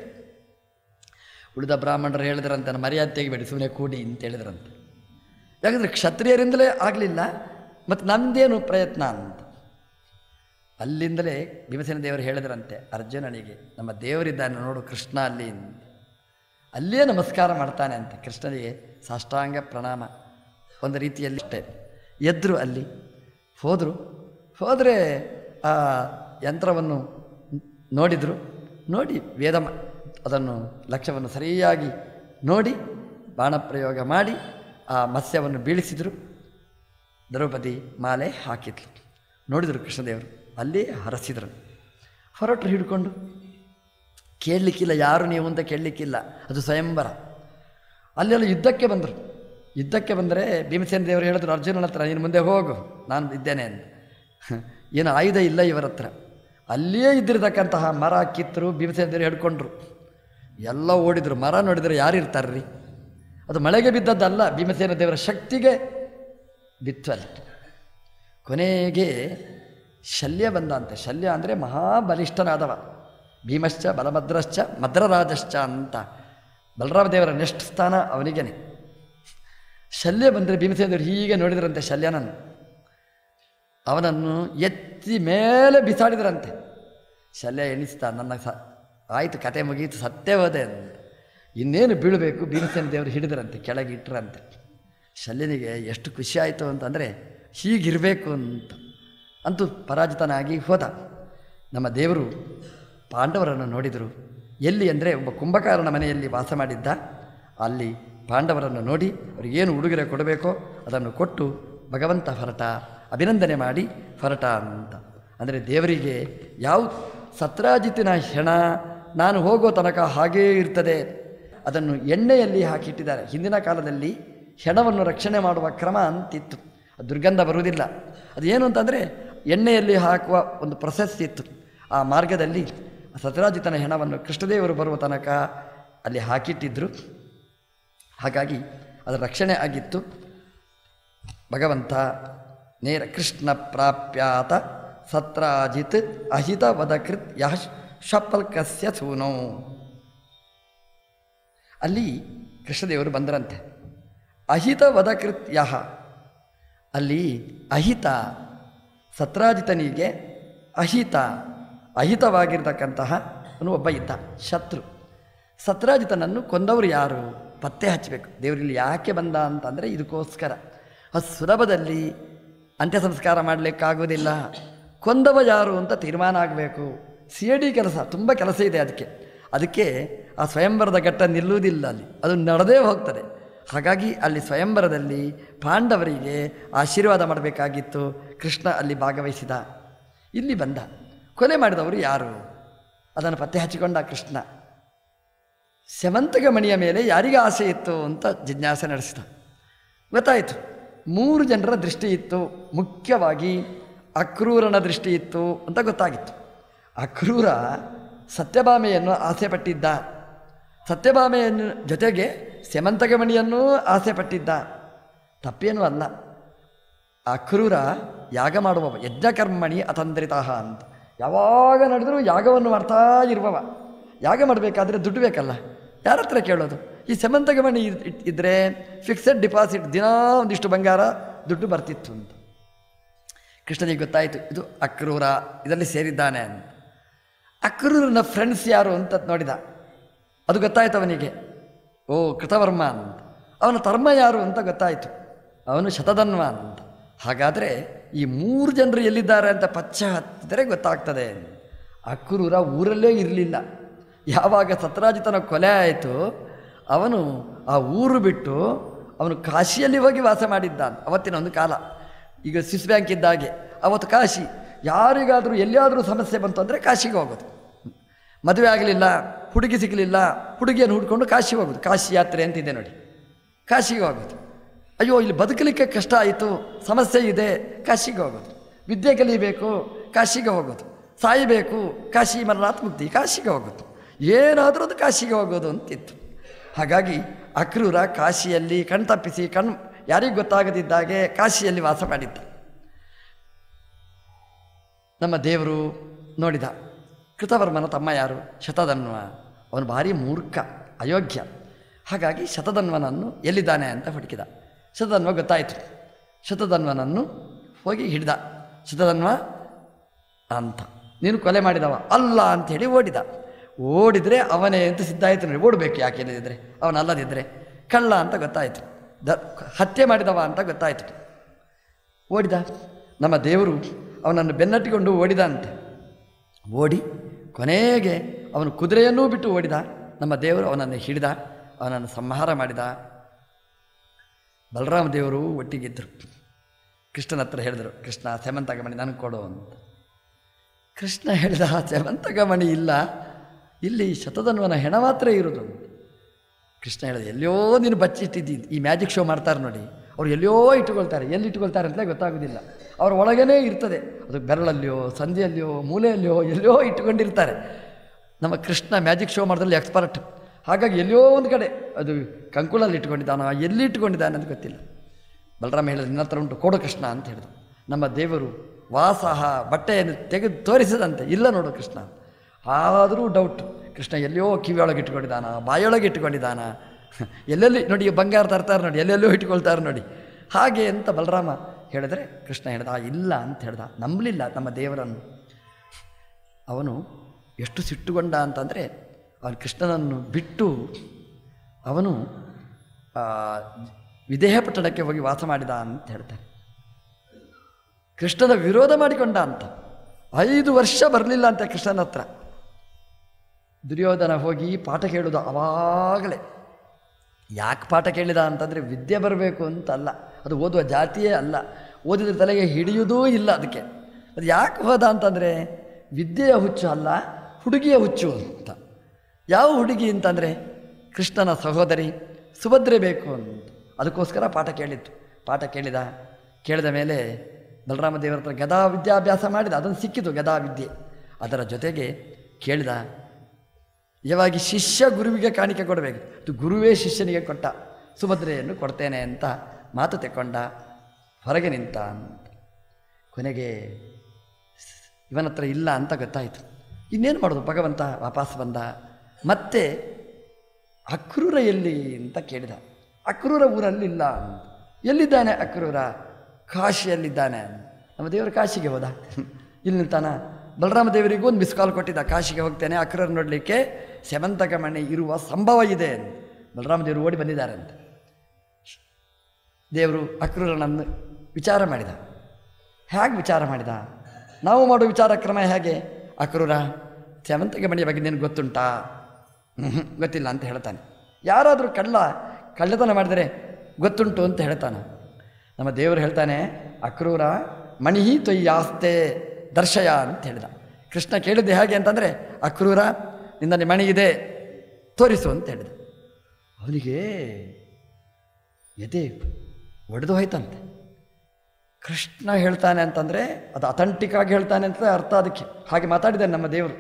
ಉಳಿದ ಬ್ರಾಹ್ಮಣರು ಹೇಳಿದ್ರಂತೆ ನನ್ನ ಮರ್ಯಾದೆ ತೆಗಿಬೇಡಿ ಸುಮ್ಮನೆ ಕೂಡಿ ಅಂತ ಹೇಳಿದ್ರಂತೆ ಯಾಕಂದರೆ ಕ್ಷತ್ರಿಯರಿಂದಲೇ ಆಗಲಿಲ್ಲ ಮತ್ತು ನಮ್ಮದೇನು ಪ್ರಯತ್ನ ಅಂತ ಅಲ್ಲಿಂದಲೇ ಭೀಮಸೇನ ದೇವರು ಹೇಳಿದ್ರಂತೆ ಅರ್ಜುನನಿಗೆ ನಮ್ಮ ದೇವರಿದ್ದಾನೆ ನೋಡು ಕೃಷ್ಣ ಅಲ್ಲಿ ಅಂತ. ಅಲ್ಲೇ ನಮಸ್ಕಾರ ಮಾಡ್ತಾನೆ ಅಂತ ಕೃಷ್ಣನಿಗೆ ಸಾಷ್ಟಾಂಗ ಪ್ರಣಾಮ ಒಂದು ರೀತಿಯಲ್ಲಿ ಅಷ್ಟೇ ಎದ್ರು ಅಲ್ಲಿ ಹೋದರು ಹೋದರೆ ಆ ಯಂತ್ರವನ್ನು ನೋಡಿದರು ನೋಡಿ ವೇದ ಮ- ಅದನ್ನು ಲಕ್ಷ್ಯವನ್ನು ಸರಿಯಾಗಿ ನೋಡಿ ಬಾಣಪ್ರಯೋಗ ಮಾಡಿ ಆ ಮತ್ಸ್ಯವನ್ನು ಬೀಳಿಸಿದರು ದ್ರೌಪದಿ ಮಾಲೆ ಹಾಕಿದ್ಲು ನೋಡಿದರು ಕೃಷ್ಣದೇವರು ಅಲ್ಲೇ ಹರಸಿದರು ಹೊರಟರು ಹಿಡ್ಕೊಂಡು ಕೇಳಲಿಕ್ಕಿಲ್ಲ ಯಾರು ನೀವು ಅಂತ ಕೇಳಲಿಕ್ಕಿಲ್ಲ ಅದು ಸ್ವಯಂವರ ಅಲ್ಲೆಲ್ಲ ಯುದ್ಧಕ್ಕೆ ಬಂದರು ಯುದ್ಧಕ್ಕೆ ಬಂದರೆ ಭೀಮಸೇನ ದೇವರು ಹೇಳಿದ್ರು ಅರ್ಜುನನ ಹತ್ರ ನೀನು ಮುಂದೆ ಹೋಗು ನಾನು ಇದ್ದೇನೆ ಅಂತ ಏನು ಆಯುಧ ಇಲ್ಲ ಇವರ ಹತ್ರ ಅಲ್ಲಿಯೇ ಇದ್ದಿರತಕ್ಕಂತಹ ಮರ ಕಿತ್ತರು ಭೀಮಸೇನ ದೇವರು ಹಿಡ್ಕೊಂಡ್ರು ಎಲ್ಲ ಓಡಿದ್ರು ಮರ ನೋಡಿದರೆ ಯಾರು ಇರ್ತಾರ್ರಿ ಅದು ಮಳೆಗೆ ಬಿದ್ದದ್ದಲ್ಲ ಭೀಮಸೇನ ದೇವರ ಶಕ್ತಿಗೆ ಬಿತ್ತು ಅಲ್ಲಿ ಕೊನೆಗೆ ಶಲ್ಯ ಬಂದಂತೆ ಶಲ್ಯ ಅಂದರೆ ಮಹಾಬಲಿಷ್ಠನಾದವ ಭೀಮಶ್ಚ ಬಲಭದ್ರಶ್ಚ ಮದ್ರರಾಜಶ್ಚ ಅಂತ ಬಲರಾಮ ದೇವರ ನೆಕ್ಸ್ಟ್ ಸ್ಥಾನ ಅವನಿಗೇನೆ ಶಲ್ಯ ಬಂದರೆ ಭೀಮಸೇನದೇವರು ಹೀಗೆ ನೋಡಿದ್ರಂತೆ ಶಲ್ಯನನ್ನು ಅವನನ್ನು ಎತ್ತಿ ಮೇಲೆ ಬಿಸಾಡಿದ್ರಂತೆ ಶಲ್ಯ ಎಣಿಸ್ತಾ ನನ್ನ ಸ ಆಯಿತು ಕತೆ ಮುಗೀತು ಸತ್ತೇ ಹೋದೆ ಅಂತ ಇನ್ನೇನು ಬೀಳಬೇಕು ಭೀಮಸೇನ ದೇವರು ಹಿಡಿದ್ರಂತೆ ಕೆಳಗೆ ಇಟ್ಟರಂತೆ ಶಲ್ಯನಿಗೆ ಎಷ್ಟು ಖುಷಿ ಆಯಿತು ಅಂತಂದರೆ ಹೀಗಿರಬೇಕು ಅಂತ ಅಂತೂ ಪರಾಜಿತನಾಗಿ ಹೋದ ನಮ್ಮ ದೇವರು ಪಾಂಡವರನ್ನು ನೋಡಿದರು ಎಲ್ಲಿ ಅಂದರೆ ಒಬ್ಬ ಕುಂಭಕಾರನ ಮನೆಯಲ್ಲಿ ವಾಸ ಮಾಡಿದ್ದ ಅಲ್ಲಿ ಪಾಂಡವರನ್ನು ನೋಡಿ ಅವರಿಗೇನು ಉಡುಗೊರೆ ಕೊಡಬೇಕೋ ಅದನ್ನು ಕೊಟ್ಟು ಭಗವಂತ ಹೊರಟ ಅಭಿನಂದನೆ ಮಾಡಿ ಹೊರಟ ಅಂತ ಅಂದರೆ ದೇವರಿಗೆ ಯಾವ ಸತ್ರಾಜಿತಿನ ಹೆಣ ನಾನು ಹೋಗೋ ತನಕ ಹಾಗೇ ಇರ್ತದೆ ಅದನ್ನು ಎಣ್ಣೆಯಲ್ಲಿ ಹಾಕಿಟ್ಟಿದ್ದಾರೆ ಹಿಂದಿನ ಕಾಲದಲ್ಲಿ ಹೆಣವನ್ನು ರಕ್ಷಣೆ ಮಾಡುವ ಕ್ರಮ ಅಂತಿತ್ತು ಅದು ದುರ್ಗಂಧ ಬರುವುದಿಲ್ಲ ಅದೇನು ಅಂತಂದರೆ ಎಣ್ಣೆಯಲ್ಲಿ ಹಾಕುವ ಒಂದು ಪ್ರೊಸೆಸ್ ಇತ್ತು ಆ ಮಾರ್ಗದಲ್ಲಿ ಸತ್ರಾಜಿತನ ಹೆಣವನ್ನು ಕೃಷ್ಣದೇವರು ಬರುವ ತನಕ ಅಲ್ಲಿ ಹಾಕಿಟ್ಟಿದ್ದರು ಹಾಗಾಗಿ ಅದರ ರಕ್ಷಣೆ ಆಗಿತ್ತು ಭಗವಂತ ನೇರ ಕೃಷ್ಣ ಪ್ರಾಪ್ಯಾತ ಸತ್ರಾಜಿತ್ ಅಹಿತ ವದಕೃತ್ ಯಹ ಶಪಲ್ಕಸ್ಯ ಸೂನೋ ಅಲ್ಲಿ ಕೃಷ್ಣದೇವರು ಬಂದರಂತೆ ಅಹಿತ ವದಕೃತ್ ಯಹ ಅಲ್ಲಿ ಅಹಿತ ಸತ್ರಾಜಿತನಿಗೆ ಅಹಿತ ಅಹಿತವಾಗಿರ್ತಕ್ಕಂತಹ ಅವನು ಒಬ್ಬ ಇದ್ದ ಶತ್ರು ಸತ್ರಾಜಿತನನ್ನು ಕೊಂದವರು ಯಾರು ಪತ್ತೆ ಹಚ್ಚಬೇಕು ದೇವರಲ್ಲಿ ಯಾಕೆ ಬಂದ ಅಂತಂದರೆ ಇದಕ್ಕೋಸ್ಕರ ಅದು ಸುಲಭದಲ್ಲಿ ಅಂತ್ಯ ಸಂಸ್ಕಾರ ಮಾಡಲಿಕ್ಕಾಗೋದಿಲ್ಲ ಕೊಂದವ ಯಾರು ಅಂತ ತೀರ್ಮಾನ ಆಗಬೇಕು ಸಿ ಎ ಡಿ ಕೆಲಸ ತುಂಬ ಕೆಲಸ ಇದೆ ಅದಕ್ಕೆ ಅದಕ್ಕೆ ಆ ಸ್ವಯಂವರದ ಘಟ್ಟ ನಿಲ್ಲುವುದಿಲ್ಲ ಅಲ್ಲಿ ಅದು ನಡೆದೇ ಹೋಗ್ತದೆ ಹಾಗಾಗಿ ಅಲ್ಲಿ ಸ್ವಯಂವರದಲ್ಲಿ ಪಾಂಡವರಿಗೆ ಆಶೀರ್ವಾದ ಮಾಡಬೇಕಾಗಿತ್ತು ಕೃಷ್ಣ ಅಲ್ಲಿ ಭಾಗವಹಿಸಿದ ಇಲ್ಲಿ ಬಂದ ಕೊಲೆ ಮಾಡಿದವರು ಯಾರು ಅದನ್ನು ಪತ್ತೆ ಹಚ್ಚಿಕೊಂಡ ಕೃಷ್ಣ ಸ್ಯವಂತಕ ಮಣಿಯ ಮೇಲೆ ಯಾರಿಗೆ ಆಸೆ ಇತ್ತು ಅಂತ ಜಿಜ್ಞಾಸೆ ನಡೆಸಿದ ಗೊತ್ತಾಯಿತು ಮೂರು ಜನರ ದೃಷ್ಟಿ ಇತ್ತು ಮುಖ್ಯವಾಗಿ ಅಕ್ರೂರನ ದೃಷ್ಟಿ ಇತ್ತು ಅಂತ ಗೊತ್ತಾಗಿತ್ತು ಅಕ್ರೂರ ಸತ್ಯಭಾಮೆಯನ್ನು ಆಸೆ ಪಟ್ಟಿದ್ದ ಸತ್ಯಭಾಮೆಯನ್ನು ಜೊತೆಗೆ ಸೆಮಂತಗಮಣಿಯನ್ನೂ ಆಸೆ ಪಟ್ಟಿದ್ದ ತಪ್ಪೇನೂ ಅಲ್ಲ ಅಕ್ರೂರ ಯಾಗ ಮಾಡುವವ ಯಜ್ಞಕರ್ಮಣಿ ಅತಂತ್ರಿತಃ ಅಂತ ಯಾವಾಗ ನಡೆದರೂ ಯಾಗವನ್ನು ಮಾಡ್ತಾ ಇರುವವ ಯಾಗ ಮಾಡಬೇಕಾದ್ರೆ ದುಡ್ಡು ಬೇಕಲ್ಲ ಯಾರ ಹತ್ರ ಕೇಳೋದು ಈ ಸೆಮಂತಗಮಣಿ ಇದ್- ಇಟ್- ಇದ್ರೆ ಫಿಕ್ಸೆಡ್ ಡಿಪಾಸಿಟ್ ದಿನಾ ಒಂದಿಷ್ಟು ಬಂಗಾರ ದುಡ್ಡು ಬರ್ತಿತ್ತು ಅಂತ ಕೃಷ್ಣನಿಗೆ ಗೊತ್ತಾಯಿತು ಇದು ಅಕ್ರೂರ ಇದರಲ್ಲಿ ಸೇರಿದ್ದಾನೆ ಅಂತ ಅಕ್ರೂರನ ಫ್ರೆಂಡ್ಸ್ ಯಾರು ಅಂತ ನೋಡಿದ ಅದು ಗೊತ್ತಾಯ್ತು ಅವನಿಗೆ ಓ ಕೃತವರ್ಮ ಅಂತ ಅವನ ಧರ್ಮ ಯಾರು ಅಂತ ಗೊತ್ತಾಯಿತು ಅವನು ಶತಧನ್ವ ಅಂತ ಹಾಗಾದರೆ ಈ ಮೂರು ಜನರು ಎಲ್ಲಿದ್ದಾರೆ ಅಂತ ಪಚ್ಚ ಹತ್ತಿದರೆ ಗೊತ್ತಾಗ್ತದೆ ಅಕ್ರೂರ ಊರಲ್ಲೇ ಇರಲಿಲ್ಲ ಯಾವಾಗ ಸತ್ರಾಜಿತನ ಕೊಲೆ ಆಯಿತು ಅವನು ಆ ಊರು ಬಿಟ್ಟು ಅವನು ಕಾಶಿಯಲ್ಲಿ ಹೋಗಿ ವಾಸ ಮಾಡಿದ್ದ ಅಂತ ಅವತ್ತಿನ ಒಂದು ಕಾಲ ಈಗ ಸ್ವಿಸ್ ಬ್ಯಾಂಕ್ ಇದ್ದಾಗೆ ಅವತ್ತು ಕಾಶಿ ಯಾರಿಗಾದರೂ ಎಲ್ಲಿಯಾದರೂ ಸಮಸ್ಯೆ ಬಂತು ಅಂದರೆ ಕಾಶಿಗೆ ಹೋಗೋದು ಮದುವೆ ಆಗಲಿಲ್ಲ ಹುಡುಗಿ ಸಿಗಲಿಲ್ಲ ಹುಡುಗಿಯನ್ನು ಹುಡ್ಕೊಂಡು ಕಾಶಿ ಹೋಗೋದು ಕಾಶಿ ಯಾತ್ರೆ ಅಂತಿದೆ ನೋಡಿ ಕಾಶಿಗೆ ಹೋಗೋದು ಅಯ್ಯೋ ಇಲ್ಲಿ ಬದುಕಲಿಕ್ಕೆ ಕಷ್ಟ ಆಯಿತು ಸಮಸ್ಯೆ ಇದೆ ಕಾಶಿಗೆ ಹೋಗೋದು ವಿದ್ಯೆ ಕಲಿಬೇಕು ಕಾಶಿಗೆ ಹೋಗೋದು ಸಾಯಬೇಕು ಕಾಶಿ ಮರಣಾತ್ ಮುಕ್ತಿ ಕಾಶಿಗೆ ಹೋಗೋದು ಏನಾದರೂ ಅದು ಕಾಶಿಗೆ ಹೋಗೋದು ಅಂತಿತ್ತು ಹಾಗಾಗಿ ಅಕ್ರೂರ ಕಾಶಿಯಲ್ಲಿ ಕಣ್ತಪ್ಪಿಸಿ ಕಣ್ ಯಾರಿಗೂ ಗೊತ್ತಾಗದಿದ್ದಾಗೆ ಕಾಶಿಯಲ್ಲಿ ವಾಸ ಮಾಡಿದ್ದ ನಮ್ಮ ದೇವರು ನೋಡಿದ ಕೃತವರ್ಮನ ತಮ್ಮ ಯಾರು ಶತಧನ್ವ ಅವನು ಭಾರಿ ಮೂರ್ಖ ಅಯೋಗ್ಯ ಹಾಗಾಗಿ ಶತಧನ್ವನನ್ನು ಎಲ್ಲಿದ್ದಾನೆ ಅಂತ ಹುಡುಕಿದ ಶತಧನ್ವ ಗೊತ್ತಾಯಿತು ಶತಧನ್ವನನ್ನು ಹೋಗಿ ಹಿಡಿದ ಶತಧನ್ವ ಅಂತ ನೀನು ಕೊಲೆ ಮಾಡಿದವ ಅಲ್ಲ ಅಂಥೇಳಿ ಓಡಿದ ಓಡಿದರೆ ಅವನೇ ಅಂತ ಸಿದ್ಧಾಯಿತು ನೋಡಿ ಓಡಬೇಕು ಯಾಕೆ ಇಲ್ಲದಿದ್ದರೆ ಅವನಲ್ಲದಿದ್ದರೆ ಕಳ್ಳ ಅಂತ ಗೊತ್ತಾಯಿತು ದ ಹತ್ಯೆ ಮಾಡಿದವ ಅಂತ ಗೊತ್ತಾಯಿತು ಓಡಿದ ನಮ್ಮ ದೇವರು ಅವನನ್ನು ಬೆನ್ನಟ್ಟಿಕೊಂಡು ಓಡಿದ ಅಂತೆ ಓಡಿ ಕೊನೆಗೆ ಅವನು ಕುದುರೆಯನ್ನೂ ಬಿಟ್ಟು ಓಡಿದ ನಮ್ಮ ದೇವರು ಅವನನ್ನು ಹಿಡಿದ ಅವನನ್ನು ಸಂಹಾರ ಮಾಡಿದ ಬಲರಾಮ ದೇವರು ಒಟ್ಟಿಗಿದ್ದರು ಕೃಷ್ಣನ ಹತ್ರ ಹೇಳಿದರು ಕೃಷ್ಣ ಸೆಮಂತಗಮಣಿ ನನಗೆ ಕೊಡು ಅಂತ ಕೃಷ್ಣ ಹೇಳಿದ ಸೆಮಂತಗಮಣಿ ಇಲ್ಲ ಇಲ್ಲಿ ಶತಧನ್ವನ ಹೆಣ ಮಾತ್ರ ಇರೋದು ಅಂತ ಕೃಷ್ಣ ಹೇಳಿದ ಎಲ್ಲೋ ನೀನು ಬಚ್ಚಿಟ್ಟಿದ್ದೀನಿ ಈ ಮ್ಯಾಜಿಕ್ ಶೋ ಮಾಡ್ತಾರೆ ನೋಡಿ ಅವ್ರು ಎಲ್ಲೋ ಇಟ್ಟುಕೊಳ್ತಾರೆ ಎಲ್ಲಿ ಇಟ್ಟುಕೊಳ್ತಾರೆ ಅಂತಲೇ ಗೊತ್ತಾಗೋದಿಲ್ಲ ಅವ್ರ ಒಳಗೇ ಇರ್ತದೆ ಅದು ಬೆರಳಲ್ಲಿಯೋ ಸಂಧಿಯಲ್ಲಿಯೋ ಮೂಲೆಯಲ್ಲಿಯೋ ಎಲ್ಲೋ ಇಟ್ಟುಕೊಂಡಿರ್ತಾರೆ ನಮ್ಮ ಕೃಷ್ಣ ಮ್ಯಾಜಿಕ್ ಶೋ ಮಾಡೋದ್ರಲ್ಲಿ ಎಕ್ಸ್ಪರ್ಟ್ ಹಾಗಾಗಿ ಎಲ್ಲೋ ಒಂದು ಕಡೆ ಅದು ಕಂಕುಳಲ್ಲಿ ಇಟ್ಕೊಂಡಿದ್ದಾನೋ ಎಲ್ಲಿ ಇಟ್ಕೊಂಡಿದ್ದಾನೆ ಅಂತ ಗೊತ್ತಿಲ್ಲ ಬಲರಾಮ ಹೇಳಿದ ನಿನ್ನ ಹತ್ರ ಉಂಟು ಕೊಡು ಕೃಷ್ಣ ಅಂತ ಹೇಳಿದ ನಮ್ಮ ದೇವರು ವಾಸಹ ಬಟ್ಟೆಯನ್ನು ತೆಗೆದು ತೋರಿಸದಂತೆ ಇಲ್ಲ ನೋಡು ಕೃಷ್ಣ ಆದರೂ ಡೌಟ್ ಕೃಷ್ಣ ಎಲ್ಲೋ ಕಿವಿಯೊಳಗೆ ಇಟ್ಕೊಂಡಿದ್ದಾನ ಬಾಯೊಳಗೆ ಇಟ್ಕೊಂಡಿದ್ದಾನ ಎಲ್ಲೆಲ್ಲಿ ನೋಡಿ ಈ ಬಂಗಾರ ತರ್ತಾರೆ ನೋಡಿ ಎಲ್ಲೆಲ್ಲೋ ಇಟ್ಕೊಳ್ತಾರೆ ನೋಡಿ ಹಾಗೆ ಅಂತ ಬಲರಾಮ ಹೇಳಿದ್ರೆ ಕೃಷ್ಣ ಹೇಳ್ದ "ಆ, ಇಲ್ಲ ಅಂತ ಹೇಳ್ದ ನಂಬಲಿಲ್ಲ ನಮ್ಮ ದೇವರನ್ನು ಅವನು ಎಷ್ಟು ಸಿಟ್ಟುಗೊಂಡ ಅಂತಂದರೆ ಅವನು ಕೃಷ್ಣನನ್ನು ಬಿಟ್ಟು ಅವನು ಆ, ವಿದೇಹ ಪಟ್ಟಣಕ್ಕೆ ಹೋಗಿ ವಾಸ ಮಾಡಿದ ಅಂತ ಹೇಳ್ತಾರೆ ಕೃಷ್ಣನ ವಿರೋಧ ಮಾಡಿಕೊಂಡ ಅಂತ ಐದು ವರ್ಷ ಬರಲಿಲ್ಲ ಅಂತ ಕೃಷ್ಣನ ಹತ್ರ ದುರ್ಯೋಧನ ಹೋಗಿ ಪಾಠ ಕೇಳೋದು ಅವಾಗಲೇ ಯಾಕೆ ಪಾಠ ಕೇಳಿದ ಅಂತಂದರೆ ವಿದ್ಯೆ ಬರಬೇಕು ಅಂತ ಅಲ್ಲ ಅದು ಓದುವ ಜಾತಿಯೇ ಅಲ್ಲ ಓದಿದ ತಲೆಗೆ ಹಿಡಿಯುವುದೂ ಇಲ್ಲ ಅದಕ್ಕೆ ಅದು ಯಾಕೆ ಹೋದ ಅಂತಂದರೆ ವಿದ್ಯೆಯ ಹುಚ್ಚು ಅಲ್ಲ ಹುಡುಗಿಯ ಹುಚ್ಚು ಅಂತ ಯಾವ ಹುಡುಗಿ ಅಂತಂದರೆ ಕೃಷ್ಣನ ಸಹೋದರಿ ಸುಭದ್ರೆ ಬೇಕು ಅಂತ ಅದಕ್ಕೋಸ್ಕರ ಪಾಠ ಕೇಳಿತ್ತು ಪಾಠ ಕೇಳಿದ ಕೇಳಿದ ಮೇಲೆ ಬಲರಾಮ ದೇವರ ಹತ್ರ ಗದಾ ವಿದ್ಯಾಭ್ಯಾಸ ಮಾಡಿದ ಅದನ್ನು ಸಿಕ್ಕಿತು ಗದಾ ವಿದ್ಯೆ ಅದರ ಜೊತೆಗೆ ಕೇಳಿದ ಯಾವಾಗಿ ಶಿಷ್ಯ ಗುರುವಿಗೆ ಕಾಣಿಕೆ ಕೊಡಬೇಕು ಇದು ಗುರುವೇ ಶಿಷ್ಯನಿಗೆ ಕೊಟ್ಟ ಸುಭದ್ರೆಯನ್ನು ಕೊಡ್ತೇನೆ ಅಂತ ಮಾತು ತೆಕ್ಕೊಂಡ ಹೊರಗೆ ನಿಂತ ಅಂತ ಕೊನೆಗೆ ಇವನ ಹತ್ರ ಇಲ್ಲ ಅಂತ ಗೊತ್ತಾಯಿತು ಇನ್ನೇನು ಮಾಡೋದು ಭಗವಂತ ವಾಪಸ್ ಬಂದ ಮತ್ತೆ ಅಕ್ರೂರ ಎಲ್ಲಿ ಅಂತ ಕೇಳಿದ ಅಕ್ರೂರ ಊರಲ್ಲಿಲ್ಲ ಅಂತ ಎಲ್ಲಿದ್ದಾನೆ ಅಕ್ರೂರ ಕಾಶಿಯಲ್ಲಿದ್ದಾನೆ ಅಂತ ನಮ್ಮ ದೇವರು ಕಾಶಿಗೆ ಹೋದ ಇಲ್ಲಿ ನಿಲ್ತಾನ ಬಲರಾಮ ದೇವರಿಗೂ ಒಂದು ಮಿಸ್ ಕಾಲ್ ಕೊಟ್ಟಿದ್ದ ಕಾಶಿಗೆ ಹೋಗ್ತೇನೆ ಅಕ್ರೂರ ನೋಡಲಿಕ್ಕೆ ಸೆಮಂತಕಮಣಿ ಇರುವ ಸಂಭವ ಇದೆ ಅಂತ ಬಲರಾಮ ದೇವರು ಓಡಿ ಬಂದಿದ್ದಾರೆ ಅಂತ ದೇವರು ಅಕ್ರೂರನನ್ನು ವಿಚಾರ ಮಾಡಿದ ಹೇಗೆ ವಿಚಾರ ಮಾಡಿದ ನಾವು ಮಾಡೋ ವಿಚಾರ ಕ್ರಮ ಹೇಗೆ ಅಕ್ರೂರ ಸೇವಂತಿಗೆ ಮಣಿಯ ಬಗ್ಗೆ ನಿನಗೆ ಗೊತ್ತುಂಟಾ ಹ್ಞೂ ಗೊತ್ತಿಲ್ಲ ಅಂತ ಹೇಳ್ತಾನೆ ಯಾರಾದರೂ ಕಳ್ಳ ಕಳ್ಳತನ ಮಾಡಿದರೆ ಗೊತ್ತುಂಟು ಅಂತ ಹೇಳ್ತಾನೆ ನಮ್ಮ ದೇವರು ಹೇಳ್ತಾನೆ ಅಕ್ರೂರ ಮಣಿ ತೊಯ್ಯಾಸ್ತೆ ದರ್ಶಯ ಅಂತ ಹೇಳಿದ ಕೃಷ್ಣ ಕೇಳಿದ್ದು ಹೇಗೆ ಅಂತಂದರೆ ಅಕ್ರೂರ ನಿನ್ನಲ್ಲಿ ಮಣಿ ಇದೆ ತೋರಿಸು ಅಂತ ಹೇಳಿದ ಅವನಿಗೆ ಎದೆ ಒಡೆದು ಹೋಯ್ತಂತೆ ಕೃಷ್ಣ ಹೇಳ್ತಾನೆ ಅಂತಂದರೆ ಅದು ಅಥೆಂಟಿಕ್ ಆಗಿ ಹೇಳ್ತಾನೆ ಅಂತ ಅರ್ಥ ಅದಕ್ಕೆ ಹಾಗೆ ಮಾತಾಡಿದ್ದಾನೆ ನಮ್ಮ ದೇವರು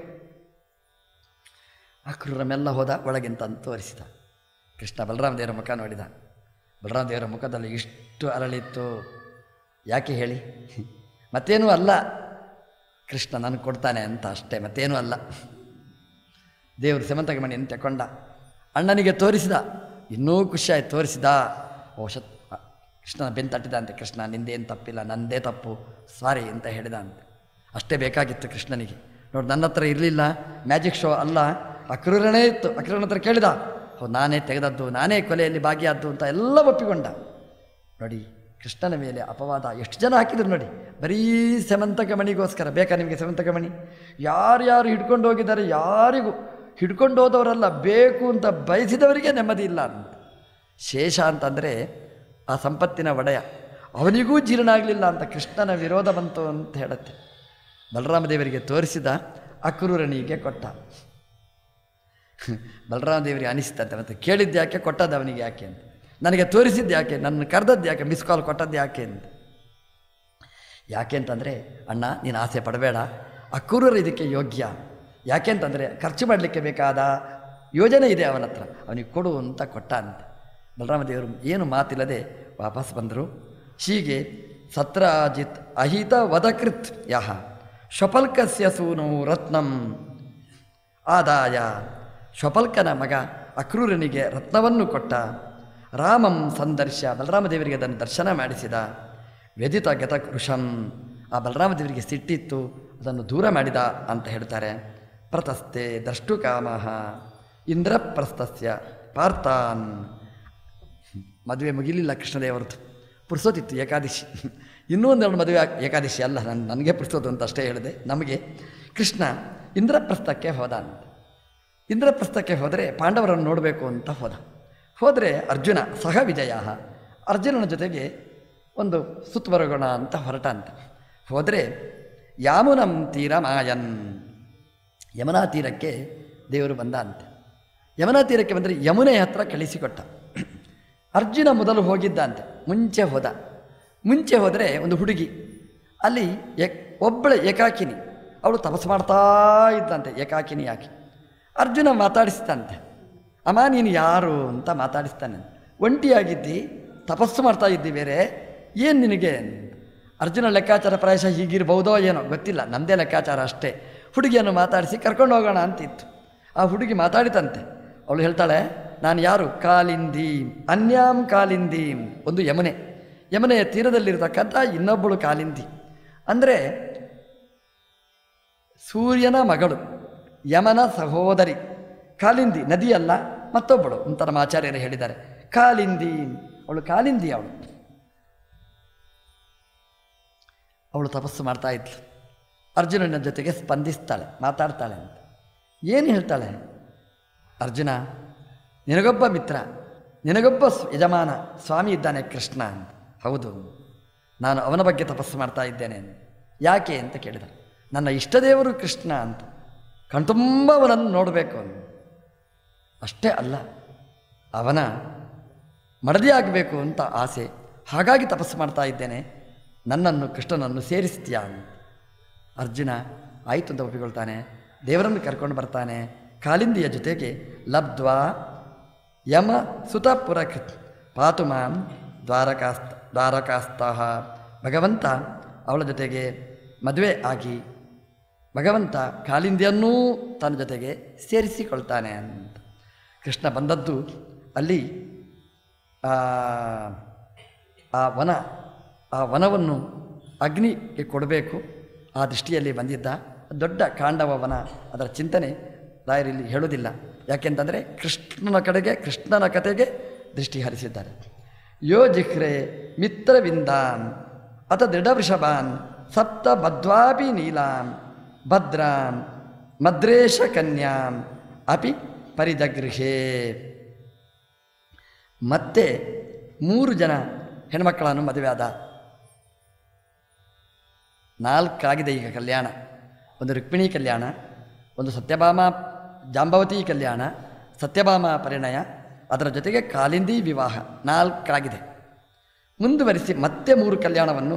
ಅಕ್ರೂರ ಮೆಲ್ಲ ಹೋದ ಒಳಗಿಂತ ಅಂತ ತೋರಿಸಿದ ಕೃಷ್ಣ ಬಲರಾಮ ದೇವರ ಮುಖ ನೋಡಿದ ಬಲರಾಮ ದೇವರ ಮುಖದಲ್ಲಿ ಇಷ್ಟು ಅರಳಿತ್ತು ಯಾಕೆ ಹೇಳಿ ಮತ್ತೇನೂ ಅಲ್ಲ ಕೃಷ್ಣ ನನಗೆ ಕೊಡ್ತಾನೆ ಅಂತ ಅಷ್ಟೇ ಮತ್ತೇನೂ ಅಲ್ಲ ದೇವರು ಸೆಮಂತಕ ಮಣಿಯನ್ನು ತಗೊಂಡ ಅಣ್ಣನಿಗೆ ತೋರಿಸಿದ ಇನ್ನೂ ಖುಷಿಯಾಯ್ತು ತೋರಿಸಿದ ಓ ಶತ್ ಕೃಷ್ಣನ ಬೆನ್ನು ತಟ್ಟಿದ ಅಂತೆ ಕೃಷ್ಣ ನಿಂದೇನು ತಪ್ಪಿಲ್ಲ ನಂದೇ ತಪ್ಪು ಸಾರಿ ಅಂತ ಹೇಳಿದ ಅಂತೆ ಅಷ್ಟೇ ಬೇಕಾಗಿತ್ತು ಕೃಷ್ಣನಿಗೆ ನೋಡಿ ನನ್ನ ಹತ್ರ ಇರಲಿಲ್ಲ ಮ್ಯಾಜಿಕ್ ಶೋ ಅಲ್ಲ ಅಕ್ರೂರನೇ ಇತ್ತು ಅಕ್ರೂರನ ಹತ್ರ ಕೇಳಿದ ಹೌದು ನಾನೇ ತೆಗೆದದ್ದು ನಾನೇ ಕೊಲೆಯಲ್ಲಿ ಭಾಗಿಯಾದ್ದು ಅಂತ ಎಲ್ಲ ಒಪ್ಪಿಕೊಂಡ ನೋಡಿ ಕೃಷ್ಣನ ಮೇಲೆ ಅಪವಾದ ಎಷ್ಟು ಜನ ಹಾಕಿದ್ರು ನೋಡಿ ಬರೀ ಸೆಮಂತಕ ಮಣಿಗೋಸ್ಕರ ಬೇಕಾ ನಿಮಗೆ ಸೆಮಂತಕ ಮಣಿ ಯಾರ್ಯಾರು ಹಿಡ್ಕೊಂಡು ಹೋಗಿದ್ದಾರೆ ಯಾರಿಗೂ ಹಿಡ್ಕೊಂಡು ಹೋದವರಲ್ಲ ಬೇಕು ಅಂತ ಬಯಸಿದವರಿಗೆ ನೆಮ್ಮದಿ ಇಲ್ಲ ಅಂತ ಶೇಷ ಅಂತಂದರೆ ಆ ಸಂಪತ್ತಿನ ಒಡೆಯ ಅವನಿಗೂ ಜೀರ್ಣ ಆಗಲಿಲ್ಲ ಅಂತ ಕೃಷ್ಣನ ವಿರೋಧ ಬಂತು ಅಂತ ಹೇಳುತ್ತೆ ಬಲರಾಮ ದೇವರಿಗೆ ತೋರಿಸಿದ ಅಕ್ರೂರನಿಗೆ ಕೊಟ್ಟ ಬಲರಾಮ ದೇವರಿಗೆ ಅನಿಸ್ತಂತೆ ಮತ್ತು ಕೇಳಿದ್ದು ಯಾಕೆ ಕೊಟ್ಟದ್ದು ಅವನಿಗೆ ಯಾಕೆ ಅಂತ ನನಗೆ ತೋರಿಸಿದ್ದು ಯಾಕೆ ನನ್ನ ಕರೆದದ್ದು ಯಾಕೆ ಮಿಸ್ ಕಾಲ್ ಕೊಟ್ಟದ್ದು ಯಾಕೆ ಅಂತ ಯಾಕೆ ಅಂತಂದರೆ ಅಣ್ಣ ನೀನು ಆಸೆ ಪಡಬೇಡ ಅಕ್ರೂರರು ಇದಕ್ಕೆ ಯೋಗ್ಯ ಯಾಕೆ ಅಂತಂದರೆ ಖರ್ಚು ಮಾಡಲಿಕ್ಕೆ ಬೇಕಾದ ಯೋಜನೆ ಇದೆ ಅವನ ಹತ್ರ ಅವನಿಗೆ ಕೊಡು ಅಂತ ಕೊಟ್ಟ ಅಂತ ಬಲರಾಮ ದೇವರು ಏನು ಮಾತಿಲ್ಲದೆ ವಾಪಸ್ ಬಂದರು ಹೀಗೆ ಸತ್ರಾಜಿತ್ ಅಹಿತ ವದಕೃತ್ ಯಹ ಶ್ವಪಲ್ಕಸ್ಯ ಸೂನು ರತ್ನಂ ಆದಾಯ ಶ್ವಪಲ್ಕನ ಮಗ ಅಕ್ರೂರನಿಗೆ ರತ್ನವನ್ನು ಕೊಟ್ಟ ರಾಮಂ ಸಂದರ್ಶ ಬಲರಾಮ ದೇವರಿಗೆ ಅದನ್ನು ದರ್ಶನ ಮಾಡಿಸಿದ ವ್ಯದಿತ ಗತ ಕೃಷಂ ಆ ಬಲರಾಮ ದೇವರಿಗೆ ಸಿಟ್ಟಿತ್ತು ಅದನ್ನು ದೂರ ಮಾಡಿದ ಅಂತ ಹೇಳ್ತಾರೆ ಪ್ರತಸ್ತೆ ದ್ರಷ್ಟು ಕಾಮಃ ಇಂದ್ರಪ್ರಸ್ಥಸ್ಯ ಪಾರ್ಥಾನ್ ಮದುವೆ ಮುಗಿಲಿಲ್ಲ ಕೃಷ್ಣದೇವರದ್ದು ಪುರ್ಸೋತಿತ್ತು ಏಕಾದಶಿ ಇನ್ನೂ ಒಂದೆರಡು ಮದುವೆ ಆಗ್- ಏಕಾದಶಿ ಅಲ್ಲ ನಾನು ನನಗೆ ಪುರ್ಸೋದು ಅಂತ ಅಷ್ಟೇ ಹೇಳಿದೆ ನಮಗೆ ಕೃಷ್ಣ ಇಂದ್ರಪ್ರಸ್ಥಕ್ಕೆ ಹೋದ ಅಂತ ಇಂದ್ರಪ್ರಸ್ಥಕ್ಕೆ ಹೋದರೆ ಪಾಂಡವರನ್ನು ನೋಡಬೇಕು ಅಂತ ಹೋದ ಹೋದರೆ ಅರ್ಜುನ ಸಹ ವಿಜಯ ಅರ್ಜುನನ ಜೊತೆಗೆ ಒಂದು ಸುತ್ತು ಬರೋಗೋಣ ಅಂತ ಹೊರಟ ಅಂತ ಹೋದರೆ ಯಾಮುನಂ ತೀರ ಮಾಯನ್ ಯಮುನಾ ತೀರಕ್ಕೆ ದೇವರು ಬಂದ ಅಂತೆ ಯಮುನಾ ತೀರಕ್ಕೆ ಬಂದರೆ ಯಮುನೆ ಹತ್ರ ಕಳಿಸಿಕೊಟ್ಟ ಅರ್ಜುನ ಮೊದಲು ಹೋಗಿದ್ದ ಅಂತೆ ಮುಂಚೆ ಹೋದ ಮುಂಚೆ ಹೋದರೆ ಒಂದು ಹುಡುಗಿ ಅಲ್ಲಿ ಏಕ್ ಒಬ್ಬಳೆ ಏಕಾಕಿನಿ ಅವಳು ತಪಸ್ಸು ಮಾಡ್ತಾ ಇದ್ದಂತೆ ಏಕಾಕಿನಿ ಯಾಕೆ ಅರ್ಜುನ ಮಾತಾಡಿಸ್ತಾನಂತೆ ಅಮ್ಮ ನೀನು ಯಾರು ಅಂತ ಮಾತಾಡಿಸ್ತಾನೆ ಒಂಟಿಯಾಗಿದ್ದಿ ತಪಸ್ಸು ಮಾಡ್ತಾ ಇದ್ದಿ ಬೇರೆ ಏನು ನಿನಗೆ ಅರ್ಜುನ ಲೆಕ್ಕಾಚಾರ ಪ್ರಾಯಶಃ ಹೀಗಿರ್ಬಹುದೋ ಏನೋ ಗೊತ್ತಿಲ್ಲ ನಮ್ಮದೇ ಲೆಕ್ಕಾಚಾರ ಅಷ್ಟೇ ಹುಡುಗಿಯನ್ನು ಮಾತಾಡಿಸಿ ಕರ್ಕೊಂಡು ಹೋಗೋಣ ಅಂತಿತ್ತು ಆ ಹುಡುಗಿ ಮಾತಾಡಿತಂತೆ ಅವಳು ಹೇಳ್ತಾಳೆ ನಾನು ಯಾರು ಕಾಲಿಂದಿ ಅನ್ಯಾಂ ಕಾಲಿಂದಿ ಒಂದು ಯಮುನೆ ಯಮುನೆಯ ತೀರದಲ್ಲಿರತಕ್ಕಂಥ ಇನ್ನೊಬ್ಬಳು ಕಾಲಿಂದಿ ಅಂದರೆ ಸೂರ್ಯನ ಮಗಳು ಯಮನ ಸಹೋದರಿ ಕಾಲಿಂದಿ ನದಿಯಲ್ಲ ಮತ್ತೊಬ್ಬಳು ಅಂತ ನಮ್ಮ ಆಚಾರ್ಯರು ಹೇಳಿದ್ದಾರೆ ಕಾಲಿಂದಿ ಅವಳು ಕಾಲಿಂದಿ ಅವಳು ಅವಳು ತಪಸ್ಸು ಮಾಡ್ತಾ ಇದ್ಲು ಅರ್ಜುನನ ಜೊತೆಗೆ ಸ್ಪಂದಿಸ್ತಾಳೆ ಮಾತಾಡ್ತಾಳೆ ಅಂತ ಏನು ಹೇಳ್ತಾಳೆ ಅರ್ಜುನ ನಿನಗೊಬ್ಬ ಮಿತ್ರ ನಿನಗೊಬ್ಬ ಸ್- ಯಜಮಾನ ಸ್ವಾಮಿ ಇದ್ದಾನೆ ಕೃಷ್ಣ ಅಂತ ಹೌದು ನಾನು ಅವನ ಬಗ್ಗೆ ತಪಸ್ಸು ಮಾಡ್ತಾ ಇದ್ದೇನೆ ಅಂತ. ಯಾಕೆ ಅಂತ ಕೇಳಿದ ನನ್ನ ಇಷ್ಟದೇವರು ಕೃಷ್ಣ ಅಂತ ಕಣ್ತುಂಬ ಅವನನ್ನು ನೋಡಬೇಕು ಅಂತ ಅಷ್ಟೇ ಅಲ್ಲ ಅವನ ಮಡದಿ ಆಗಬೇಕು ಅಂತ ಆಸೆ ಹಾಗಾಗಿ ತಪಸ್ಸು ಮಾಡ್ತಾ ಇದ್ದೇನೆ ನನ್ನನ್ನು ಕೃಷ್ಣನನ್ನು ಸೇರಿಸ್ತೀಯಾ ಅಂತ ಅರ್ಜುನ ಆಯಿತು ಅಂತ ಒಪ್ಪಿಕೊಳ್ತಾನೆ ದೇವರನ್ನು ಕರ್ಕೊಂಡು ಬರ್ತಾನೆ ಕಾಲಿಂದಿಯ ಜೊತೆಗೆ ಲಬ್ಧ್ವಾ ಯಮ ಸುತಪುರಕೃತ್ ಪಾತು ಮಾಂ ದ್ವಾರಕಾಸ್ತ ದ್ವಾರಕಾಸ್ತಃ ಭಗವಂತ ಅವಳ ಜೊತೆಗೆ ಮದುವೆ ಆಗಿ ಭಗವಂತ ಕಾಲಿಂದಿಯನ್ನೂ ತನ್ನ ಜೊತೆಗೆ ಸೇರಿಸಿಕೊಳ್ತಾನೆ ಅಂತ ಕೃಷ್ಣ ಬಂದದ್ದು ಅಲ್ಲಿ ಆ ಆ ವನ ಆ ವನವನ್ನು ಅಗ್ನಿಗೆ ಕೊಡಬೇಕು ಆ ದೃಷ್ಟಿಯಲ್ಲಿ ಬಂದಿದ್ದ ದೊಡ್ಡ ಕಾಂಡವ ವನ ಅದರ ಚಿಂತನೆ ರಾಯರಲ್ಲಿ ಹೇಳೋದಿಲ್ಲ ಯಾಕೆಂತಂದರೆ ಕೃಷ್ಣನ ಕಡೆಗೆ ಕೃಷ್ಣನ ಕತೆಗೆ ದೃಷ್ಟಿ ಹರಿಸಿದ್ದಾರೆ ಯೋ ಜಿಹ್ರೆ ಮಿತ್ರವಿಂದಾನ್ ಅಥ ದೃಢವೃಷಭಾನ್ ಸಪ್ತ ಬದ್ವಾಪಿ ನೀಲಾಂ ಭದ್ರಾಂ ಮದ್ರೇಶ ಕನ್ಯಾಂ ಅಪಿ ಪರಿಜಗೃಹೇ ಮತ್ತೆ ಮೂರು ಜನ ಹೆಣ್ಮಕ್ಕಳನ್ನು ಮದುವೆ ಆದ ನಾಲ್ಕಾಗಿದೆ ಈಗ ಕಲ್ಯಾಣ ಒಂದು ರುಕ್ಮಿಣಿ ಕಲ್ಯಾಣ ಒಂದು ಸತ್ಯಭಾಮ ಜಾಂಬವತಿ ಕಲ್ಯಾಣ ಸತ್ಯಭಾಮ ಪರಿಣಯ ಅದರ ಜೊತೆಗೆ ಕಾಲಿಂದಿ ವಿವಾಹ ನಾಲ್ಕಾಗಿದೆ ಮುಂದುವರಿಸಿ ಮತ್ತೆ ಮೂರು ಕಲ್ಯಾಣವನ್ನು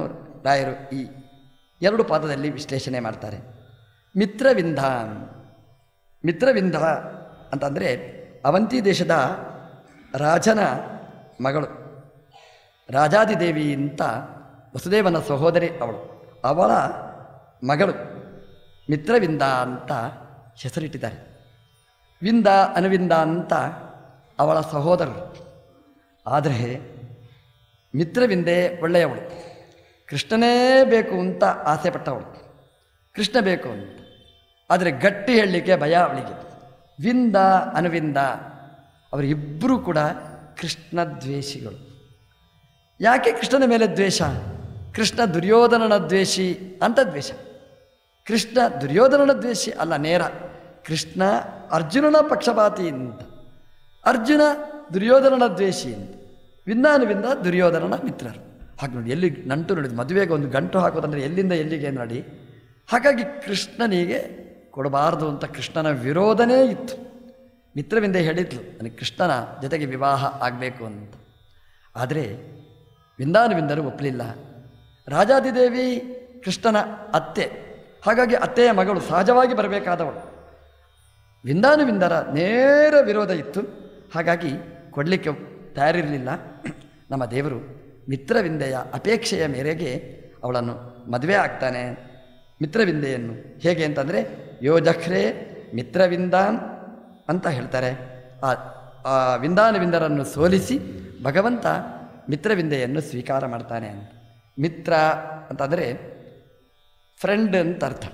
ರಾಯರು ಈ ಎರಡು ಪಾದದಲ್ಲಿ ವಿಶ್ಲೇಷಣೆ ಮಾಡ್ತಾರೆ ಮಿತ್ರವಿಂಧ ಮಿತ್ರವಿಂಧ ಅಂತಂದರೆ ಅವಂತಿ ದೇಶದ ರಾಜನ ಮಗಳು ರಾಜಾದಿದೇವಿ ಅಂತ ವಸುದೇವನ ಸಹೋದರಿ ಅವಳು ಅವಳ ಮಗಳು ಮಿತ್ರವಿಂದ ಅಂತ ಹೆಸರಿಟ್ಟಿದ್ದಾರೆ ವಿಂದ ಅನುವಿಂದ ಅಂತ ಅವಳ ಸಹೋದರರು ಆದರೆ ಮಿತ್ರವಿಂದೆ ಒಳ್ಳೆಯವಳು ಕೃಷ್ಣನೇ ಬೇಕು ಅಂತ ಆಸೆ ಪಟ್ಟವಳು ಕೃಷ್ಣ ಬೇಕು ಅಂತ ಆದರೆ ಗಟ್ಟಿ ಹೇಳಲಿಕ್ಕೆ ಭಯ ಅವಳಿಗೆ ವಿಂದ ಅನುವಿಂದ ಅವರಿಬ್ಬರೂ ಕೂಡ ಕೃಷ್ಣ ದ್ವೇಷಿಗಳು ಯಾಕೆ ಕೃಷ್ಣನ ಮೇಲೆ ದ್ವೇಷ ಕೃಷ್ಣ ದುರ್ಯೋಧನನ ದ್ವೇಷಿ ಅಂತ ದ್ವೇಷ ಕೃಷ್ಣ ದುರ್ಯೋಧನನ ದ್ವೇಷಿ ಅಲ್ಲ ನೇರ ಕೃಷ್ಣ ಅರ್ಜುನನ ಪಕ್ಷಪಾತಿ ಅಂತ ಅರ್ಜುನ ದುರ್ಯೋಧನನ ದ್ವೇಷಿ ಅಂತ ವಿಂದಾನುವಿಂದ ದುರ್ಯೋಧನನ ಮಿತ್ರರು ಹಾಗೆ ನೋಡಿ ಎಲ್ಲಿ ನಂಟು ನೋಡಿದ್ದು ಮದುವೆಗೆ ಒಂದು ಗಂಟು ಹಾಕೋದಂದ್ರೆ ಎಲ್ಲಿಂದ ಎಲ್ಲಿಗೆ ನೋಡಿ ಹಾಗಾಗಿ ಕೃಷ್ಣನಿಗೆ ಕೊಡಬಾರದು ಅಂತ ಕೃಷ್ಣನ ವಿರೋಧನೇ ಇತ್ತು ಮಿತ್ರವಿಂದ ಹೇಳಿದ್ಲು ನನಗೆ ಕೃಷ್ಣನ ಜೊತೆಗೆ ವಿವಾಹ ಆಗಬೇಕು ಅಂತ ಆದರೆ ವಿಂದಾನುವಿಂದರು ಒಪ್ಪಲಿಲ್ಲ ರಾಜಾದಿದೇವಿ ಕೃಷ್ಣನ ಅತ್ತೆ ಹಾಗಾಗಿ ಅತ್ತೆಯ ಮಗಳು ಸಹಜವಾಗಿ ಬರಬೇಕಾದವಳು ವಿಂದಾನುವಿಂದರ ನೇರ ವಿರೋಧ ಇತ್ತು ಹಾಗಾಗಿ ಕೊಡಲಿಕ್ಕೆ ತಯಾರಿರಲಿಲ್ಲ ನಮ್ಮ ದೇವರು ಮಿತ್ರವಿಂದೆಯ ಅಪೇಕ್ಷೆಯ ಮೇರೆಗೆ ಅವಳನ್ನು ಮದುವೆ ಆಗ್ತಾನೆ ಮಿತ್ರವಿಂದೆಯನ್ನು ಹೇಗೆ ಅಂತಂದರೆ ಯೋ ಜಖ್ರೆ ಮಿತ್ರವಿಂದಾನ್ ಅಂತ ಹೇಳ್ತಾರೆ ಆ ಆ ವಿಂದಾನುವಿಂದರನ್ನು ಸೋಲಿಸಿ ಭಗವಂತ ಮಿತ್ರವಿಂದೆಯನ್ನು ಸ್ವೀಕಾರ ಮಾಡ್ತಾನೆ ಅಂತ ಮಿತ್ರ ಅಂತಂದರೆ ಫ್ರೆಂಡ್ ಅಂತ ಅರ್ಥ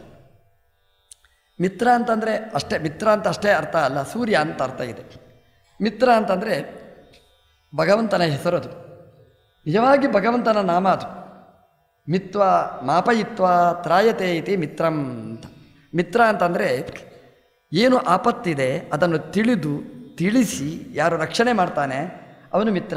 ಮಿತ್ರ ಅಂತಂದರೆ ಅಷ್ಟೇ ಮಿತ್ರ ಅಂತ ಅಷ್ಟೇ ಅರ್ಥ ಅಲ್ಲ ಸೂರ್ಯ ಅಂತ ಅರ್ಥ ಇದೆ ಮಿತ್ರ ಅಂತಂದರೆ ಭಗವಂತನ ಹೆಸರದು ನಿಜವಾಗಿ ಭಗವಂತನ ನಾಮ ಅದು ಮಿತ್ವ ಮಾಪಯಿತ್ವ ತ್ರಾಯತೆ ಇತಿ ಮಿತ್ರಂ ಅಂತ ಮಿತ್ರ ಅಂತಂದರೆ ಏನು ಆಪತ್ತಿದೆ ಅದನ್ನು ತಿಳಿದು ತಿಳಿಸಿ ಯಾರು ರಕ್ಷಣೆ ಮಾಡ್ತಾನೆ ಅವನು ಮಿತ್ರ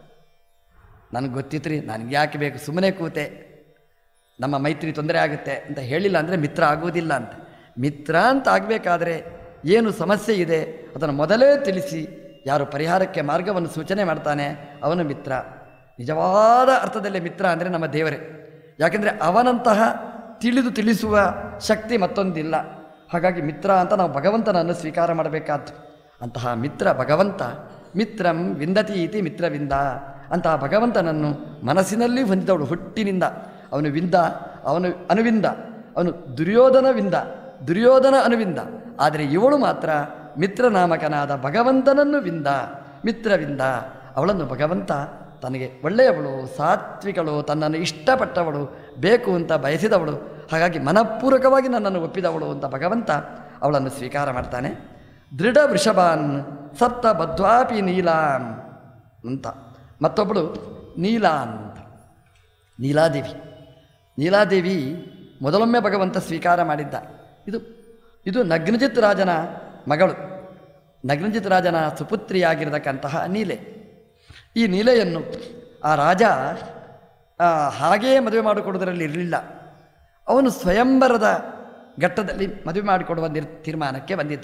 ನನಗೆ ಗೊತ್ತಿತ್ತು ರೀ ನನಗೆ ಯಾಕೆ ಬೇಕು ಸುಮ್ಮನೆ ಕೂತೆ ನಮ್ಮ ಮೈತ್ರಿ ತೊಂದರೆ ಆಗುತ್ತೆ ಅಂತ ಹೇಳಿಲ್ಲ ಅಂದರೆ ಮಿತ್ರ ಆಗುವುದಿಲ್ಲ ಅಂತ ಮಿತ್ರ ಅಂತ ಆಗಬೇಕಾದ್ರೆ ಏನು ಸಮಸ್ಯೆ ಇದೆ ಅದನ್ನು ಮೊದಲೇ ತಿಳಿಸಿ ಯಾರು ಪರಿಹಾರಕ್ಕೆ ಮಾರ್ಗವನ್ನು ಸೂಚನೆ ಮಾಡ್ತಾನೆ ಅವನು ಮಿತ್ರ ನಿಜವಾದ ಅರ್ಥದಲ್ಲಿ ಮಿತ್ರ ಅಂದರೆ ನಮ್ಮ ದೇವರೇ ಯಾಕೆಂದರೆ ಅವನಂತಹ ತಿಳಿದು ತಿಳಿಸುವ ಶಕ್ತಿ ಮತ್ತೊಂದಿಲ್ಲ ಹಾಗಾಗಿ ಮಿತ್ರ ಅಂತ ನಾವು ಭಗವಂತನನ್ನು ಸ್ವೀಕಾರ ಮಾಡಬೇಕಾದ್ದು ಅಂತಹ ಮಿತ್ರ ಭಗವಂತ ಮಿತ್ರಂ ವಿಂದತಿ ಇತಿ ಮಿತ್ರವಿಂದ ಅಂತಹ ಭಗವಂತನನ್ನು ಮನಸ್ಸಿನಲ್ಲಿ ಹೊಂದಿದವಳು ಹುಟ್ಟಿನಿಂದ ಅವನು ವಿಂದ ಅವನು ಅನುವಿಂದ ಅವನು ದುರ್ಯೋಧನವಿಂದ ದುರ್ಯೋಧನ ಅನುವಿಂದ ಆದರೆ ಇವಳು ಮಾತ್ರ ಮಿತ್ರನಾಮಕನಾದ ಭಗವಂತನನ್ನು ವಿಂದ ಮಿತ್ರವಿಂದ ಅವಳನ್ನು ಭಗವಂತ ತನಗೆ ಒಳ್ಳೆಯವಳು ಸಾತ್ವಿಕಳು ತನ್ನನ್ನು ಇಷ್ಟಪಟ್ಟವಳು ಬೇಕು ಅಂತ ಬಯಸಿದವಳು ಹಾಗಾಗಿ ಮನಪೂರ್ವಕವಾಗಿ ನನ್ನನ್ನು ಒಪ್ಪಿದವಳು ಅಂತ ಭಗವಂತ ಅವಳನ್ನು ಸ್ವೀಕಾರ ಮಾಡ್ತಾನೆ ದೃಢ ವೃಷಭಾನ್ ಸಪ್ತ ಬದ್ವಾಪಿ ನೀಲಾಂ ಅಂತ ಮತ್ತೊಬ್ಬಳು ನೀಲಾ ಅಂತ ನೀಲಾದೇವಿ ನೀಲಾದೇವಿ ಮೊದಲೊಮ್ಮೆ ಭಗವಂತ ಸ್ವೀಕಾರ ಮಾಡಿದ್ದ ಇದು ಇದು ನಗ್ನಜಿತ್ ರಾಜನ ಮಗಳು ನಗ್ನಜಿತ್ ರಾಜನ ಸುಪುತ್ರಿಯಾಗಿರತಕ್ಕಂತಹ ನೀಲೆ ಈ ನೀಲೆಯನ್ನು ಆ ರಾಜ ಆ, ಹಾಗೇ ಮದುವೆ ಮಾಡಿಕೊಡೋದರಲ್ಲಿ ಇರಲಿಲ್ಲ ಅವನು ಸ್ವಯಂವರದ ಘಟ್ಟದಲ್ಲಿ ಮದುವೆ ಮಾಡಿಕೊಡುವ ನಿರ್ ತೀರ್ಮಾನಕ್ಕೆ ಬಂದಿದ್ದ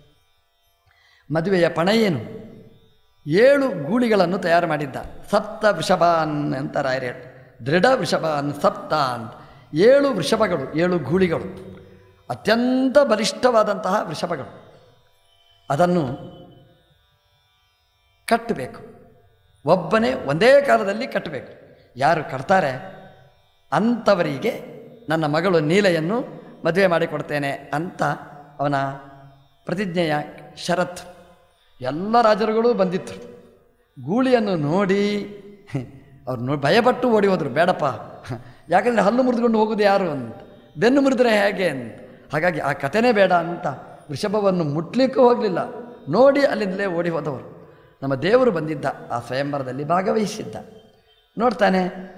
ಮದುವೆಯ ಪಣ ಏನು ಏಳು ಗೂಳಿಗಳನ್ನು ತಯಾರು ಮಾಡಿದ್ದ ಸಪ್ತ ವೃಷಭಾನ್ ಅಂತ ರಾಯರು ಹೇಳ್- ದೃಢ ವೃಷಭಾನ್ ಸಪ್ತ ಅಂತ ಏಳು ವೃಷಭಗಳು ಏಳು ಗೂಳಿಗಳು ಅತ್ಯಂತ ಬಲಿಷ್ಠವಾದಂತಹ ವೃಷಭಗಳು ಅದನ್ನು ಕಟ್ಟಬೇಕು ಒಬ್ಬನೇ ಒಂದೇ ಕಾಲದಲ್ಲಿ ಕಟ್ಟಬೇಕು ಯಾರು ಕಟ್ತಾರೆ ಅಂಥವರಿಗೆ ನನ್ನ ಮಗಳು ನೀಲೆಯನ್ನು ಮದುವೆ ಮಾಡಿಕೊಡ್ತೇನೆ ಅಂತ ಅವನ ಪ್ರತಿಜ್ಞೆಯ ಷರತ್ತು ಎಲ್ಲ ರಾಜರುಗಳು ಬಂದಿತ್ತು ಗೂಳಿಯನ್ನು ನೋಡಿ ಅವ್ರು ನೋ ಭಯಪಟ್ಟು ಓಡಿ ಹೋದರು ಬೇಡಪ್ಪ ಯಾಕಂದರೆ ಹಲ್ಲು ಮುರಿದುಕೊಂಡು ಹೋಗೋದು ಯಾರು ಅಂತ ಬೆನ್ನು ಮುರಿದ್ರೆ ಹೇಗೆ ಅಂತ ಹಾಗಾಗಿ ಆ ಕಥೆನೇ ಬೇಡ ಅಂತ ವೃಷಭವನ್ನು ಮುಟ್ಲಿಕ್ಕೂ ಹೋಗಲಿಲ್ಲ ನೋಡಿ ಅಲ್ಲಿಂದಲೇ ಓಡಿ ಹೋದವರು ನಮ್ಮ ದೇವರು ಬಂದಿದ್ದ ಆ ಸ್ವಯಂವರದಲ್ಲಿ ಭಾಗವಹಿಸಿದ್ದ ನೋಡ್ತಾನೆ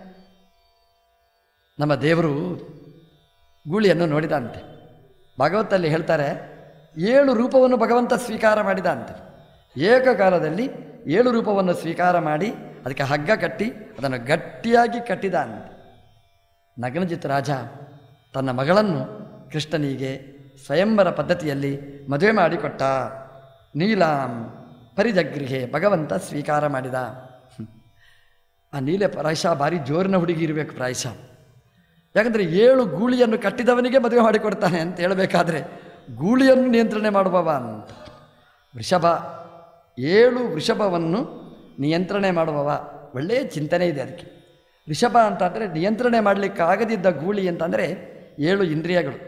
ನಮ್ಮ ದೇವರು ಗೂಳಿಯನ್ನು ನೋಡಿದಂತೆ ಭಾಗವತಲ್ಲಿ ಹೇಳ್ತಾರೆ ಏಳು ರೂಪವನ್ನು ಭಗವಂತ ಸ್ವೀಕಾರ ಮಾಡಿದ ಅಂತ ಏಕಕಾಲದಲ್ಲಿ ಏಳು ರೂಪವನ್ನು ಸ್ವೀಕಾರ ಮಾಡಿ ಅದಕ್ಕೆ ಹಗ್ಗ ಕಟ್ಟಿ ಅದನ್ನು ಗಟ್ಟಿಯಾಗಿ ಕಟ್ಟಿದ ಅಂತ ನಗ್ನಜಿತ್ ರಾಜ ತನ್ನ ಮಗಳನ್ನು ಕೃಷ್ಣನಿಗೆ ಸ್ವಯಂವರ ಪದ್ಧತಿಯಲ್ಲಿ ಮದುವೆ ಮಾಡಿಕೊಟ್ಟ ನೀಲಾಂ ಪರಿಜಗೃಹೆ ಭಗವಂತ ಸ್ವೀಕಾರ ಮಾಡಿದ ಹ್ಮ್. ಆ ನೀಲೆ ಪ್ರಾಯಶಃ ಭಾರಿ ಜೋರಿನ ಹುಡುಗಿ ಇರಬೇಕು ಪ್ರಾಯಶಃ ಯಾಕಂದರೆ ಏಳು ಗೂಳಿಯನ್ನು ಕಟ್ಟಿದವನಿಗೆ ಮದುವೆ ಮಾಡಿಕೊಡ್ತಾನೆ ಅಂತ ಹೇಳಬೇಕಾದ್ರೆ ಗೂಳಿಯನ್ನು ನಿಯಂತ್ರಣೆ ಮಾಡುವವ ಅಂತ ವೃಷಭ ಏಳು ವೃಷಭವನ್ನು ನಿಯಂತ್ರಣೆ ಮಾಡುವವ ಒಳ್ಳೆಯ ಚಿಂತನೆ ಇದೆ ಅದಕ್ಕೆ ವೃಷಭ ಅಂತಂದರೆ ನಿಯಂತ್ರಣೆ ಮಾಡಲಿಕ್ಕೆ ಆಗದಿದ್ದ ಗೂಳಿ ಅಂತಂದರೆ ಏಳು ಇಂದ್ರಿಯಗಳು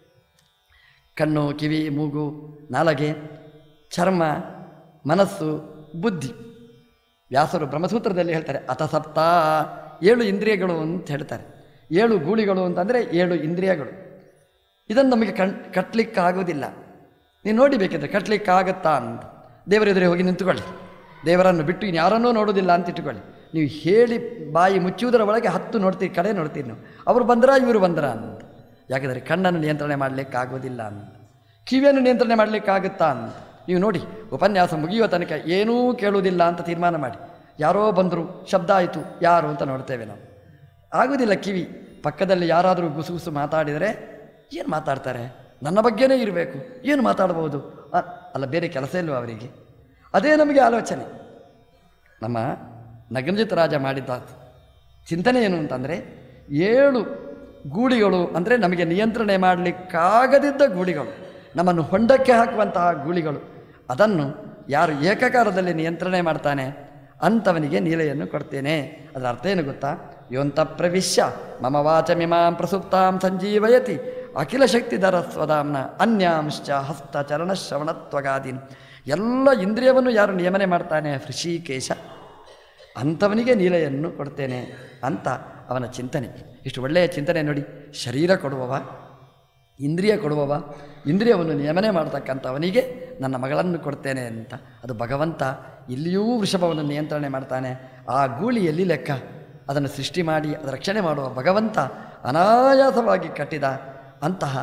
ಕಣ್ಣು ಕಿವಿ ಮೂಗು ನಾಲಗೆ ಚರ್ಮ ಮನಸ್ಸು ಬುದ್ಧಿ ವ್ಯಾಸರು ಬ್ರಹ್ಮಸೂತ್ರದಲ್ಲಿ ಹೇಳ್ತಾರೆ ಅಥ ಸಪ್ತ ಏಳು ಇಂದ್ರಿಯಗಳು ಅಂತ ಹೇಳ್ತಾರೆ ಏಳು ಗೂಳಿಗಳು ಅಂತಂದರೆ ಏಳು ಇಂದ್ರಿಯಗಳು ಇದನ್ನು ನಮಗೆ ಕಣ್ ಕಟ್ಟಲಿಕ್ಕಾಗೋದಿಲ್ಲ ನೀವು ನೋಡಿ ಬೇಕಿದ್ರೆ ಕಟ್ಟಲಿಕ್ಕಾಗತ್ತಾ ಅಂತ ದೇವರ ಎದುರೇ ಹೋಗಿ ನಿಂತುಕೊಳ್ಳಿ ದೇವರನ್ನು ಬಿಟ್ಟು ಇನ್ಯಾರನ್ನೂ ನೋಡೋದಿಲ್ಲ ಅಂತ ಇಟ್ಟುಕೊಳ್ಳಿ ನೀವು ಹೇಳಿ ಬಾಯಿ ಮುಚ್ಚುವುದರ ಒಳಗೆ ಹತ್ತು ನೋಡ್ತೀರಿ ಕಡೆ ನೋಡ್ತೀರಿ ನೀವು ಅವರು ಬಂದ್ರ ಇವರು ಬಂದ್ರ ಅಂತ ಯಾಕಂದರೆ ಕಣ್ಣನ್ನು ನಿಯಂತ್ರಣೆ ಮಾಡಲಿಕ್ಕಾಗೋದಿಲ್ಲ ಅಂತ ಕಿವಿಯನ್ನು ನಿಯಂತ್ರಣೆ ಮಾಡಲಿಕ್ಕಾಗುತ್ತಾ ಅಂತ ನೀವು ನೋಡಿ ಉಪನ್ಯಾಸ ಮುಗಿಯುವ ತನಕ ಏನೂ ಕೇಳುವುದಿಲ್ಲ ಅಂತ ತೀರ್ಮಾನ ಮಾಡಿ ಯಾರೋ ಬಂದರು ಶಬ್ದ ಆಯಿತು ಯಾರು ಅಂತ ನೋಡ್ತೇವೆ ನಾವು ಆಗುವುದಿಲ್ಲ ಕಿವಿ ಪಕ್ಕದಲ್ಲಿ ಯಾರಾದರೂ ಗುಸುಗುಸು ಮಾತಾಡಿದರೆ ಏನು ಮಾತಾಡ್ತಾರೆ ನನ್ನ ಬಗ್ಗೆನೇ ಇರಬೇಕು ಏನು ಮಾತಾಡ್ಬೋದು ಅ- ಅಲ್ಲ ಬೇರೆ ಕೆಲಸ ಇಲ್ವ ಅವರಿಗೆ ಅದೇ ನಮಗೆ ಆಲೋಚನೆ ನಮ್ಮ ನಗಂಜಿತ ರಾಜ ಮಾಡಿದ್ದ ಚಿಂತನೆ ಏನು ಅಂತಂದರೆ ಏಳು ಗೂಳಿಗಳು ಅಂದರೆ ನಮಗೆ ನಿಯಂತ್ರಣೆ ಮಾಡಲಿಕ್ಕಾಗದಿದ್ದ ಗೂಳಿಗಳು ನಮ್ಮನ್ನು ಹೊಂಡಕ್ಕೆ ಹಾಕುವಂತಹ ಗೂಳಿಗಳು ಅದನ್ನು ಯಾರು ಏಕಕಾಲದಲ್ಲಿ ನಿಯಂತ್ರಣೆ ಮಾಡ್ತಾನೆ ಅಂಥವನಿಗೆ ನೀಲೆಯನ್ನು ಕೊಡ್ತೇನೆ ಅದರ ಅರ್ಥ ಏನು ಗೊತ್ತಾ ಯೋಂತ ಪ್ರವಿಶ್ಯ ಮಮ ವಾಚಮಿಮಾಂ ಪ್ರಸುಪ್ತಾಂ ಸಂಜೀವಯತಿ ಅಖಿಲ ಶಕ್ತಿಧರ ಸ್ವಧಾಮ್ನ ಅನ್ಯಾಂಶ್ಚ ಹಸ್ತ ಚರಣ ಶ್ರವಣತ್ವಗಾದೀನ್ ಎಲ್ಲ ಇಂದ್ರಿಯವನ್ನು ಯಾರು ನಿಯಮನೆ ಮಾಡ್ತಾನೆ ಹೃಷಿಕೇಶ ಅಂಥವನಿಗೆ ನೀಲೆಯನ್ನು ಕೊಡ್ತೇನೆ ಅಂತ ಅವನ ಚಿಂತನೆ ಇಷ್ಟು ಒಳ್ಳೆಯ ಚಿಂತನೆ ನೋಡಿ ಶರೀರ ಕೊಡುವವ ಇಂದ್ರಿಯ ಕೊಡುವವ ಇಂದ್ರಿಯವನ್ನು ನಿಯಮನೆ ಮಾಡ್ತಕ್ಕಂಥವನಿಗೆ ನನ್ನ ಮಗಳನ್ನು ಕೊಡ್ತೇನೆ ಅಂತ ಅದು ಭಗವಂತ ಇಲ್ಲಿಯೂ ವೃಷಭವನ್ನು ನಿಯಂತ್ರಣೆ ಮಾಡ್ತಾನೆ ಆ ಗೂಳಿ ಎಲ್ಲಿ ಲೆಕ್ಕ ಅದನ್ನು ಸೃಷ್ಟಿ ಮಾಡಿ ಅದರ ರಕ್ಷಣೆ ಮಾಡುವ ಭಗವಂತ ಅನಾಯಾಸವಾಗಿ ಕಟ್ಟಿದ ಅಂತಹ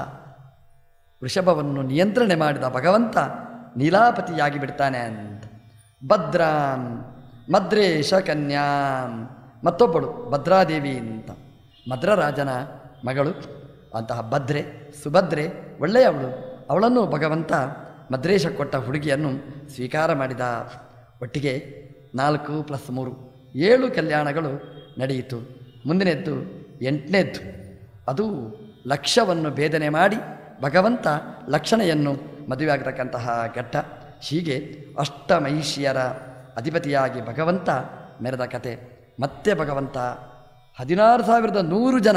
ವೃಷಭವನ್ನು ನಿಯಂತ್ರಣೆ ಮಾಡಿದ ಭಗವಂತ ನೀಲಾಪತಿಯಾಗಿ ಬಿಡ್ತಾನೆ ಅಂತ ಭದ್ರಾಂ ಮದ್ರೇಶ ಕನ್ಯಾಂ ಮತ್ತೊಬ್ಬಳು ಭದ್ರಾದೇವಿ ಅಂತ ಮದ್ರರಾಜನ ಮಗಳು ಅಂತಹ ಭದ್ರೆ ಸುಭದ್ರೆ ಒಳ್ಳೆಯವಳು ಅವಳನ್ನು ಭಗವಂತ ಮದ್ರೇಶ ಕೊಟ್ಟ ಹುಡುಗಿಯನ್ನು ಸ್ವೀಕಾರ ಮಾಡಿದ ಒಟ್ಟಿಗೆ ನಾಲ್ಕು ಪ್ಲಸ್ ಮೂರು ಏಳು ಕಲ್ಯಾಣಗಳು ನಡೆಯಿತು ಮುಂದಿನದ್ದು ಎಂಟನೇದ್ದು ಅದು ಲಕ್ಷ್ಯವನ್ನು ಭೇದನೆ ಮಾಡಿ ಭಗವಂತ ಲಕ್ಷಣೆಯನ್ನು ಮದುವೆಯಾಗತಕ್ಕಂತಹ ಘಟ್ಟ ಹೀಗೆ ಅಷ್ಟಮಹಿಷಿಯರ ಅಧಿಪತಿಯಾಗಿ ಭಗವಂತ ಮೆರೆದ ಕತೆ ಮತ್ತೆ ಭಗವಂತ ಹದಿನಾರು ಸಾವಿರದ ನೂರು ಜನ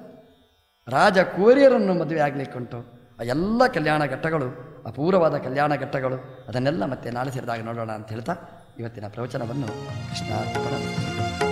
ರಾಜ ಕೋರಿಯರನ್ನು ಮದುವೆ ಆಗಲಿಕ್ಕುಂಟು ಆ ಎಲ್ಲ ಕಲ್ಯಾಣ ಘಟ್ಟಗಳು ಅಪೂರ್ವವಾದ ಕಲ್ಯಾಣ ಘಟ್ಟಗಳು ಅದನ್ನೆಲ್ಲ ಮತ್ತೆ ನಾಳೆ ಸೇರಿದಾಗ ನೋಡೋಣ ಅಂತ ಹೇಳ್ತಾ ಇವತ್ತಿನ ಪ್ರವಚನವನ್ನು ಕೃಷ್ಣ